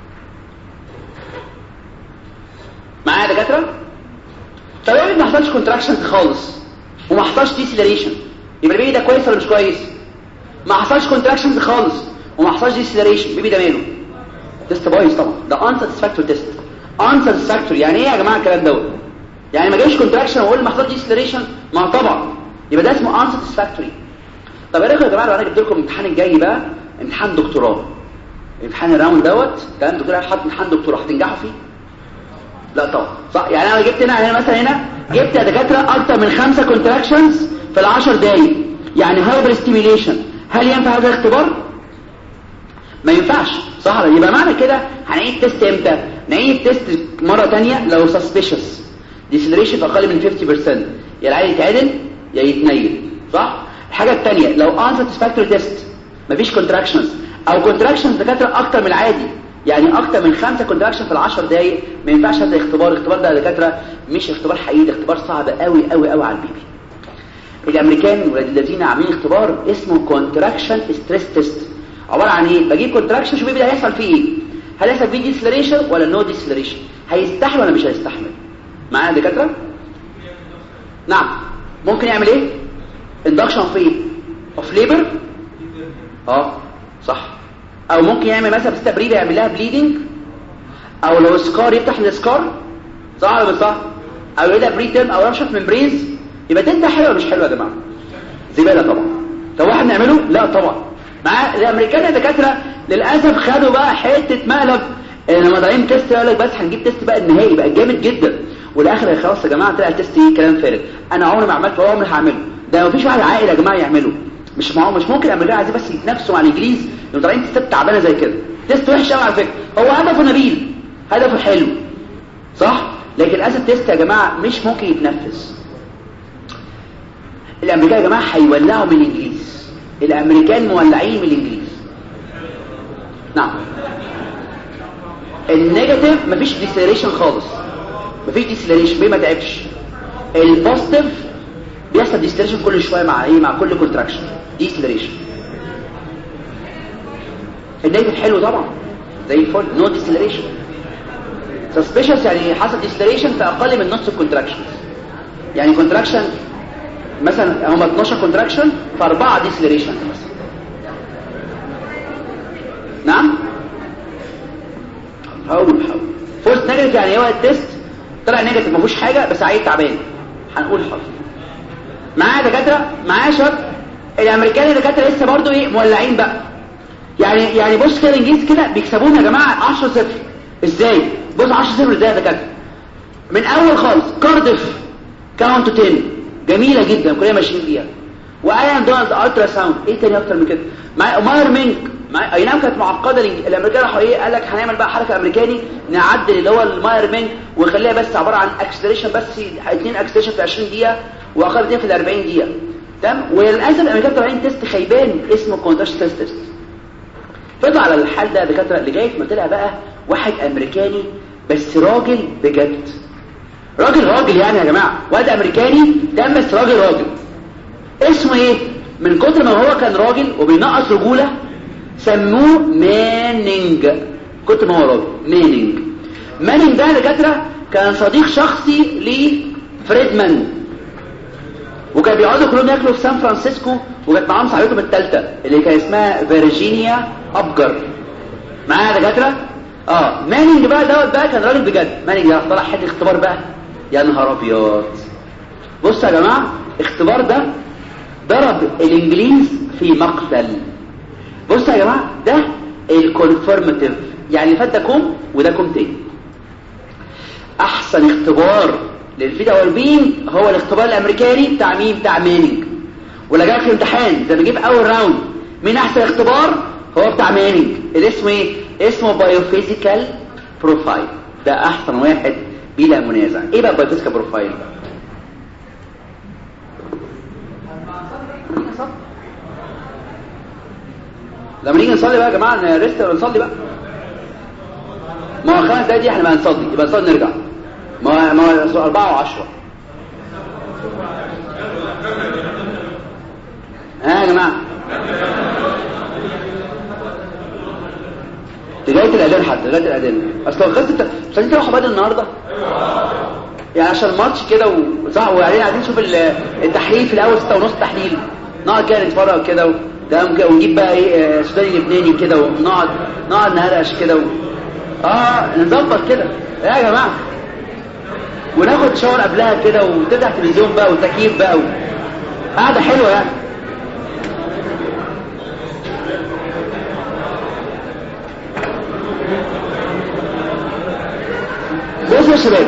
B: معايا يا دكاتره طب يعني ما حصلش كونتراكشنز خالص وما حصلش ديسيلريشن يبقى البيبي ده كويس ولا مش كويس ما حصلش كونتراكشنز خالص وما حصلش ديسيلريشن البيبي ده ماله تيست بايظ طبعا ده انساتسفاكتوري تيست انساتسفاكتوري يعني ايه يا جماعه الكلام دوت يعني ما جاش كونتراكشن واقول ما حصلش ديسيلريشن ما طبعا يبقى ده اسمه انساتسفاكتوري طب ايه رايكم يا جماعه لو انا جبت لكم الامتحان الجاي بقى امتحان دكتوراه امتحان الراوند دوت كلام دكتور حاطط امتحان دكتوراه هتنجحوا فيه لا طبعا صح يعني انا جبت هنا هنا مثلا هنا جبت يا دكاتره اكتر من خمسة كونتراكشنز في العشر دقايق يعني هايبر ستيميليشن هل ينفع هذا الاختبار ما ينفعش صح يبقى معنى كده هنعيد تيست امتى نعيد تيست مره ثانيه لو سسبيشس ديسلريشن في اقل من 50% يا العيل يتعدل يا يتنيل صح الحاجه الثانيه لو ان ساتسفاكتوري تيست مفيش كونتراكشنز او كونتراكشنز دكاتره اكتر من العادي يعني اكتر من خمسة كونتراكشن في العشر دقايق ما ينفعش هذا اختبار الاختبار ده يا دكاتره مش اختبار حقيقي ده اختبار صعب قوي قوي قوي على البيبي الامريكان ولاد الذين عاملين اختبار اسمه كونتراكشن ستريس تيست عباره عن ايه بجيب كونتراكشن شوف البيبي ده هيحصل فيه ايه هل هيحصل فيه ديسلريشن ولا نو ديسلريشن هيستحمل ولا مش هيستحمل معايا يا دكاتره نعم ممكن يعمل ايه اندكشن في اوف ليبر اه صح او ممكن يعمل مثلا بستبريد يعمل لها بليدنج او لو سكار يفتح السكار صح ولا مش صح او يقول لها بريتم او رشف ممبرينز يبقى ده حلو ولا مش حلو يا جماعه زباله طبعا طب واحد نعمله لا طبعا مع الامريكان يا دكاتره للاسف خدوا بقى حته مقلب لما ضايعين تيست يقول لك بس هنجيب تيست بقى النهائي بقى جامد جدا والاخر خلاص يا جماعه طلع التيست ايه كلام فارغ انا عمري ما عملته ولا عمري هعمله ده مفيش واحد عاقل يا جماعه يعمله مش معه مش ممكن الامريكان عايزين بس يتنافسوا مع الانجليز لو طالعين تيستات تعبانه زي كده تيست وحش قوي على فكره هو هدفه نبيل هدفه حلو صح لكن الاسيد تيست يا جماعه مش ممكن يتنفذ الامريكان يا جماعه هيولعوا من الانجليز الامريكان مولعين من الانجليز نعم النيجاتيف مفيش ديسلريشن خالص مفيش ديسلريشن بيه ما تعبش البوزيتيف بيحصل ديسلريشن كل شويه مع ايه مع كل كونتراكشن ديسلريشن النيجاتيف حلو طبعا زي الفل نو ديسلريشن سسبيشس يعني حصل ديسلريشن في اقل من نص الكونتراكشن يعني كونتراكشن مثلا هم 12 كونتراكشن فاربعه ديسلريشن مثلا نعم حاول حاول فولس نيجاتيف يعني هو التيست طلع نيجاتيف ما فيهوش حاجه بس عيل تعبان هنقول حاضر معايا دكاتره معايا شط الامريكان الدكاتره لسه برضو ايه مولعين بقى يعني يعني بص كده الانجليز كده بيكسبونا يا جماعه 10 0 ازاي بص 10 0 ازاي يا دكاتره من اول خالص كاردف كاونت 10 جميله جدا كلنا ماشيين فيها وايام دونالد الترا ساوند ايه تاني اكتر من كده مع ماير مينك مع اي نعم كانت معقده الامريكان راحوا ايه قال لك هنعمل بقى حركه امريكاني نعدل اللي هو الماير مينك ونخليها بس عباره عن اكسلريشن بس اثنين اكسلريشن في 20 دقيقه واخر اثنين في 40 دقيقه تمام وللاسف الامريكان طالعين تيست خيبان اسمه كونتاش تيست تيست فضل على الحال ده دكاتره لغايه ما طلع بقى واحد امريكاني بس راجل بجد راجل راجل يعني يا جماعه واد امريكاني ده بس راجل راجل اسمه ايه من كتر ما هو كان راجل وبينقص رجوله سموه مانينج كنت ما هو راجل مانينج مانينج ده دكاتره كان صديق شخصي لفريدمان وكان بيقعدوا كلهم ياكلوا في سان فرانسيسكو وكانت معاهم صاحبتهم الثالثه اللي كان اسمها فيرجينيا ابجر معايا دكاتره اه مانينج بقى دوت بقى كان راجل بجد مانينج ده طلع حته اختبار بقى يا نهار ابيض بصوا يا جماعه الاختبار ده ضرب الانجليز في مقتل بصوا يا جماعه ده الكونفرماتيف يعني اللي فات ده كوم وده كوم تاني احسن اختبار للفيدا والبين هو الاختبار الامريكاني بتاع مين بتاع مانينج ولا جاي في امتحان زي ما بجيب اول راوند مين احسن اختبار هو بتاع مانينج اللي اسمه ايه اسمه بايوفيزيكال بروفايل ده احسن واحد بلا منازع ايه بقى بايوفيزيكال بروفايل لما نيجي نصلي بقى يا جماعه نرست ونصلي بقى ما هو خمس دقايق دي احنا بقى نصلي يبقى نصلي نرجع ما هو ما هو 4 و10 ها يا جماعه لغايه الاذان حتى لغايه الاذان اصل القصه مش عايزين تروحوا بدري النهارده يعني عشان الماتش كده وصح وبعدين عايزين نشوف التحليل في الاول 6 ونص تحليل نقعد كده نتفرج كده تمام كده ونجيب بقى ايه سوداني لبناني كده ونقعد نقعد نهرش كده و... اه نظبط كده يا جماعه وناخد شاور قبلها كده وتفتح تلفزيون بقى وتكييف بقى و... قعده حلوه يعني بصوا يا شباب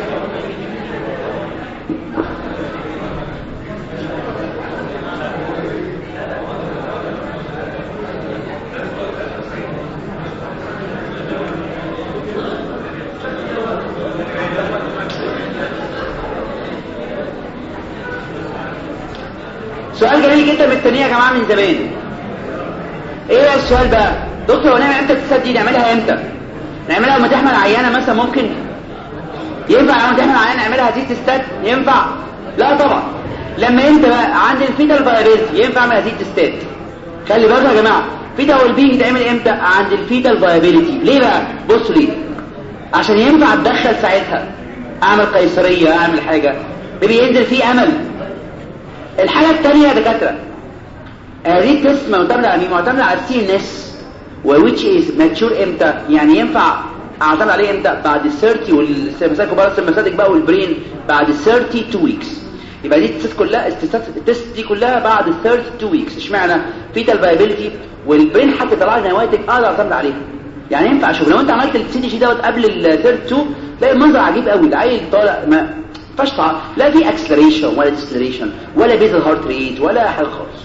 B: سؤال جميل جدا من التانية يا جماعة من زمان ايه السؤال بقى دكتور ونعمل امتى التسات دي نعملها امتى نعملها لما تحمل عيانة مثلا ممكن ينفع لما تحمل عيانة نعملها هذه التستات ينفع لا طبعا لما انت بقى عند الفيتال فايبيلتي ينفع اعمل هذه التستات خلي بالكم يا جماعة فيتا والبي يتعمل امتى عند الفيتال فايبيلتي ليه بقى بصوا ليه عشان ينفع اتدخل ساعتها اعمل قيصرية اعمل حاجة بيبي ينزل فيه امل الحاجة الثانية يا دكاترة هذه التست معتمدة على مين؟ معتمدة على السي ان اس وويتش از ماتشور امتى؟ يعني ينفع اعتمد عليه امتى؟ بعد ال 30 والسيمساكو باراس المسادك بقى والبرين بعد ال 32 ويكس يبقى دي التست كلها التست دي كلها بعد ال 32 ويكس اشمعنى؟ فيتال فايبيلتي والبرين حتى طلع لي نواتج اقدر اعتمد عليها يعني ينفع اشوف لو انت عملت السي دي جي دوت قبل ال 32 تلاقي المنظر عجيب قوي العيل طالع ما فاش لا في اكسلريشن ولا ديسلريشن ولا بيزل هارت ريت ولا حاجه خالص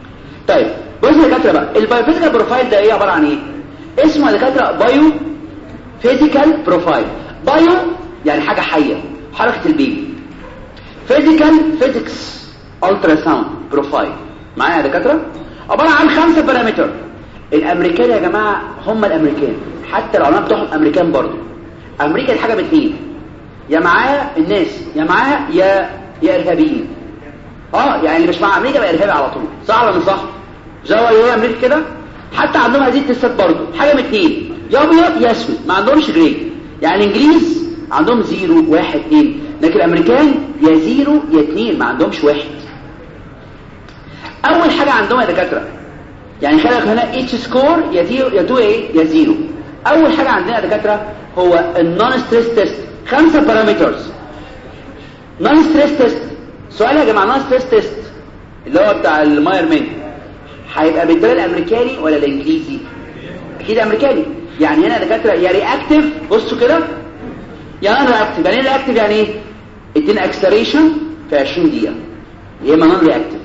B: طيب بص يا دكاتره بقى البايوفيزيكال بروفايل ده ايه عباره عن ايه اسمه يا دكاتره بايو فيزيكال بروفايل بايو يعني حاجة حية حركة البيبي فيزيكال فيزيكس الترا ساوند بروفايل معايا يا دكاتره عباره عن خمسه بارامتر الامريكان يا جماعه هم الامريكان حتى العلماء بتوعهم امريكان برضه امريكا دي حاجه باثنين يا معايا الناس يا معايا يا يا ارهابيين اه يعني اللي مش مع امريكا بقى ارهابي على طول صح ولا مش صح زي هي امريكا كده حتى عندهم هذه التستات برضه حاجه من اثنين يا ابيض يا اسود ما عندهمش جراي يعني الانجليز عندهم زيرو واحد اثنين لكن الامريكان يا زيرو يا اثنين ما عندهمش واحد اول حاجة عندهم يا دكاترة يعني خلق هنا اتش سكور يا زيرو يا تو ايه يا زيرو اول حاجة عندنا يا دكاترة هو النون ستريس تيست خمسة بارامترز نون ستريس تيست سؤال يا جماعة نون ستريس تيست اللي هو بتاع الماير مان هيبقى بالدرجة الامريكاني ولا الانجليزي اكيد امريكاني يعني هنا يا دكاترة يا رياكتيف بصوا كده يا نون رياكتيف يعني ايه رياكتيف يعني ايه ادينا اكسلريشن في 20 دقيقة يا اما نون رياكتيف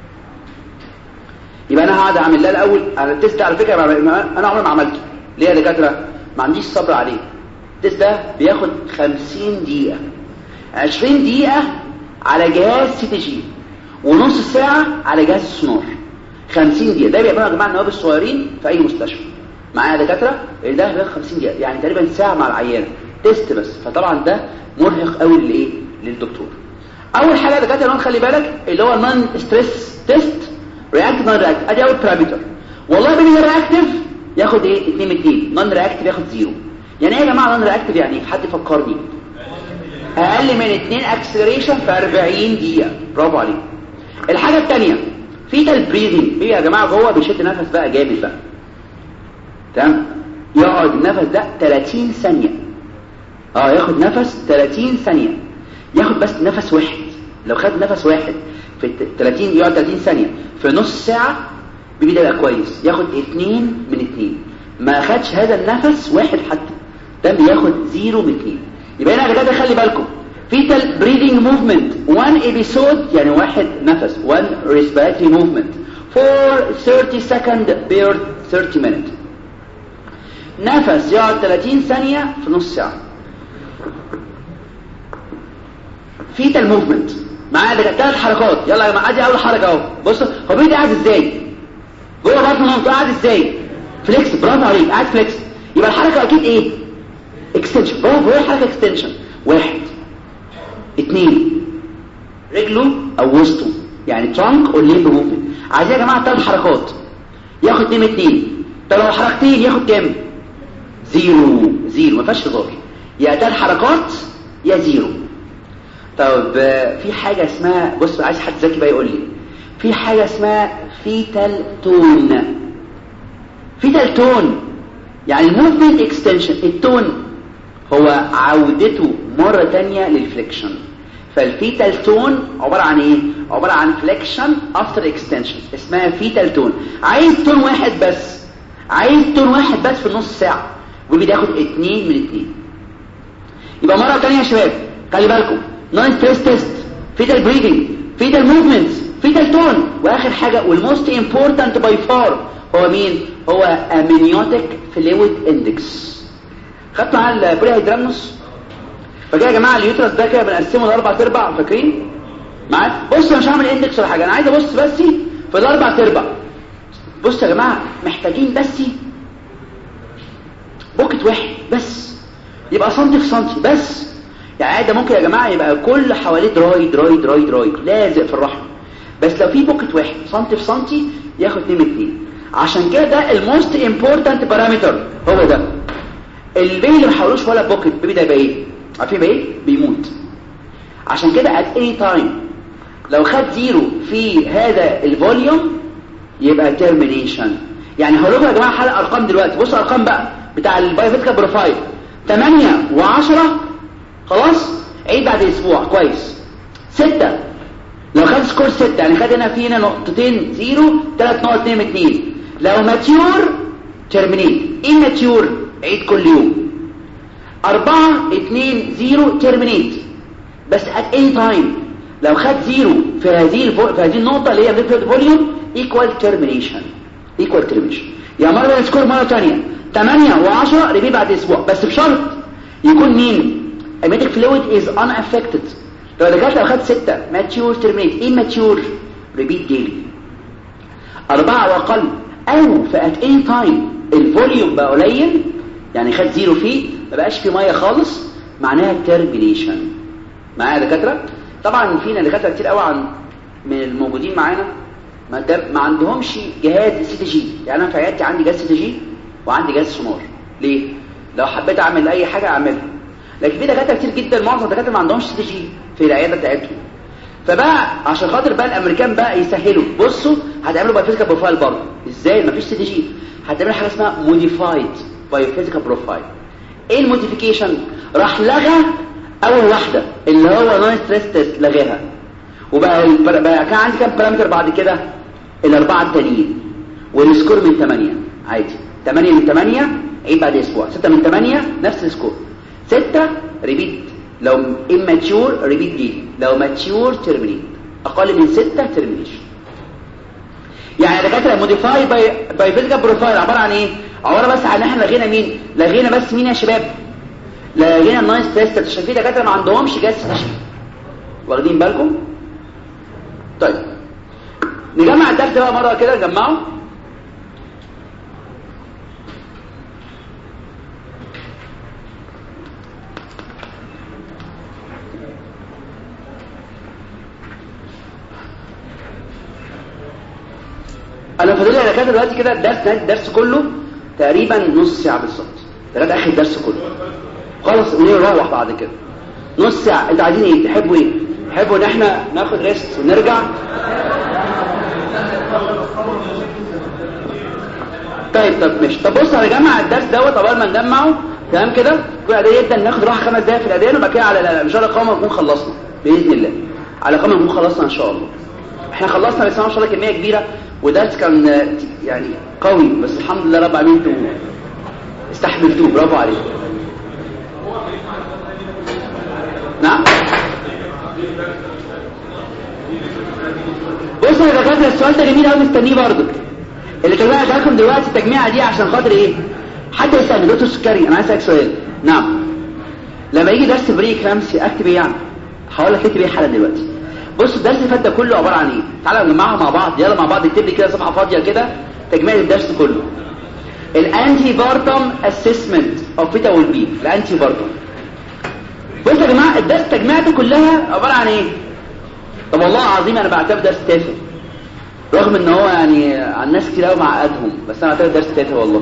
B: يبقى انا هقعد اعمل لها الاول انا التست على فكره انا عمري ما عملته ليه يا دكاتره ما عنديش صبر عليه التست ده بياخد 50 دقيقه 20 دقيقه على جهاز سي تي جي ونص ساعه على جهاز السونار 50 دقيقه ده بيعملوا يا جماعه النواب الصغيرين في اي مستشفى معايا دكاتره ده بياخد 50 دقيقه يعني تقريبا ساعه مع العيان تيست بس فطبعا ده مرهق قوي لايه للدكتور اول حاجه يا دكاتره خلي بالك اللي هو النون ستريس تيست رياكتيف نون رياكتيف ادي اول بارامتر والله بيجي رياكتيف ياخد ايه 2 2 نون رياكتيف ياخد 0 يعني ايه يا جماعه نون رياكتيف يعني ايه حد يفكرني اقل من 2 اكسلريشن في 40 دقيقه برافو عليك الحاجه الثانيه فيتال بريذنج بيجي يا جماعه جوه بيشد نفس بقى جامد بقى تمام يقعد النفس ده 30 ثانيه اه ياخد نفس 30 ثانيه ياخد بس نفس واحد لو خد نفس واحد في 30 يقعد 30 ثانية في نص ساعة بيبدأ يبقى كويس ياخد اتنين من اتنين ما خدش هذا النفس واحد حتى ده بياخد زيرو من اتنين يبقى هنا كده خلي بالكم fetal breathing movement one episode يعني واحد نفس one respiratory movement for 30 second per 30 minutes نفس يقعد 30 ثانية في نص ساعة fetal movement معايا ده ثلاث حركات يلا يا جماعه ادي اول حركه اهو بص هو بيدي قاعد ازاي جوه بطن مامته قاعد ازاي فليكس برافو عليك قاعد فليكس يبقى الحركه اكيد ايه اكستنشن برافو هي حركه اكستنشن واحد اثنين رجله او وسطه يعني ترانك او ليمب موفمنت عايزين يا جماعه ثلاث حركات ياخد اتنين اتنين طب لو حركتين ياخد كام زيرو زيرو ما فيهاش هزار يا ثلاث حركات يا زيرو طب في حاجة اسمها بص عايز حد ذكي بقى يقول لي في حاجة اسمها فيتال تون فيتال تون يعني الموفمنت اكستنشن التون هو عودته مرة تانية للفليكشن فالفيتال تون عبارة عن ايه عبارة عن فليكشن افتر اكستنشن اسمها فيتال تون عايز تون واحد بس عايز تون واحد بس في نص ساعة وبيجي ياخد اتنين من اتنين يبقى مرة تانية يا شباب خلي بالكم نون ستريس تيست فيتال بريدنج فيتال موفمنتس فيتال تون واخر حاجه والموست امبورتنت باي فار هو مين هو امنيوتيك فلويد اندكس خدت معاه البري هيدرامنوس فكده يا جماعه اليوترس ده كده بنقسمه لاربع ارباع فاكرين معايا بص انا مش هعمل اندكس ولا حاجه انا عايز ابص بس في الاربع ارباع بص يا جماعه محتاجين بس بوكت واحد بس يبقى سنتي في سنتي بس يعني ده ممكن يا جماعة يبقى كل حواليه دراي دراي دراي دراي لازق في الرحم بس لو في بوكت واحد سنتي في سنتي ياخد 2 2 عشان كده ده الموست امبورتنت بارامتر هو ده البيبي اللي ما حولوش ولا بوكت البيبي ده يبقى ايه عارفين يبقى ايه بيموت عشان كده at any time لو خد زيرو في هذا الفوليوم يبقى termination يعني هقول لكم يا جماعه حلقه ارقام دلوقتي بصوا ارقام بقى بتاع البايوفيتيكال بروفايل 8 و10 خلاص عيد بعد اسبوع كويس ستة لو خد سكور ستة يعني خد هنا في هنا نقطتين زيرو ثلاث نقط اتنين اتنين لو ماتيور ترمينيت ان ماتيور عيد كل يوم أربعة اتنين زيرو ترمينيت بس at any time لو خد زيرو في هذه الفو... في هذه النقطة اللي هي ميثود فوليوم equal termination equal termination يعني مرة سكور مرة ثانية 8 و10 ريبيت بعد اسبوع بس بشرط يكون مين emetic fluid is unaffected لو دكاتره اخدت 6 mature terminate immature repeat daily أربعة وأقل أو في at any time الفوليوم بقى قليل يعني خد زيرو فيه ما بقاش فيه مية خالص معناها termination معايا دكاترة طبعا فينا دكاترة كتير قوي عن من الموجودين معانا ما, ما عندهمش جهاز سي تي جي يعني انا في عيادتي عندي جهاز سي تي جي وعندي جهاز سونار ليه لو حبيت اعمل اي حاجه اعملها لكن في دكاتره كتير جدا معظم الدكاتره ما عندهمش سي تي جي في العياده بتاعتهم فبقى عشان خاطر بقى الامريكان بقى يسهلوا بصوا هتعملوا بايوفيزيكال بروفايل برضه ازاي مفيش سي تي جي هتعملوا حاجه اسمها موديفايد بايوفيزيكال بروفايل ايه الموديفيكيشن راح لغى اول واحده اللي هو نون ستريس تيست لغاها وبقى بقى كان عندي كام بارامتر بعد كده الاربعه التانيين والسكور من 8 عادي 8 من 8 عيد بعد اسبوع 6 من 8 نفس السكور 6 ريبيت لو immature ريبيت دي لو mature terminate اقل من 6 termination يعني دكاتره موديفاي باي باي فيزيكال بروفايل عباره عن ايه عباره بس عن احنا لغينا مين لغينا بس مين يا شباب لغينا النايس تيست عشان في دكاتره ما عندهمش جهاز تشخيص واخدين بالكم طيب نجمع الدرس بقى مره كده نجمعه انا فاضل لي دكاتره دلوقتي كده الدرس الدرس كله تقريبا نص ساعه بالظبط لغايه اخر الدرس كله خلاص ونروح بعد كده نص ساعه انتوا عايزين ايه تحبوا ايه تحبوا ان احنا ناخد ريست ونرجع طيب طب ماشي طب بص هنجمع الدرس دوت قبل ما نجمعه تمام كده كل اعدادي جدا ناخد راحه خمس دقايق في الاذان وبعد كده على ان شاء الله القمه نكون خلصنا باذن الله على القمه نكون خلصنا ان شاء الله احنا خلصنا بس ما شاء الله كميه كبيره ودرس كان يعني قوي بس الحمد لله رب العالمين انتوا استحملتوه برافو عليكم نعم بصوا يا دكاتره السؤال ده جميل قوي مستنيه برضه اللي تجمع لكم دلوقتي التجميعه دي عشان خاطر ايه حد يسالني دكتور سكري انا عايز اسالك سؤال نعم لما يجي درس بري كلامسي اكتب ايه يعني هقول لك اكتب ايه حالا دلوقتي بص الدرس اللي فات ده كله عباره عن ايه تعالى نجمعها مع بعض يلا مع بعض اكتب لي كده صفحه فاضيه كده تجميع الدرس كله الانتي بارتم اسسمنت اوف فيتا والبي الانتي بارتم بصوا يا جماعه الدرس تجميعته كلها عباره عن ايه طب والله العظيم انا بعتبر درس تافه رغم ان هو يعني عن ناس كتير قوي معقدهم بس انا بعتبر درس تافه والله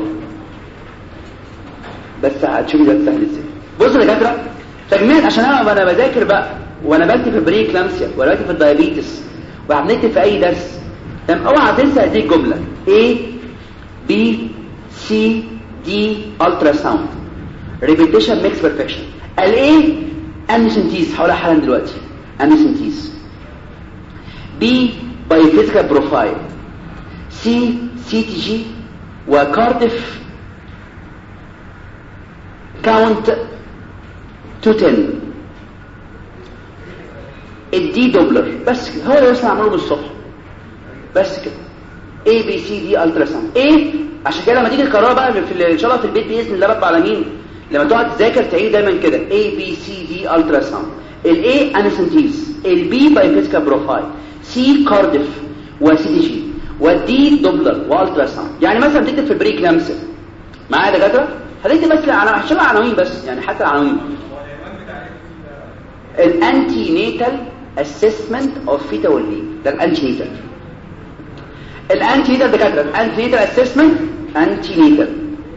B: بس هتشوفي ده سهل ازاي بصوا يا دكاتره تجميع عشان انا وانا بذاكر بقى وانا بكتب في بري كلامسيا وانا بكتب في الدايابيتس وهنكتب في اي درس تمام اوعى تنسى هذه الجمله A B C D الترا ساوند ريبيتيشن ميكس بيرفكشن الايه امنيسنتيز هقولها حالا دلوقتي امنيسنتيز B بايوفيزيكال بروفايل C سي تي جي وكارديف كاونت تو 10 الدي دوبلر بس كده هو اللي بس نعمله بالصبح بس كده اي بي سي دي الترا ساوند ايه عشان كده لما تيجي تكررها بقى في ان شاء الله في البيت باذن الله رب العالمين لما تقعد تذاكر تعيد دايما كده اي بي سي دي الترا ساوند الاي انسنتيز البي بايفيزيكال بروفايل سي كارديف وسي دي جي والدي دوبلر والترا ساوند يعني مثلا تكتب في البري كلامسيا معايا دكاتره هتكتب بس انا هشتغل عناوين بس يعني حتى العناوين الانتي نيتال assessment of fetal well-being ده الانتي نيتال الانتي نيتال دكاتره الانتي نيتال assessment انتي نيتال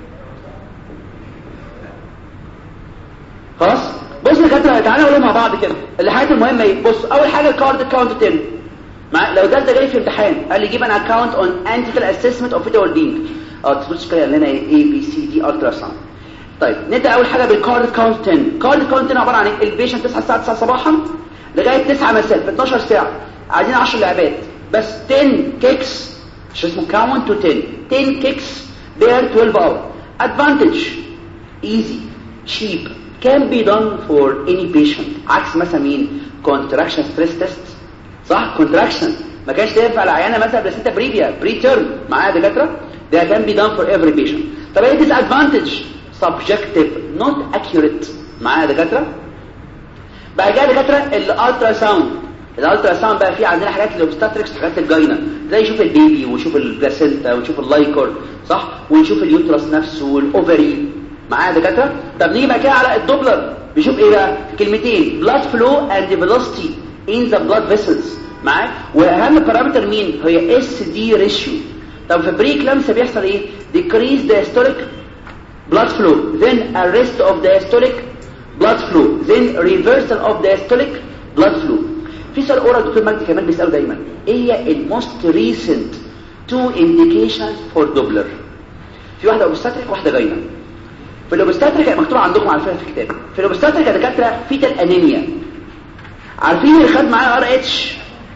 B: خلاص بص يا دكاتره تعالوا نقول مع بعض كده الحاجات المهمه ايه بص اول حاجه الكارد كاونت 10 مع لو ده ده جاي في امتحان قال لي جيب انا اكونت اون انتي اسسمنت اوف فيتال بينج اه تبص كده لنا اي بي سي دي الترا ساوند طيب نبدا اول حاجه بالكارد كاونت 10 كارد كاونت 10 عباره عن ايه البيشنت تصحى الساعه 9 صباحا لغايه 9 مساء في 12 ساعه عايزين 10 لعبات بس 10 كيكس مش اسمه كاونت تو 10 10 كيكس بير 12 اور ادفانتج ايزي شيب can be done for any patient عكس مثلا مين contraction stress test صح contraction ما كانش تنفع العيانه مثلا بلاسيتا بريفيا بري تيرم معايا دكاتره ده كان بي دان فور every patient طب ايه ديس ادفانتج سبجكتيف نوت اكيوريت معايا يا دكاتره بعد كده دكاتره الالترا ساوند الالترا ساوند بقى فيه عندنا حاجات الاوبستاتريكس حاجات الجاينه زي يشوف البيبي ويشوف البلاسينتا ويشوف اللايكور صح ونشوف اليوترس نفسه والاوفري معايا يا دكاتره طب نيجي بقى كده على الدوبلر بيشوف ايه بقى كلمتين blood flow and velocity in the blood vessels معايا واهم بارامتر مين هي اس دي ريشيو طب في بري كلامس بيحصل ايه decrease diastolic blood flow then arrest of diastolic blood flow then reversal of diastolic blood flow في سؤال اورال دكتور مجدي كمان بيساله دايما ايه هي الموست ريسنت تو indications فور دوبلر في واحده اوبستاتريك وواحده جاينه في الاوبستاتريك مكتوب عندكم على فكره في الكتاب في الاوبستاتريك يا دكاتره فيتال انيميا عارفين اللي خد معاه ار اتش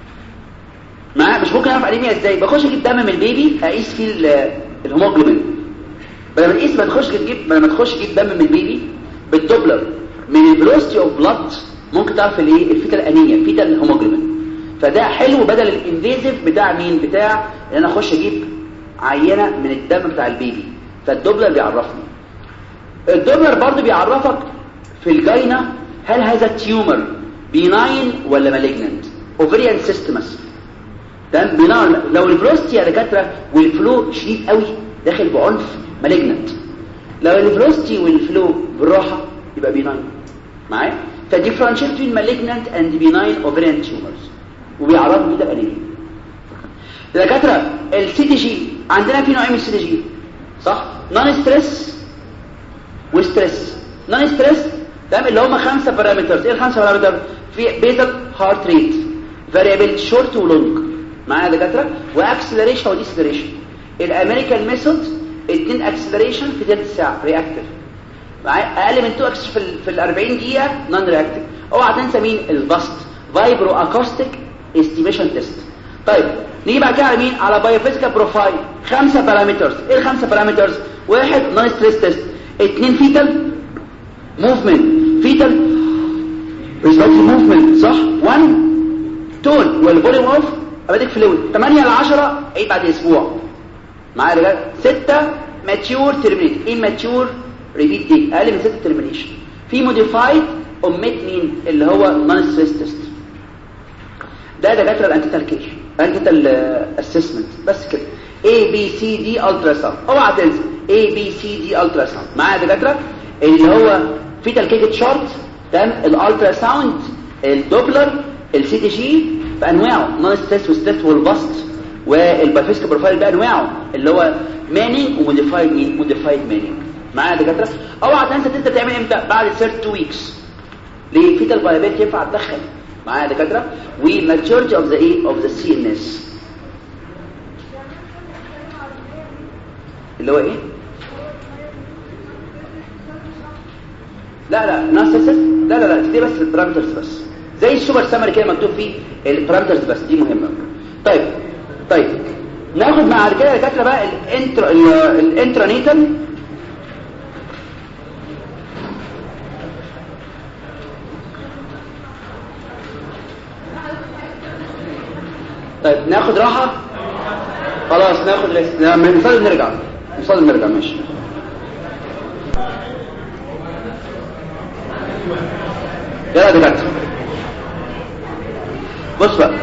B: معاه مش ممكن اعرف انيميا ازاي بخش اجيب دم من البيبي اقيس فيه الهيموجلوبين بدل ما تقيس ما تخش تجيب بدل ما تخش تجيب دم من البيبي بالدوبلر من الفيلوسيتي اوف بلاد ممكن تعرف الايه الفيتال انيميا فيتال هيموجلوبين فده حلو بدل الانفيزيف بتاع مين بتاع ان انا اخش اجيب عينه من الدم بتاع البيبي فالدوبلر بيعرفني الدوبلر برضو بيعرفك في الجاينة هل هذا التيومر بيناين ولا مالجننت اوفريان سيستمس تمام بيناين لو الفلوستي يا دكاتره والفلو شديد قوي داخل بعنف مالجننت لو الفلوستي والفلو بالراحه يبقى بيناين معايا فديفرنشيت بين مالجننت اند بيناين اوفريان تيومرز وبيعرفوا كده انيميا دكاتره السي تي جي عندنا في نوعين من السي تي جي صح نون ستريس وستريس نون ستريس تمام اللي هم خمسه بارامترز ايه الخمسه بارامتر في بيزل هارت ريت فاريبل شورت ولونج معايا يا دكاتره واكسلريشن وديسلريشن الامريكان ميثود اتنين اكسلريشن في ثلث ساعه رياكتيف معايا اقل من 2 اكس في ال في ال 40 دقيقه نون رياكتيف اوعى تنسى مين الباست فايبرو اكوستيك استيميشن تيست طيب نيجي بعد كده على مين على بايوفيزيكال بروفايل خمسه بارامترز ايه الخمسه بارامترز واحد نون ستريس تيست اثنين فيتال موفمنت فيتال ريسبكتيف موفمنت صح 1 تون والفوليوم اوف ابيدك فلويد 8 ل 10 عيد بعد اسبوع معايا رجال 6 ماتيور ترمينيت ايه ماتيور ريبيت دي اقل من 6 ترمينيشن في موديفايد اوميت مين اللي هو نون ستريس تيست ده دكاتره الانتيتال كير انتيتال اسسمنت بس كده A B C D الترا ساوند اوعى تنسى A B C D الترا ساوند معايا دكاتره اللي هو فيتال كيك شارت تمام الالترا ساوند الدوبلر السي تي جي بانواعه نون ستريس وستريس والباست والبافيسك بروفايل بانواعه اللي هو مانينج وموديفايد مين موديفايد مانينج معايا دكاتره اوعى تنسى انت تعمل امتى بعد 32 ويكس ليه فيتال بايبيت ينفع تدخل معايا دكاتره وماتيورتي اوف ذا ايه اوف ذا سي ان اس اللي هو ايه لا لا ناسس لا لا لا دي بس البارامترز بس زي السوبر سمري كده مكتوب فيه البارامترز بس دي مهمه طيب طيب ناخد مع كده دكاتره بقى الانترا الانترانيتال طيب ناخد راحه خلاص ناخد ريست نصلي ونرجع نصلي ونرجع ماشي يلا دلوقتي بص بقى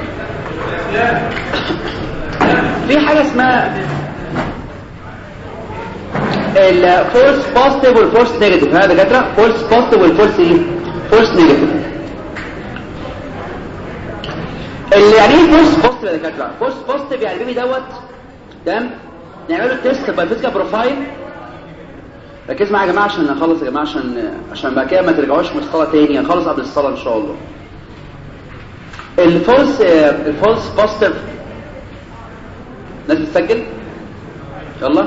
B: في حاجه اسمها الفورس بوزيتيف والفورس نيجاتيف هذا دكاتره فورس بوزيتيف والفورس ايه فورس نيجاتيف اللي يعني ايه فورس بوزيتيف يا دكاتره فورس بوزيتيف يعني البيبي دوت تمام نعمله تيست بايفيزيكال بروفايل ركزوا معايا يا جماعه عشان نخلص يا جماعه عشان عشان بعد كده ما ترجعوش من الصلاه تاني هنخلص قبل الصلاه ان شاء الله الفولس الفولس بوزيتيف ناس بتسجل يلا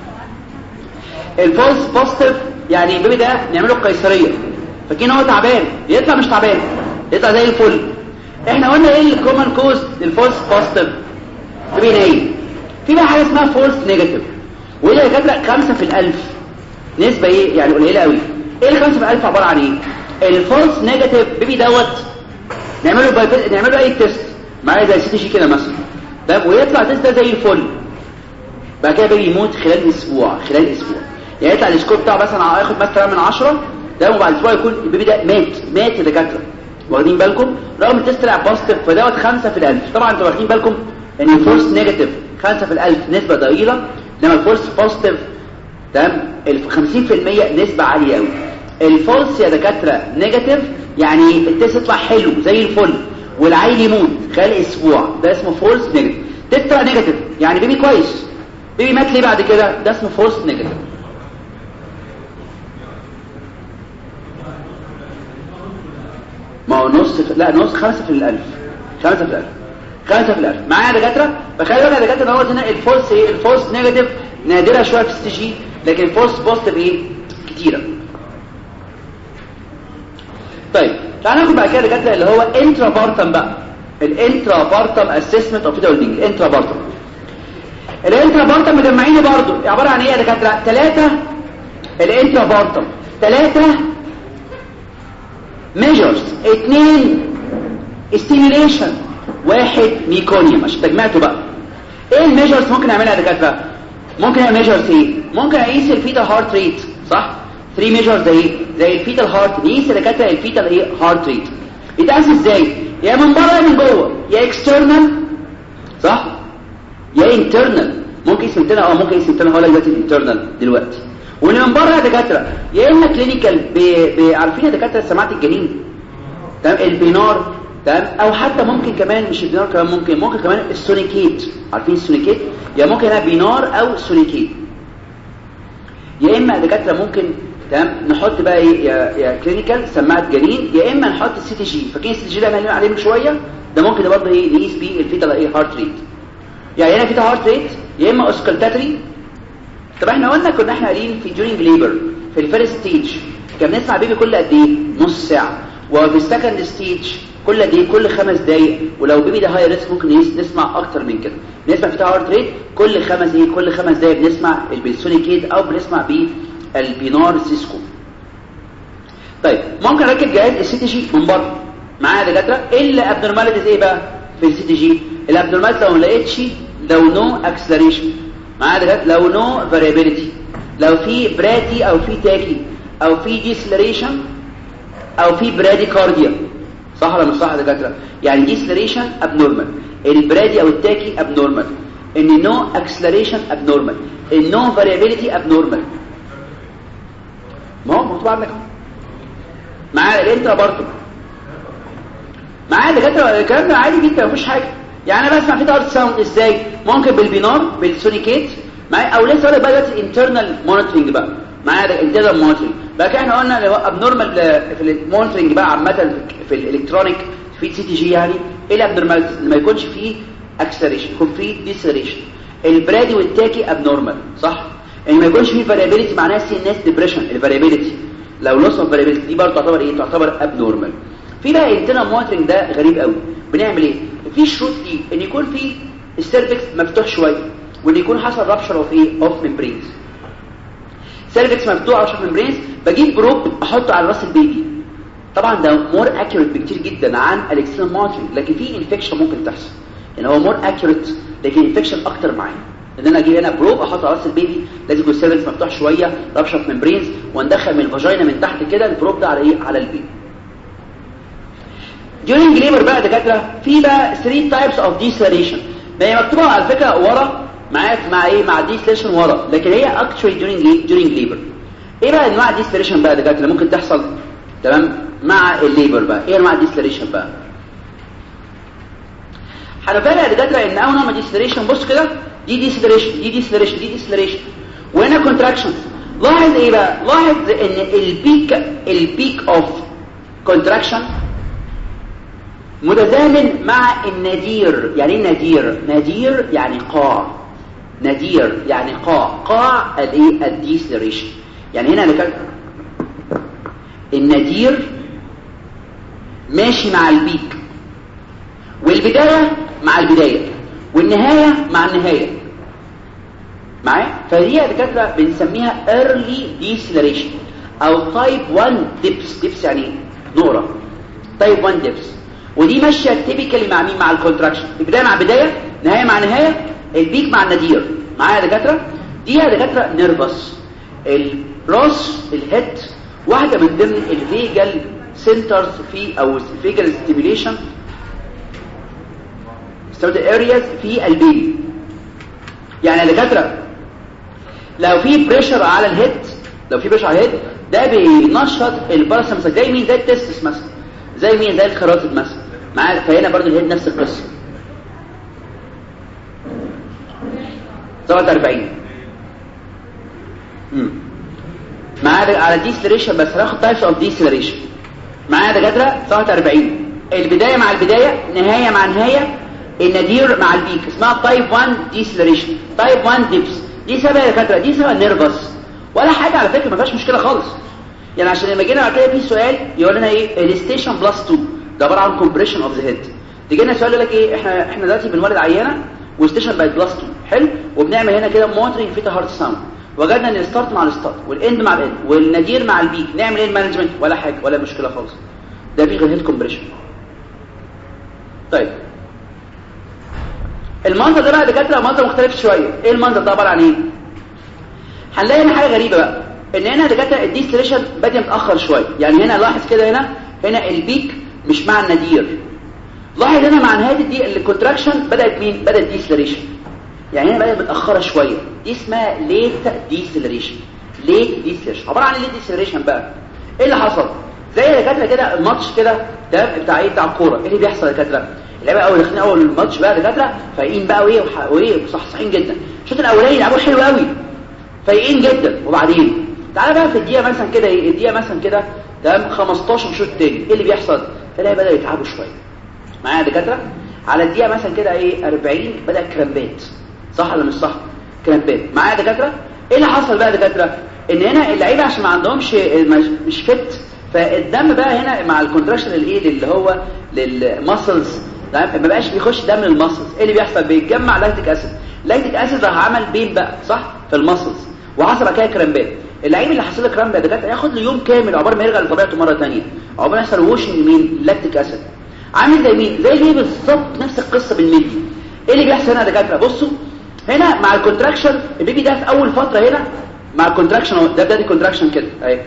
B: الفولس بوزيتيف يعني البيبي ده نعمله قيصريه فاكرين هو تعبان يطلع مش تعبان يطلع زي الفل احنا قلنا ايه الكومن كوز للفولس بوزيتيف بيبي نايم في بقى حاجه اسمها فولس نيجاتيف وهي دكاتره 5 في الألف نسبه ايه يعني قليله قوي ايه ال 5 في الألف عباره عن ايه الفولس نيجاتيف بيبي دوت نعمله بايبل... نعمله اي تيست معايا زي سي تي جي كده مثلا طيب ويطلع تيست ده زي الفل بعد كده بيجي يموت خلال اسبوع خلال اسبوع يعني يطلع السكور بتاعه مثلا هياخد مثلا من 10 ده وبعد اسبوع يكون البيبي ده مات مات يا دكاتره واخدين بالكم رغم التست طلع بوزيتيف فدوت 5 في الألف طبعا انتوا واخدين بالكم ان الفورس نيجاتيف 5 في الألف نسبه ضئيله انما الفورس بوزيتيف تمام ال 50% نسبه عاليه قوي الفولس يا دكاتره نيجاتيف يعني التست يطلع حلو زي الفل والعيل يموت خلال اسبوع ده اسمه فولس نيجاتيف تطلع نيجاتيف يعني بيبي كويس بيبي مات ليه بعد كده ده اسمه فولس نيجاتيف ما هو نص في... لا نص خمسة في الألف خمسة في الألف خمسة في الألف معايا دكاترة فخلي بالك يا دكاترة ان هو هنا الفولس ايه الفولس نيجاتيف نادرة شوية في السي جي لكن الفولس بوزيتيف ايه كتيرة طيب تعالى ناخد بعد كده دكاترة اللي هو انترا بارتم بقى الانترا بارتم اسسمنت اوف فيتال بينج الانترا بارتم الانترا بارتم مجمعين برضه عبارة عن ايه يا دكاترة ثلاثة الانترا بارتم ثلاثة measures اثنين stimulation واحد ميكونيوم عشان تجمعته بقى ايه الميجرز ممكن اعملها يا دكاتره ممكن اعمل ميجرز ايه ممكن اقيس الفيتال هارت ريت صح 3 ميجرز زي زي الفيتال هارت نقيس يا دكاتره الفيتال ايه هارت ريت يتقاس ازاي يا من بره يا من جوه يا اكسترنال صح يا انترنال ممكن اسم انترنال اه ممكن اسم انترنال هقول لك دلوقتي الانترنال دلوقتي واللي من بره يا دكاتره يا اما كلينيكال عارفين يا دكاتره سماعه الجنين تمام البينار تمام او حتى ممكن كمان مش البينار كمان ممكن ممكن كمان السونيكيت عارفين السونيكيت يا ممكن هنا بينار او سونيكيت يا اما يا دكاتره ممكن تمام نحط بقى ايه يا, يا كلينيكال سماعه جنين يا اما نحط السي تي جي فاكرين السي تي جي ده هنعمل عليه من شويه ده ممكن برضه ايه نقيس بيه الفيتال ايه هارت ريت يعني هنا فيتال هارت ريت يا اما اوسكالتاتري طب احنا قلنا كنا احنا قايلين في جورينج ليبر في الفيرست ستيج كان بنسمع بيبي كل قد ايه نص ساعه وفي السكند ستيج كل قد ايه كل خمس دقايق ولو بيبي ده هاي ريسك ممكن نسمع اكتر من كده بنسمع في هارت ريت كل خمس دقايق كل خمس دقايق بنسمع البيلسونيكيد او بنسمع بالبينار سيسكو طيب ممكن اركب جهاز السي تي جي من بره معايا دكاتره الا ابنورماليتيز ايه بقى في السي تي جي الابنورماليتيز لو ما لقيتش لو نو اكسلريشن معايا دكاتره لو نو فاريابيليتي لو في برادي او في تاكي او في ديسلريشن او في برادي كارديا صح ولا مش صح يا دكاتره يعني ديسلريشن ابنورمال البرادي او التاكي ابنورمال ان نو اكسلريشن ابنورمال النو فاريابيليتي ابنورمال ما هو مكتوب عندك معايا الانترا برضه معايا دكاتره الكلام ده عادي جدا مفيش حاجه يعني انا بسمع في دارت ساوند ازاي ممكن بالبينار بالسونيكيت معايا او لسه ولا بقى دلوقتي انترنال مونيتورنج بقى معايا انترنال مونيتورنج بقى كده احنا قلنا لو ابنورمال في المونيتورنج بقى عامه في الالكترونيك في سي تي جي يعني ايه الابنورمال ما يكونش فيه اكسلريشن يكون فيه ديسلريشن البرادي والتاكي ابنورمال صح ان ما يكونش فيه فاريابيليتي معناها سي الناس ديبريشن الفاريابيليتي لو لوس اوف فاريابيليتي دي برضه تعتبر ايه تعتبر ابنورمال في بقى انترنال مونيتورنج ده غريب قوي بنعمل ايه في شروط دي ان يكون في السيرفكس مفتوح شويه وان يكون حصل رابشر اوف ايه اوف ميمبرينز سيرفكس مفتوح او اوف ميمبرينز بجيب بروب احطه على راس البيبي طبعا ده مور اكيوريت بكتير جدا عن الاكسترنال مونيتورنج لكن في انفكشن ممكن تحصل يعني هو مور اكيوريت لكن انفكشن اكتر معايا ان انا اجيب هنا بروب احطه على راس البيبي لازم يكون السيرفكس مفتوح شويه رابشر اوف ميمبرينز وندخل من الفاجينا من تحت كده البروب ده على ايه على البيبي during labor بقى دكاتره في بقى 3 types of deceleration ما هي مكتوبه على فكره ورا معاك مع ايه مع deceleration ورا لكن هي actually during during labor ايه بقى انواع deceleration بقى دكاتره ممكن تحصل تمام مع الليبر بقى ايه انواع deceleration بقى هنفرق يا دكاتره ان اول نوع من deceleration بص كده دي deceleration دي deceleration دي deceleration وهنا contraction لاحظ ايه بقى لاحظ ان البيك البيك اوف contraction متزامن مع النذير يعني ايه نذير نذير يعني قاع نذير يعني قاع قاع الايه الديسلريشن يعني هنا نكلم النذير ماشي مع البيك والبداية مع البداية والنهاية مع النهاية معايا فدي يا دكاتره بنسميها early deceleration او type 1 dips dips يعني نقرة type 1 dips ودي ماشيه تيبيكالي مع مين مع الكونتراكشن البدايه مع بدايه نهايه مع نهايه البيك مع النادير معايا يا دكاتره دي يا دكاتره نيرفس الراس الهيد واحده من ضمن الفيجال سنترز في او الفيجال ستيميليشن ستودي ارياز في البيبي يعني يا دكاتره لو في بريشر على الهيد لو في بريشر على الهيد ده بينشط الباراسمس زي مين زي التستس مثلا زي مين زي الكراتيد مثلا معايا فهنا برضو الهيد نفس القصه 47 امم معايا على ديسلريشن بس هاخد تايبس اوف ديسلريشن معايا دكاتره 47 البدايه مع البدايه نهايه مع نهايه النادير مع البيك اسمها تايب 1 ديسلريشن تايب 1 ديبس دي سبب يا دكاتره دي سبب نيرفس ولا حاجه على فكره ما فيهاش مشكله خالص يعني عشان لما جينا بعد كده في سؤال يقول لنا ايه الستيشن بلس 2 ده عباره عن كومبريشن اوف ذا هيد تيجي لنا سؤال يقول لك ايه احنا احنا دلوقتي بنولد عيانه والستيشن بقت بلس 2 حلو وبنعمل هنا كده مونترنج فيتا هارت ساوند وجدنا ان الستارت مع الستارت والاند مع الاند والنادير مع البيك نعمل ايه المانجمنت ولا حاجه ولا مشكله خالص ده في غير هيد كومبريشن طيب المنظر ده بقى دكاتره منظر مختلف شويه ايه المنظر ده عباره عن ايه هنلاقي هنا حاجه غريبه بقى ان هنا دكاتره الديسلريشن بادئ متاخر شويه يعني هنا لاحظ كده هنا هنا البيك مش مع النادير لاحظ هنا مع نهايه دي الكونتراكشن بدات مين بدات ديسلريشن يعني هنا بدات متاخره شويه دي اسمها ليت ديسلريشن ليت ديسلريشن عباره عن ليت ديسلريشن بقى ايه اللي حصل زي دكاتره كده الماتش كده ده بتاع ايه بتاع الكوره ايه اللي بيحصل يا دكاتره اللعيبه اول داخلين اول الماتش بقى دكاتره فايقين بقى وايه وايه صحصحين جدا الشوط الاولاني لعبوا حلو قوي فايقين جدا وبعدين تعالى بقى في الدقيقه مثلا كده ايه الدقيقه مثلا كده تمام 15 شوط تاني ايه اللي بيحصل تلاقي بدأوا يتعبوا شويه معايا دكاتره على الدقيقه مثلا كده ايه 40 بدا كرامبات صح ولا مش صح كرامبات معايا دكاتره ايه اللي حصل بقى دكاتره ان هنا اللعيبه عشان ما عندهمش مش فت فالدم بقى هنا مع الكونتراكشن الايه اللي هو للمسلز ما بقاش بيخش دم للمسلز ايه اللي بيحصل بيتجمع لاكتيك اسيد لاكتيك اسيد راح عمل بين بقى صح في المسلز وحصل كده كرامبات اللعيب اللي حصل له كرامب ده كانت هياخد له يوم كامل عقبال ما يرجع لطبيعته مره ثانيه عقبال ما يحصل ووشنج مين لاكتيك اسيد عامل زي مين زي دي بالظبط نفس القصه بالملي ايه اللي بيحصل هنا يا دكاتره بصوا هنا مع الكونتراكشن البيبي ده في اول فتره هنا مع الكونتراكشن ده بدايه الكونتراكشن كده اهي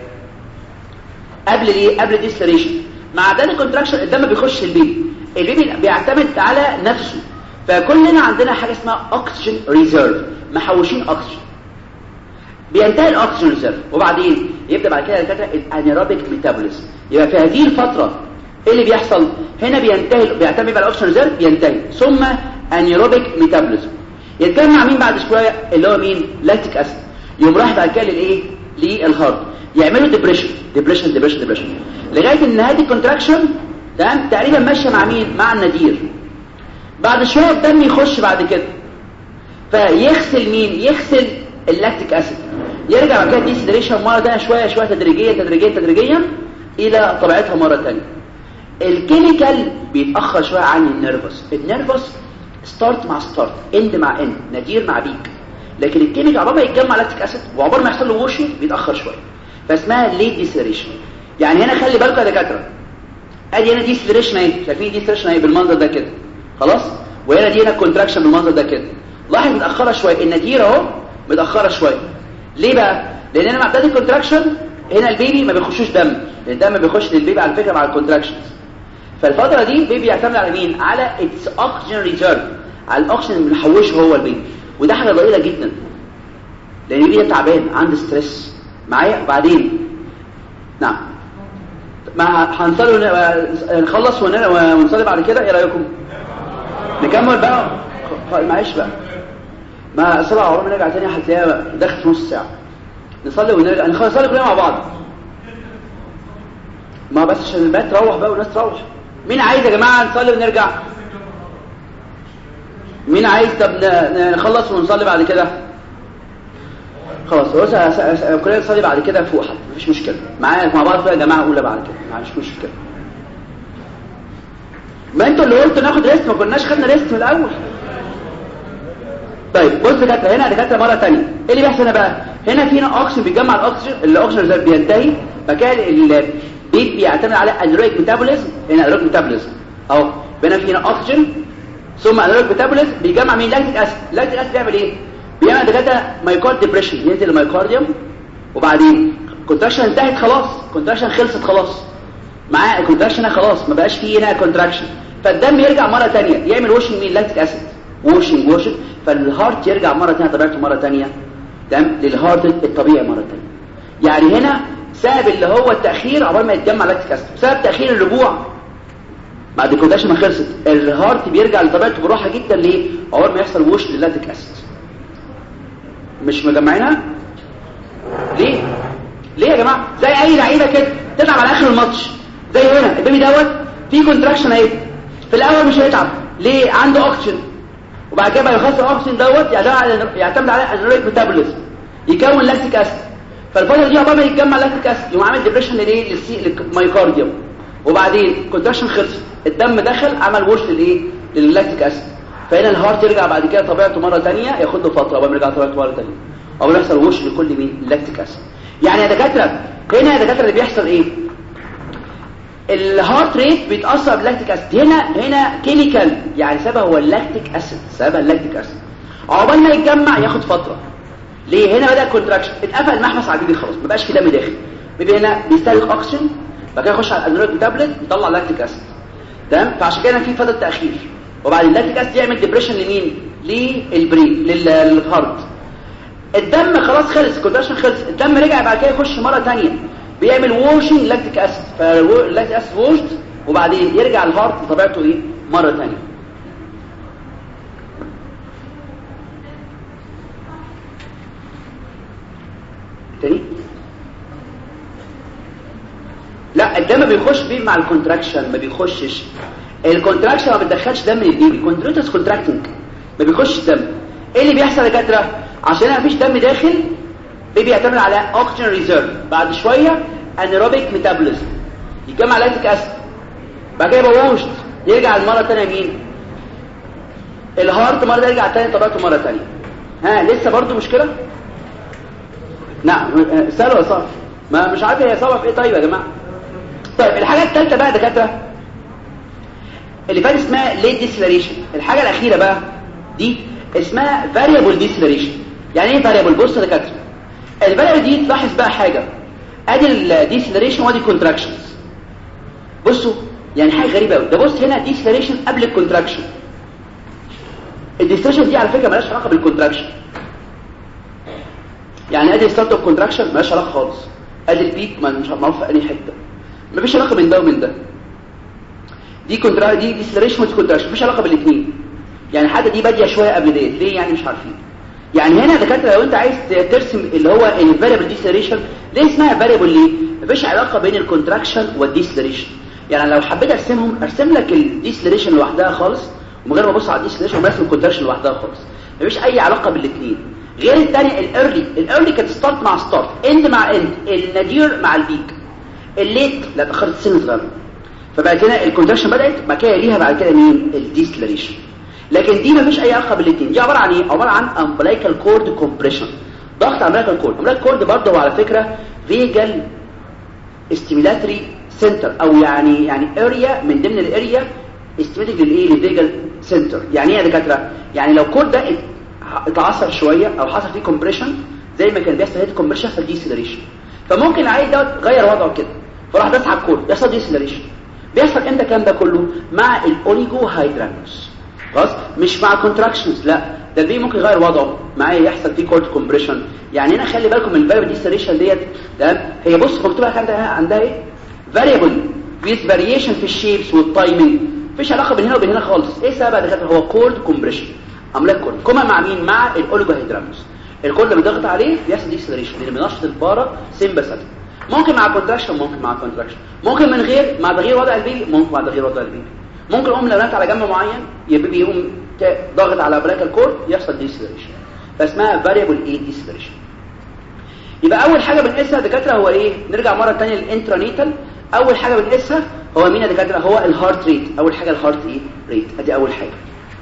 B: قبل ايه قبل ديسلريشن مع بدايه الكونتراكشن الدم بيخش البيبي البيبي بيعتمد على نفسه فكلنا عندنا حاجه اسمها اوكسجين ريزيرف محوشين اوكسجين بينتهي الاكسجين ريزيرف وبعدين يبدا بعد كده الدكاتره الانيروبيك ميتابوليزم يبقى في هذه الفتره ايه اللي بيحصل هنا بينتهي بيعتمد على الاكسجين ريزيرف بينتهي ثم انيروبيك ميتابوليزم يتجمع مين بعد شويه اللي هو مين لاكتيك اسيد يقوم رايح بعد كده للايه للهارت يعملوا ديبريشن ديبريشن ديبريشن ديبريشن لغايه ان هذه الكونتراكشن تمام تقريبا ماشيه مع مين مع النادير بعد شويه الدم يخش بعد كده فيغسل مين يغسل اللاكتيك اسيد يرجع بعد كده ديسيدريشن مره ثانيه شويه شويه تدريجيا تدريجيا تدريجيا الى طبيعتها مره ثانيه الكيميكال بيتاخر شويه عن النيرفس النيرفس ستارت مع ستارت اند مع اند نادير مع بيك لكن الكيميكال عقبال ما يتجمع لاكتيك اسيد وعقبال ما يحصل له ووشنج بيتاخر شويه فاسمها ليت ديسيدريشن يعني هنا خلي بالكم يا دكاتره ادي هنا ديسيدريشن اهي شايفين ديسيدريشن اهي بالمنظر ده كده خلاص وهنا دي هنا كونتراكشن بالمنظر ده كده لاحظ متاخره شويه النادير اهو متاخره شويه ليه بقى لان انا مع بدايه الكونتراكشن هنا البيبي ما بيخشوش دم الدم بيخش للبيبي على فكره مع الكونتراكشنز فالفتره دي البيبي يعتمد على مين على اتس اوكسجين ريزيرف على الاكسجين اللي محوشه هو البيبي وده حاجه ضئيله جدا لان البيبي ده تعبان عنده ستريس معايا وبعدين نعم ما هنصلي نخلص ونصلي بعد كده ايه رايكم نكمل بقى معلش بقى ما الصلاة عمرنا نرجع تاني هتلاقيها داخل في نص ساعة نصلي ونرجع نصلي كلنا مع بعض ما بس عشان البنات تروح بقى والناس تروح مين عايز يا جماعة نصلي ونرجع مين عايز طب نخلص ونصلي بعد كده خلاص بص كلنا نصلي بعد كده فوق حتى مفيش مشكلة معايا مع بعض يا جماعة أولى بعد كده معلش مشكلة ما انتوا اللي قلتوا ناخد ريست ما كناش خدنا ريست من الأول طيب بص دكاتره هنا دكاتره مره ثانيه ايه اللي بيحصل هنا بقى هنا في هنا اكسجين بيتجمع الاكسجين الاكسجين ده بينتهي فكان البيت بيعتمد على انيرويك ميتابوليزم هنا انيرويك ميتابوليزم اهو هنا في هنا اكسجين ثم انيرويك ميتابوليزم بيجمع مين لاكتيك اسيد لاكتيك اسيد بيعمل ايه بيعمل دكاتره مايكارد ديبريشن ينزل المايكارديوم وبعدين كونتراكشن انتهت خلاص كونتراكشن خلصت خلاص معاه الكونتراكشن خلاص ما بقاش فيه هنا كونتراكشن فالدم يرجع مره ثانيه يعمل واشنج مين لاكتيك اسيد واشنج واشنج فالهارت يرجع مره ثانيه طبيعته مره ثانيه تمام للهارت الطبيعي مره ثانيه يعني هنا سبب اللي هو التاخير عقبال ما يتجمع لاكتيك اسيد سبب تاخير الرجوع بعد الكونتراكشن ما خلصت الهارت بيرجع لطبيعته بالراحه جدا ليه عقبال ما يحصل وش للاكتيك اسيد مش مجمعينها ليه ليه يا جماعه زي اي لعيبه كده تلعب على اخر الماتش زي هنا البيبي دوت في كونتراكشن اهي في الاول مش هيتعب ليه عنده اوكسجين وبعد كده بقى يخلص الاوكسجين دوت يعتمد على انريك ميتابوليزم يكون لاكتيك اسيد فالفتره دي عقبال ما يتجمع لاكتيك اسيد يقوم عامل ديبريشن للايه للمايكارديوم وبعدين كونتراكشن خلص الدم دخل عمل وش للايه لللاكتيك اسيد فهنا الهارت يرجع بعد كده طبيعته مره ثانيه ياخد له فتره قبل ما يرجع طبيعته مره ثانيه او يحصل وش لكل مين اللاكتيك اسيد يعني يا دكاتره هنا يا دكاتره اللي بيحصل ايه الهارت ريت بيتاثر باللاكتيك اسيد هنا هنا كيميكال يعني سبب هو اللاكتيك اسيد سبب اللاكتيك اسيد عقبال ما يتجمع ياخد فتره ليه هنا بدا كونتراكشن اتقفل المحبس على البيبي خلاص ما بقاش في دم داخل البيبي هنا بيستهلك اكسجين بعد كده يخش على الادرينال تابلت يطلع لاكتيك اسيد تمام فعشان كده في فتره تاخير وبعد اللاكتيك اسيد يعمل ديبريشن لمين للبرين للهارت الدم خلاص خلص الكونتراكشن خلص الدم رجع بعد كده يخش مره ثانيه بيعمل ووشنج لاكتيك اسيد فاللاكتيك اسيد ووشد وبعدين يرجع الهارت لطبيعته ايه مره ثانيه تاني لا الدم بيخش بيه مع الكونتراكشن ما بيخشش الكونتراكشن ما بتدخلش دم للبيبي كونتريتس كونتراكتنج ما بيخش دم ايه اللي بيحصل يا دكاتره عشان ما فيش دم داخل بيبي يعتمد على اوكسجين ريزيرف بعد شويه انيروبيك ميتابوليزم يتجمع لاكتيك اسيد بعد كده يبقى ووشت يرجع المره الثانيه مين الهارت مره يرجع تاني طبيعته مره ثانيه ها لسه برضو مشكله نعم سهل ولا صعب ما مش عارف هي صعبه في ايه طيب يا جماعه طيب الحاجه الثالثه بقى يا دكاتره اللي فات اسمها ليت ديسلريشن الحاجه الاخيره بقى دي اسمها فاريبل ديسلريشن يعني ايه فاريبل بص يا دكاتره الفاريبل دي تلاحظ بقى حاجه ادي الديسلريشن وادي الكونتراكشنز بصوا يعني حاجه غريبه قوي ده بص هنا ديسلريشن قبل الكونتراكشن الديسلريشن دي على فكره مالهاش علاقه بالكونتراكشن يعني ادي ستارت اوف كونتراكشن مالهاش علاقه خالص ادي البيك ما مش معروف في اي حته مفيش علاقه بين ده وبين ده دي كونترا دي ديسلريشن ودي كونتراكشن مفيش علاقه بالاثنين يعني حاجه دي باديه شويه قبل ديت ليه يعني مش عارفين يعني هنا دكاتره لو انت عايز ترسم اللي هو الفاريبل ديسلريشن ليه اسمها فاريبل ليه مفيش علاقه بين الكونتراكشن والديسلريشن يعني لو حبيت ارسمهم ارسم لك الديسلريشن لوحدها خالص ومن غير ما ابص على الديسلريشن وبرسم الكونتراكشن لوحدها خالص مفيش اي علاقه بالاثنين غير الثاني الايرلي الايرلي كانت ستارت مع ستارت اند مع اند النادير مع البيك الليت لا اتاخرت سنه صغيره فبعد كده الكونتراكشن بدات بعد كده ليها بعد كده مين الديسلريشن لكن دي مفيش اي علاقه بالاثنين دي عباره عن ايه عباره عن امبلايكال كورد كومبريشن ضغط امبلايكال كورد امبلايكال كورد برضه هو على فكره فيجل ستيميلاتري سنتر او يعني يعني اريا من ضمن الاريا استيميلاتري للايه للفيجل سنتر يعني ايه يا دكاتره يعني لو الكورد ده اتعصر شويه او حصل فيه كومبريشن زي ما كان بيحصل هيد كومبريشن يحصل ديسلريشن فممكن العيل دوت غير وضعه كده فراح داس على الكورد يحصل ديسلريشن بيحصل امتى الكلام ده كله مع الاوليجو هايدرانوس خلاص مش مع كونتراكشنز لا ده البي ممكن يغير وضعه معايا يحصل فيه كورد كومبريشن يعني هنا خلي بالكم من الفاريبل ديسلريشن ديت تمام هي بص مكتوبه عندها عندها ايه فاريبل with variation في الشيبس والتايمنج مفيش علاقه بين هنا وبين هنا خالص ايه السبب ده هو كورد كومبريشن عمليه كورد كوما مع مين مع الاوليجو هيدرانوس الكورد لما ضغط عليه بيحصل ديسلريشن لان بينشط البارا سيمباثيك ممكن مع كونتراكشن ممكن مع كونتراكشن ممكن من غير مع تغيير وضع البيبي ممكن مع تغيير وضع البيبي ممكن الام لو نامت على جنب معين البيبي يقوم ضاغط على براكال كورد يحصل ديسلريشن فاسمها فاريبل ايه ديسلريشن يبقى اول حاجه بنقيسها دكاتره هو ايه نرجع مره ثانيه للانترانيتال اول حاجه بنقيسها هو مين يا دكاتره هو الهارت ريت اول حاجه الهارت ايه ريت ادي اول حاجه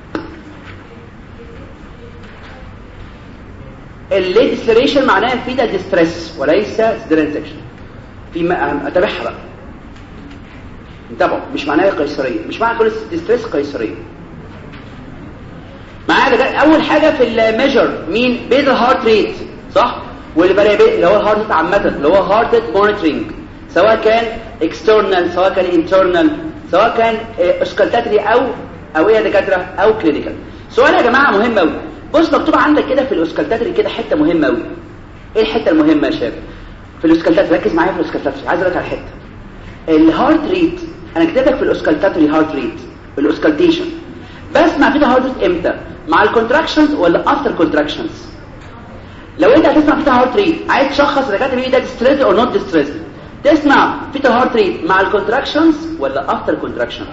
B: الليد ديسلريشن معناها فيتال ديستريس وليس سيدرنتكشن في ما اتابعها بقى انتبهوا مش معناها قيصريه مش معنى كل ديستريس قيصريه معايا اول حاجه في الميجر مين بيز هارت ريت صح والفاريبل اللي هو الهارت عامه اللي هو هارت مونيتورنج سواء كان اكسترنال سواء كان انترنال سواء كان اسكالتاتري او او ايه يا دكاتره او كلينيكال سؤال يا جماعه مهم قوي بص مكتوب عندك كده في الاسكالتاتري كده حته مهمه قوي ايه الحته المهمه يا شباب في الاسكالتاتري ركز معايا في الاسكالتاتري عايز اقول لك على حته الهارت ريت انا كتبت لك في الاسكالتاتري هارت ريت الاسكالتيشن بسمع فيها هارت ريت امتى مع الكونتراكشنز ولا افتر كونتراكشنز لو انت هتسمع فيها هارت ريت عايز تشخص اذا كانت ده ديستريس او نوت ديستريس تسمع فيها هارت ريت مع الكونتراكشنز ولا افتر كونتراكشن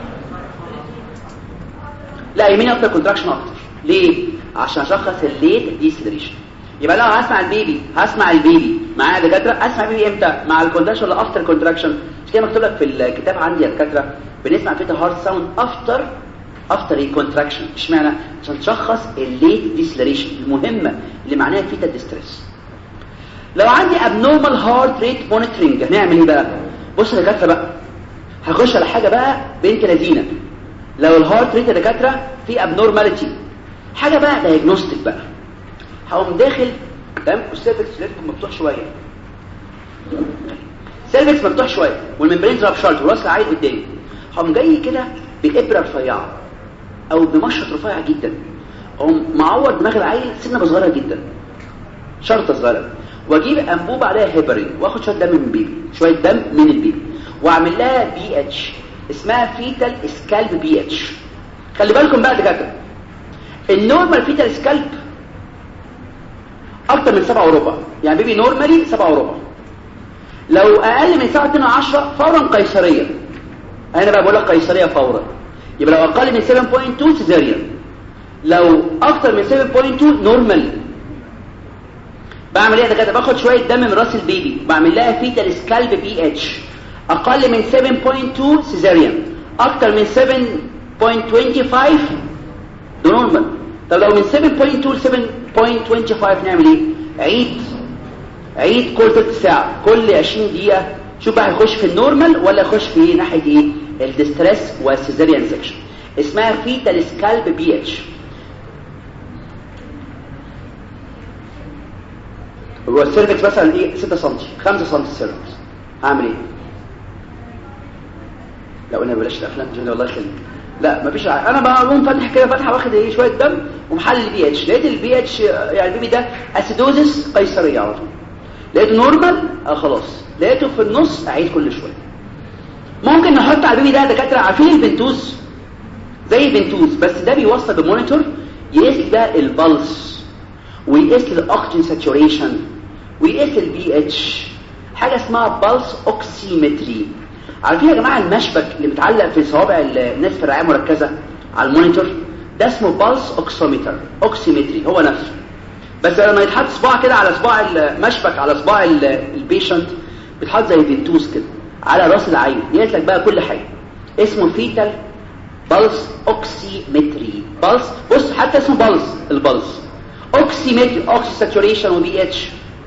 B: لا يمين افتر كونتراكشن اكتر ليه عشان اشخص الليت ديسلريشن يبقى لو هسمع البيبي هسمع البيبي معايا دكاتره اسمع البيبي امتى مع الكونتراكشن ولا افتر كونتراكشن مش كده مكتوب لك في الكتاب عندي يا دكاتره بنسمع فيها هارت ساوند افتر افتر ايه كونتراكشن اشمعنى عشان تشخص الليت ديسلريشن المهمه اللي معناها فيتا ديستريس لو عندي ابنورمال هارت ريت مونيتورنج هنعمل ايه بقى بص يا دكاتره بقى هخش على حاجه بقى بنت لذينه لو الهارت ريت يا دكاتره في ابنورماليتي حاجه بقى دايجنوستيك بقى هقوم داخل تمام والسيرفكس سيرفكس مفتوح شويه سيرفكس مفتوح شويه والممبرين رابشارت وراس العين قدامي هقوم جاي كده بابره رفيعه او بمشط رفيع جدا اقوم معور دماغ العيل سنه صغيره جدا شرطه صغيره واجيب انبوبه عليها هيبرين واخد شويه دم من البيبي شويه دم من البيبي واعمل لها بي اتش اسمها فيتال سكالب بي اتش خلي بالكم بقى دكاتره النورمال فيتال سكالب اكتر من 7 وربع يعني بيبي نورمالي 7 وربع لو اقل من 7 2 10 فورا قيصريه انا بقى بقول لك قيصريه فورا يبقى لو اقل من 7.2 سيزاريان لو اكتر من 7.2 نورمال بعمل ايه يا دكاتره باخد شويه دم من راس البيبي بعمل لها فيتال سكالب بي اتش اقل من 7.2 سيزاريان اكتر من 7.25 ده نورمال طب لو من 7.2 ل 7.25 نعمل ايه عيد عيد كل ثلث ساعه كل 20 دقيقه شوف بقى هيخش في النورمال ولا يخش في ناحيه ايه الديستريس والسيزاريان سيكشن اسمها فيتال سكالب بي اتش هو السيرفكس مثلا ايه 6 سم 5 سم السيرفكس هعمل ايه لو انا بلاش الافلام جل الله يخليك لا مفيش ع... انا بقوم فاتح كده فاتحه واخد ايه شويه دم ومحلل البي اتش لقيت البي اتش يعني البيبي ده اسيدوزس قيصريه على طول لقيته نورمال اه خلاص لقيته في النص اعيد كل شويه ممكن نحط على البيبي ده دكاتره عارفين البنتوز زي البنتوز بس ده بيوصل بمونيتور يقيس ده البلس ويقيس الاكسجين ساتوريشن ويقيس البي اتش حاجه اسمها بلس اوكسيمتري عارفين يا جماعه المشبك اللي متعلق في صوابع الناس في الرعايه المركزه على المونيتور ده اسمه بلس اوكسومتر اوكسيمتري هو نفسه بس لما يتحط صباع كده على صباع المشبك على صباع البيشنت بيتحط زي فينتوز كده على راس العين يقول لك بقى كل حاجه اسمه فيتال بلس اوكسيمتري بلس بص حتى اسمه بلس البلس اوكسيمتري اوكسي ساتوريشن وبي اتش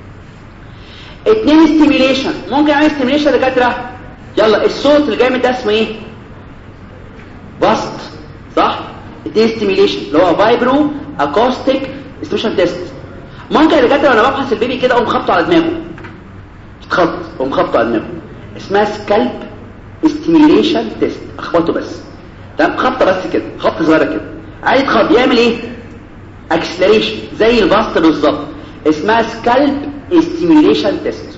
B: اتنين ستيميليشن ممكن اعمل ستيميليشن دكاتره يلا الصوت اللي جاي من ده اسمه ايه باست صح اتنين ستيميليشن اللي هو فايبرو اكوستيك ستيميليشن تيست ممكن يا دكاتره وانا بفحص البيبي كده اقوم خبطه على دماغه خبط اقوم خبطه على دماغه اسمها سكالب ستيميليشن تيست اخبطه بس تمام خبطه بس كده خبطه صغيره كده عايز خبط يعمل ايه اكسلريشن زي الباست بالظبط اسمها سكالب ستيميليشن تيست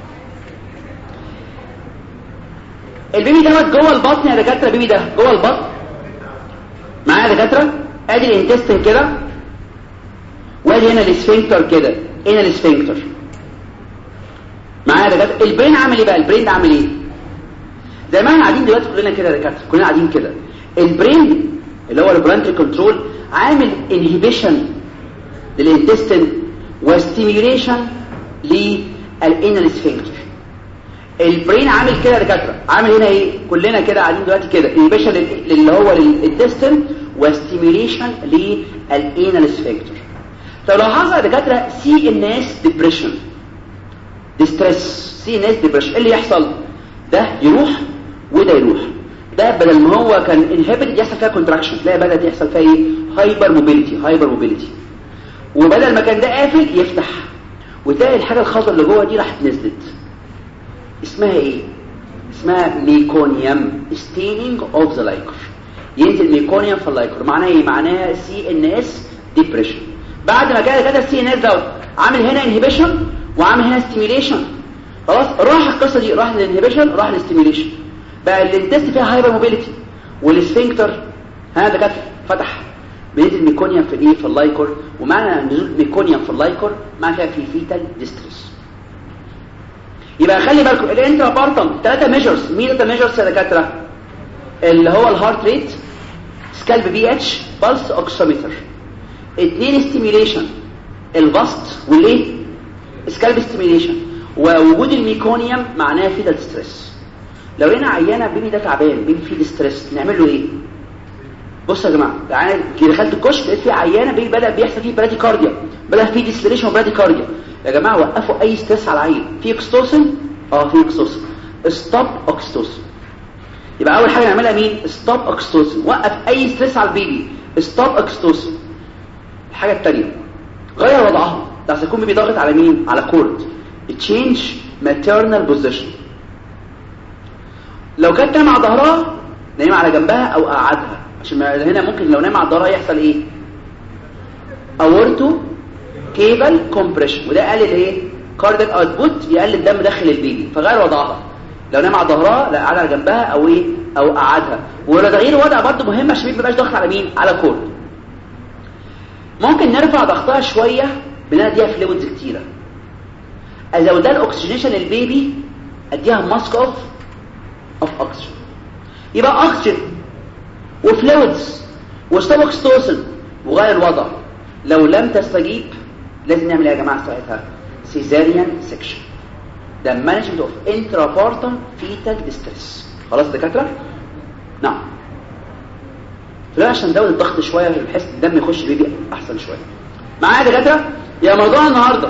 B: البيبي دوت جوه البطن يا دكاتره البيبي ده جوه البطن معايا يا دكاتره ادي الانتستين كده وادي هنا الاسفنكتر كده هنا الاسفنكتر معايا يا دكاتره البرين عامل ايه بقى البرين ده عامل ايه زي ما احنا قاعدين دلوقتي كلنا كده يا دكاتره كلنا قاعدين كده البرين اللي هو البرانتري كنترول عامل انهبيشن للانتستين وستيميوليشن للانال سفنكتر البرين عامل كده يا دكاتره عامل هنا ايه كلنا كده قاعدين دلوقتي كده انهبيشن اللي هو للانتستين وستيميوليشن للانال سفنكتر طب لو حصل يا دكاتره سي ان اس ديبريشن ديستريس سي ان اس ديبريشن ايه اللي يحصل ده يروح وده يروح ده بدل ما هو كان انهبيتد يحصل فيها كونتراكشن تلاقي بدات يحصل فيها ايه هايبر موبيليتي هايبر موبيليتي وبدل ما كان ده قافل يفتح وتلاقي الحاجه الخضراء اللي جوه دي راحت نزلت اسمها ايه اسمها ميكونيوم ستيننج اوف ذا لايكر ينزل ميكونيوم في اللايكر معناها ايه معناها سي ان اس ديبريشن بعد ما جاء كده السي ان اس دوت عامل هنا انهبيشن وعامل هنا ستيميليشن خلاص راح القصه دي راح للانهبيشن راح للستيميليشن بقى الانتست فيها هايبر موبيليتي والسفنكتر هذا كده فتح بينزل ميكونيوم في الايه في اللايكور ومعنى نزول ميكونيوم في اللايكور معنى كده في فيتال ديستريس يبقى خلي بالكم الانترا بارتم ثلاثه ميجرز مين ثلاثه ميجرز يا دكاتره اللي هو الهارت ريت سكالب بي اتش بالس اوكسومتر اثنين ستيميليشن البسط والايه سكالب ستيميليشن ووجود الميكونيوم معناه فيتال ستريس لو هنا عيانه بيبي ده تعبان بيبي فيه ستريس نعمل له ايه بصوا يا جماعه تعالى دخلت الكشك لقيت في عيانه بيبي بدا بيحصل فيه برادي كارديا بدا فيه ديسلريشن وبرادي كارديا يا جماعه وقفوا اي ستريس على العين في اكستوسن اه في اكستوسن ستوب اكستوسن يبقى اول حاجه نعملها مين ستوب اكستوسن وقف اي ستريس على البيبي ستوب اكستوسن الحاجه الثانيه غير وضعها ده عشان يكون بيبي ضاغط على مين على كورد تشينج ماتيرنال بوزيشن لو كانت نايمه على ظهرها نايمه على جنبها او قعدها عشان هنا ممكن لو نايمه على ظهرها يحصل ايه اورتو كيبل كومبريشن وده يقلل ايه كاردياك اوتبوت يقلل الدم داخل البيبي فغير وضعها لو نايمه على ظهرها لا قاعده على جنبها او ايه او قعدها ولو تغيير وضع برضه مهم عشان ما يبقاش ضغط على مين على كورد ممكن نرفع ضغطها شويه بنديها فلويدز كتيره ازودها الاكسجينيشن للبيبي اديها ماسك اوف اوف اوكسجين يبقى اوكسجين وفلويدز وستوكستوسن وغير الوضع لو لم تستجيب لازم نعمل ايه يا جماعه ساعتها سيزاريان سيكشن ده مانجمنت اوف انترابارتم فيتال ديستريس خلاص دكاتره نعم فلا عشان نزود الضغط شويه بحيث الدم يخش بيجي احسن شويه معايا يا دكاتره يا موضوع النهارده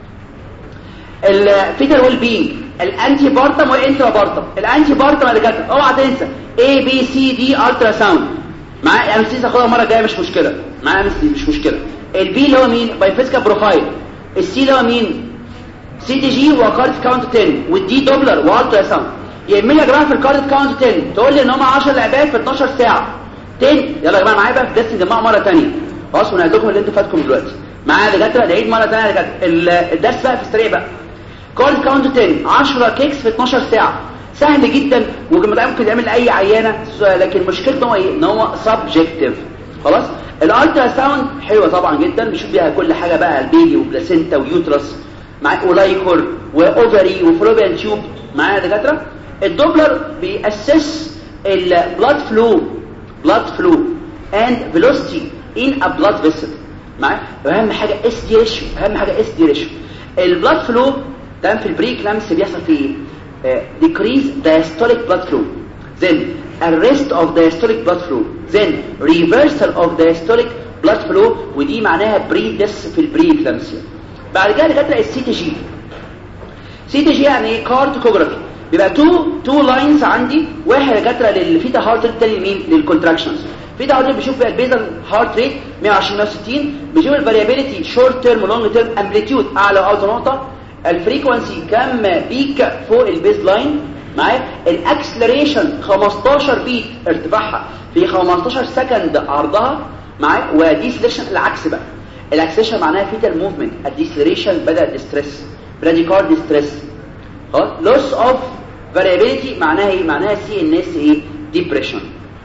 B: الفيتال ويل بينج الانتي بارتم والانترا بارتم الانتي بارتم يا دكاتره اوعى تنسى اي بي سي دي الترا ساوند معايا امسيس اخدها المره الجايه مش مشكله معايا امسيس مش مشكله البي اللي هو مين بايفيسكا بروفايل السي اللي هو مين سي دي جي وكارد كاونت 10 والدي دوبلر والترا ساوند يهمني يا جماعه في الكارد كاونت 10 تقول لي ان هم 10 لعبات في 12 ساعه 10 يلا يا جماعه معايا بقى في درس نجمعه مره ثانيه خلاص ونعيد لكم اللي انتوا فاتكم دلوقتي معايا يا دكاتره نعيد مره ثانيه يا دكاتره الدرس بقى في السريع بقى كارد كاونت 10 10 كيكس في 12 ساعه سهل جدا وممكن يعمل اي عيانه لكن مشكلته هو ايه ان هو سبجكتيف خلاص الالترا ساوند حلوه طبعا جدا بيشوف بيها كل حاجه بقى البيبي وبلاسينتا ويوترس مع اولايكور واوفري وفلوبيان تيوب معايا يا دكاتره الدوبلر بيأسس البلاد فلو بلاد فلو اند فيلوسيتي ان ا بلاد فيسل معايا اهم حاجه اس دي ريشيو اهم حاجه اس دي ريشيو البلاد فلو ده في البري كلامس بيحصل فيه ايه uh, decrease diastolic blood flow then arrest of diastolic blood flow then reversal of diastolic blood flow ودي معناها بري ديس في البري كلامسيا بعد كده دكاتره السي تي جي سي تي جي يعني ايه كارتوكوجرافي بيبقى تو تو لاينز عندي واحد دكاتره للفيتا هارت ريت الثاني لمين للكونتراكشنز فيتا هارت ريت بيشوف بقى البيزل هارت ريت 120 160 بيشوف الفاريابيليتي شورت تيرم ولونج تيرم امبليتيود اعلى واوطى نقطه الفريكوانسي كم بيك فوق البيز لاين معايا الاكسلريشن 15 بيت ارتفاعها في 15 سكند عرضها معايا وديسليشن العكس بقى الاكسلريشن معناها فيتال موفمنت الديسلريشن بدا ديستريس براديكارد ديستريس خلاص لوس اوف فاريابيليتي معناها ايه معناها سي ان اس ايه ديبريشن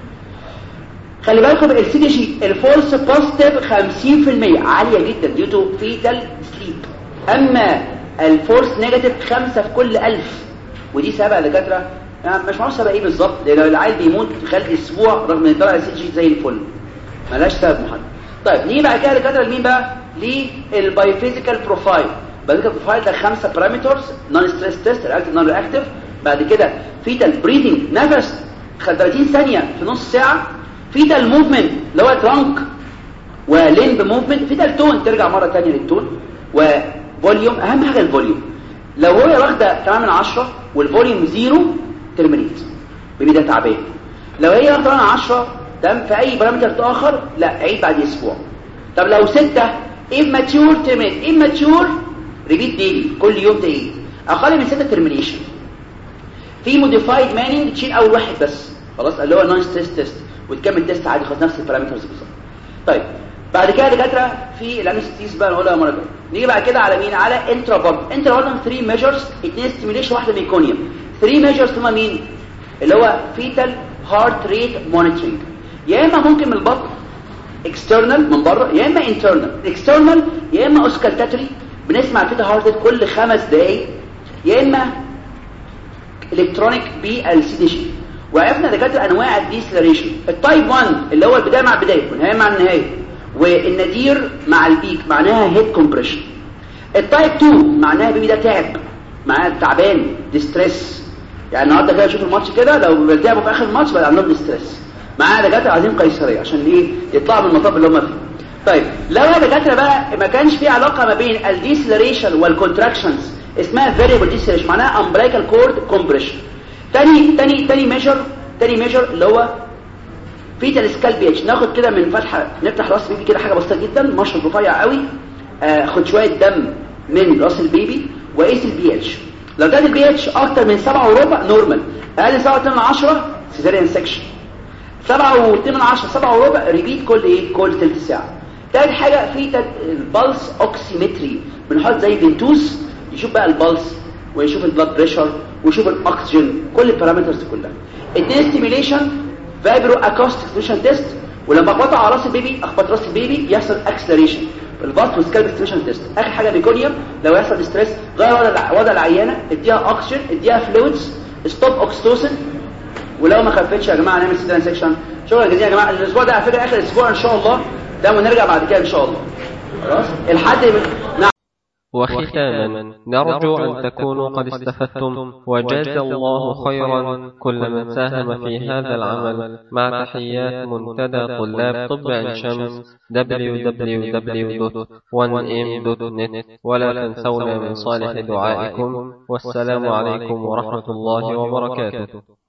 B: خلي بالكم السي دي جي الفولس بوزيتيف 50% عاليه جدا ديو تو فيتال سليب اما الفورس نيجاتيف خمسة في كل ألف ودي سبع دكاترة يعني مش معروف سبب ايه بالظبط لان العيل بيموت في خلال اسبوع رغم ان طلع سي جي زي الفل ملهاش سبب محدد طيب نيجي بعد كده دكاتره لمين بقى للبايوفيزيكال بروفايل البايوفيزيكال بروفايل ده خمسه بارامترز نون ستريس تيست رياكتيف نون رياكتيف بعد كده فيتال بريثنج نفس 30 ثانيه في نص ساعه فيتال موفمنت اللي هو ترانك وليمب موفمنت فيتال تون ترجع مره ثانيه للتون و فوليوم اهم حاجه الفوليوم لو هو واخده 8 من 10 والفوليوم زيرو ترمينيت بيبي ده تعبان لو هي واخده 8 من 10 تمام في اي بارامتر اخر لا عيد بعد اسبوع طب لو 6 اماتيور ترمينيت اماتيور ريبيت ديلي كل يوم تعيد اقل من 6 ترمينيشن في موديفايد مانينج تشيل اول واحد بس خلاص اللي هو نون ستريس تيست وتكمل تيست عادي خلاص نفس البارامترز بالظبط طيب بعد كده دكاتره في الانستيز بقى نقولها مره كده نيجي بعد كده على مين على انترا بارد انترا بارد 3 ميجرز اثنين ستيميوليشن واحده ميكونيوم 3 ميجرز هما مين اللي هو فيتال هارت ريت مونيتورنج يا اما ممكن من البطن اكسترنال من بره يا اما انترنال اكسترنال يا اما اوسكالتاتوري بنسمع الفيتال هارت ريت كل خمس دقائق يا اما الكترونيك بي ال سي دي جي وعرفنا دكاتره انواع الديسلريشن التايب 1 اللي هو البدايه مع البدايه والنهايه مع النهايه والنادير مع البيك معناها هيد كومبريشن التايب 2 معناها البيبي ده تعب معناها تعبان ديستريس يعني النهارده كده اشوف الماتش كده لو بيلتعبوا في اخر الماتش بقى عندهم ديستريس معانا دكاتره عايزين قيصريه عشان ايه يطلعوا من المطب اللي هم فيه طيب لو يا دكاتره بقى ما كانش في علاقه ما بين الديسلريشن والكونتراكشنز اسمها فاريبل ديسلريشن معناها امبريكال كورد كومبريشن تاني تاني تاني ميجر تاني ميجر اللي هو فيتال سكال بي اتش ناخد كده من فتحه نفتح راس البيبي كده حاجه بسيطه جدا مشرط رفيع قوي آه خد شويه دم من راس البيبي وقيس البي اتش لو كان البي اتش اكتر من 7 وربع نورمال اقل من 7 من 10 سيزاريان سكشن 7 و2 من 10 7 وربع ريبيت كل ايه كل ثلث ساعه تالت حاجه في البلس اوكسيمتري بنحط زي فينتوس يشوف بقى البلس ويشوف البلاد بريشر ويشوف الاكسجين كل البارامترز كلها اتنين ستيميليشن فايبرو اكوستيك ستيميليشن تيست ولما اخبطها على راس البيبي اخبط راس البيبي يحصل اكسلريشن الباث والسكالب ستيميليشن تيست اخر حاجه ميكونيوم لو يحصل ستريس غير وضع وضع العيانه اديها اكسجين اديها فلويدز ستوب اوكستوسن ولو ما خفتش يا جماعه نعمل سيدان سيكشن شكرا جزيلا يا جماعه الاسبوع ده على فكره اخر اسبوع ان شاء الله ده ونرجع بعد كده ان شاء الله خلاص الحد نعم
A: وختاما نرجو أن تكونوا قد استفدتم وجزى الله خيرا كل من ساهم في هذا العمل مع تحيات منتدى طلاب طب عين شمس www.1m.net ولا تنسونا من صالح دعائكم والسلام عليكم ورحمة الله وبركاته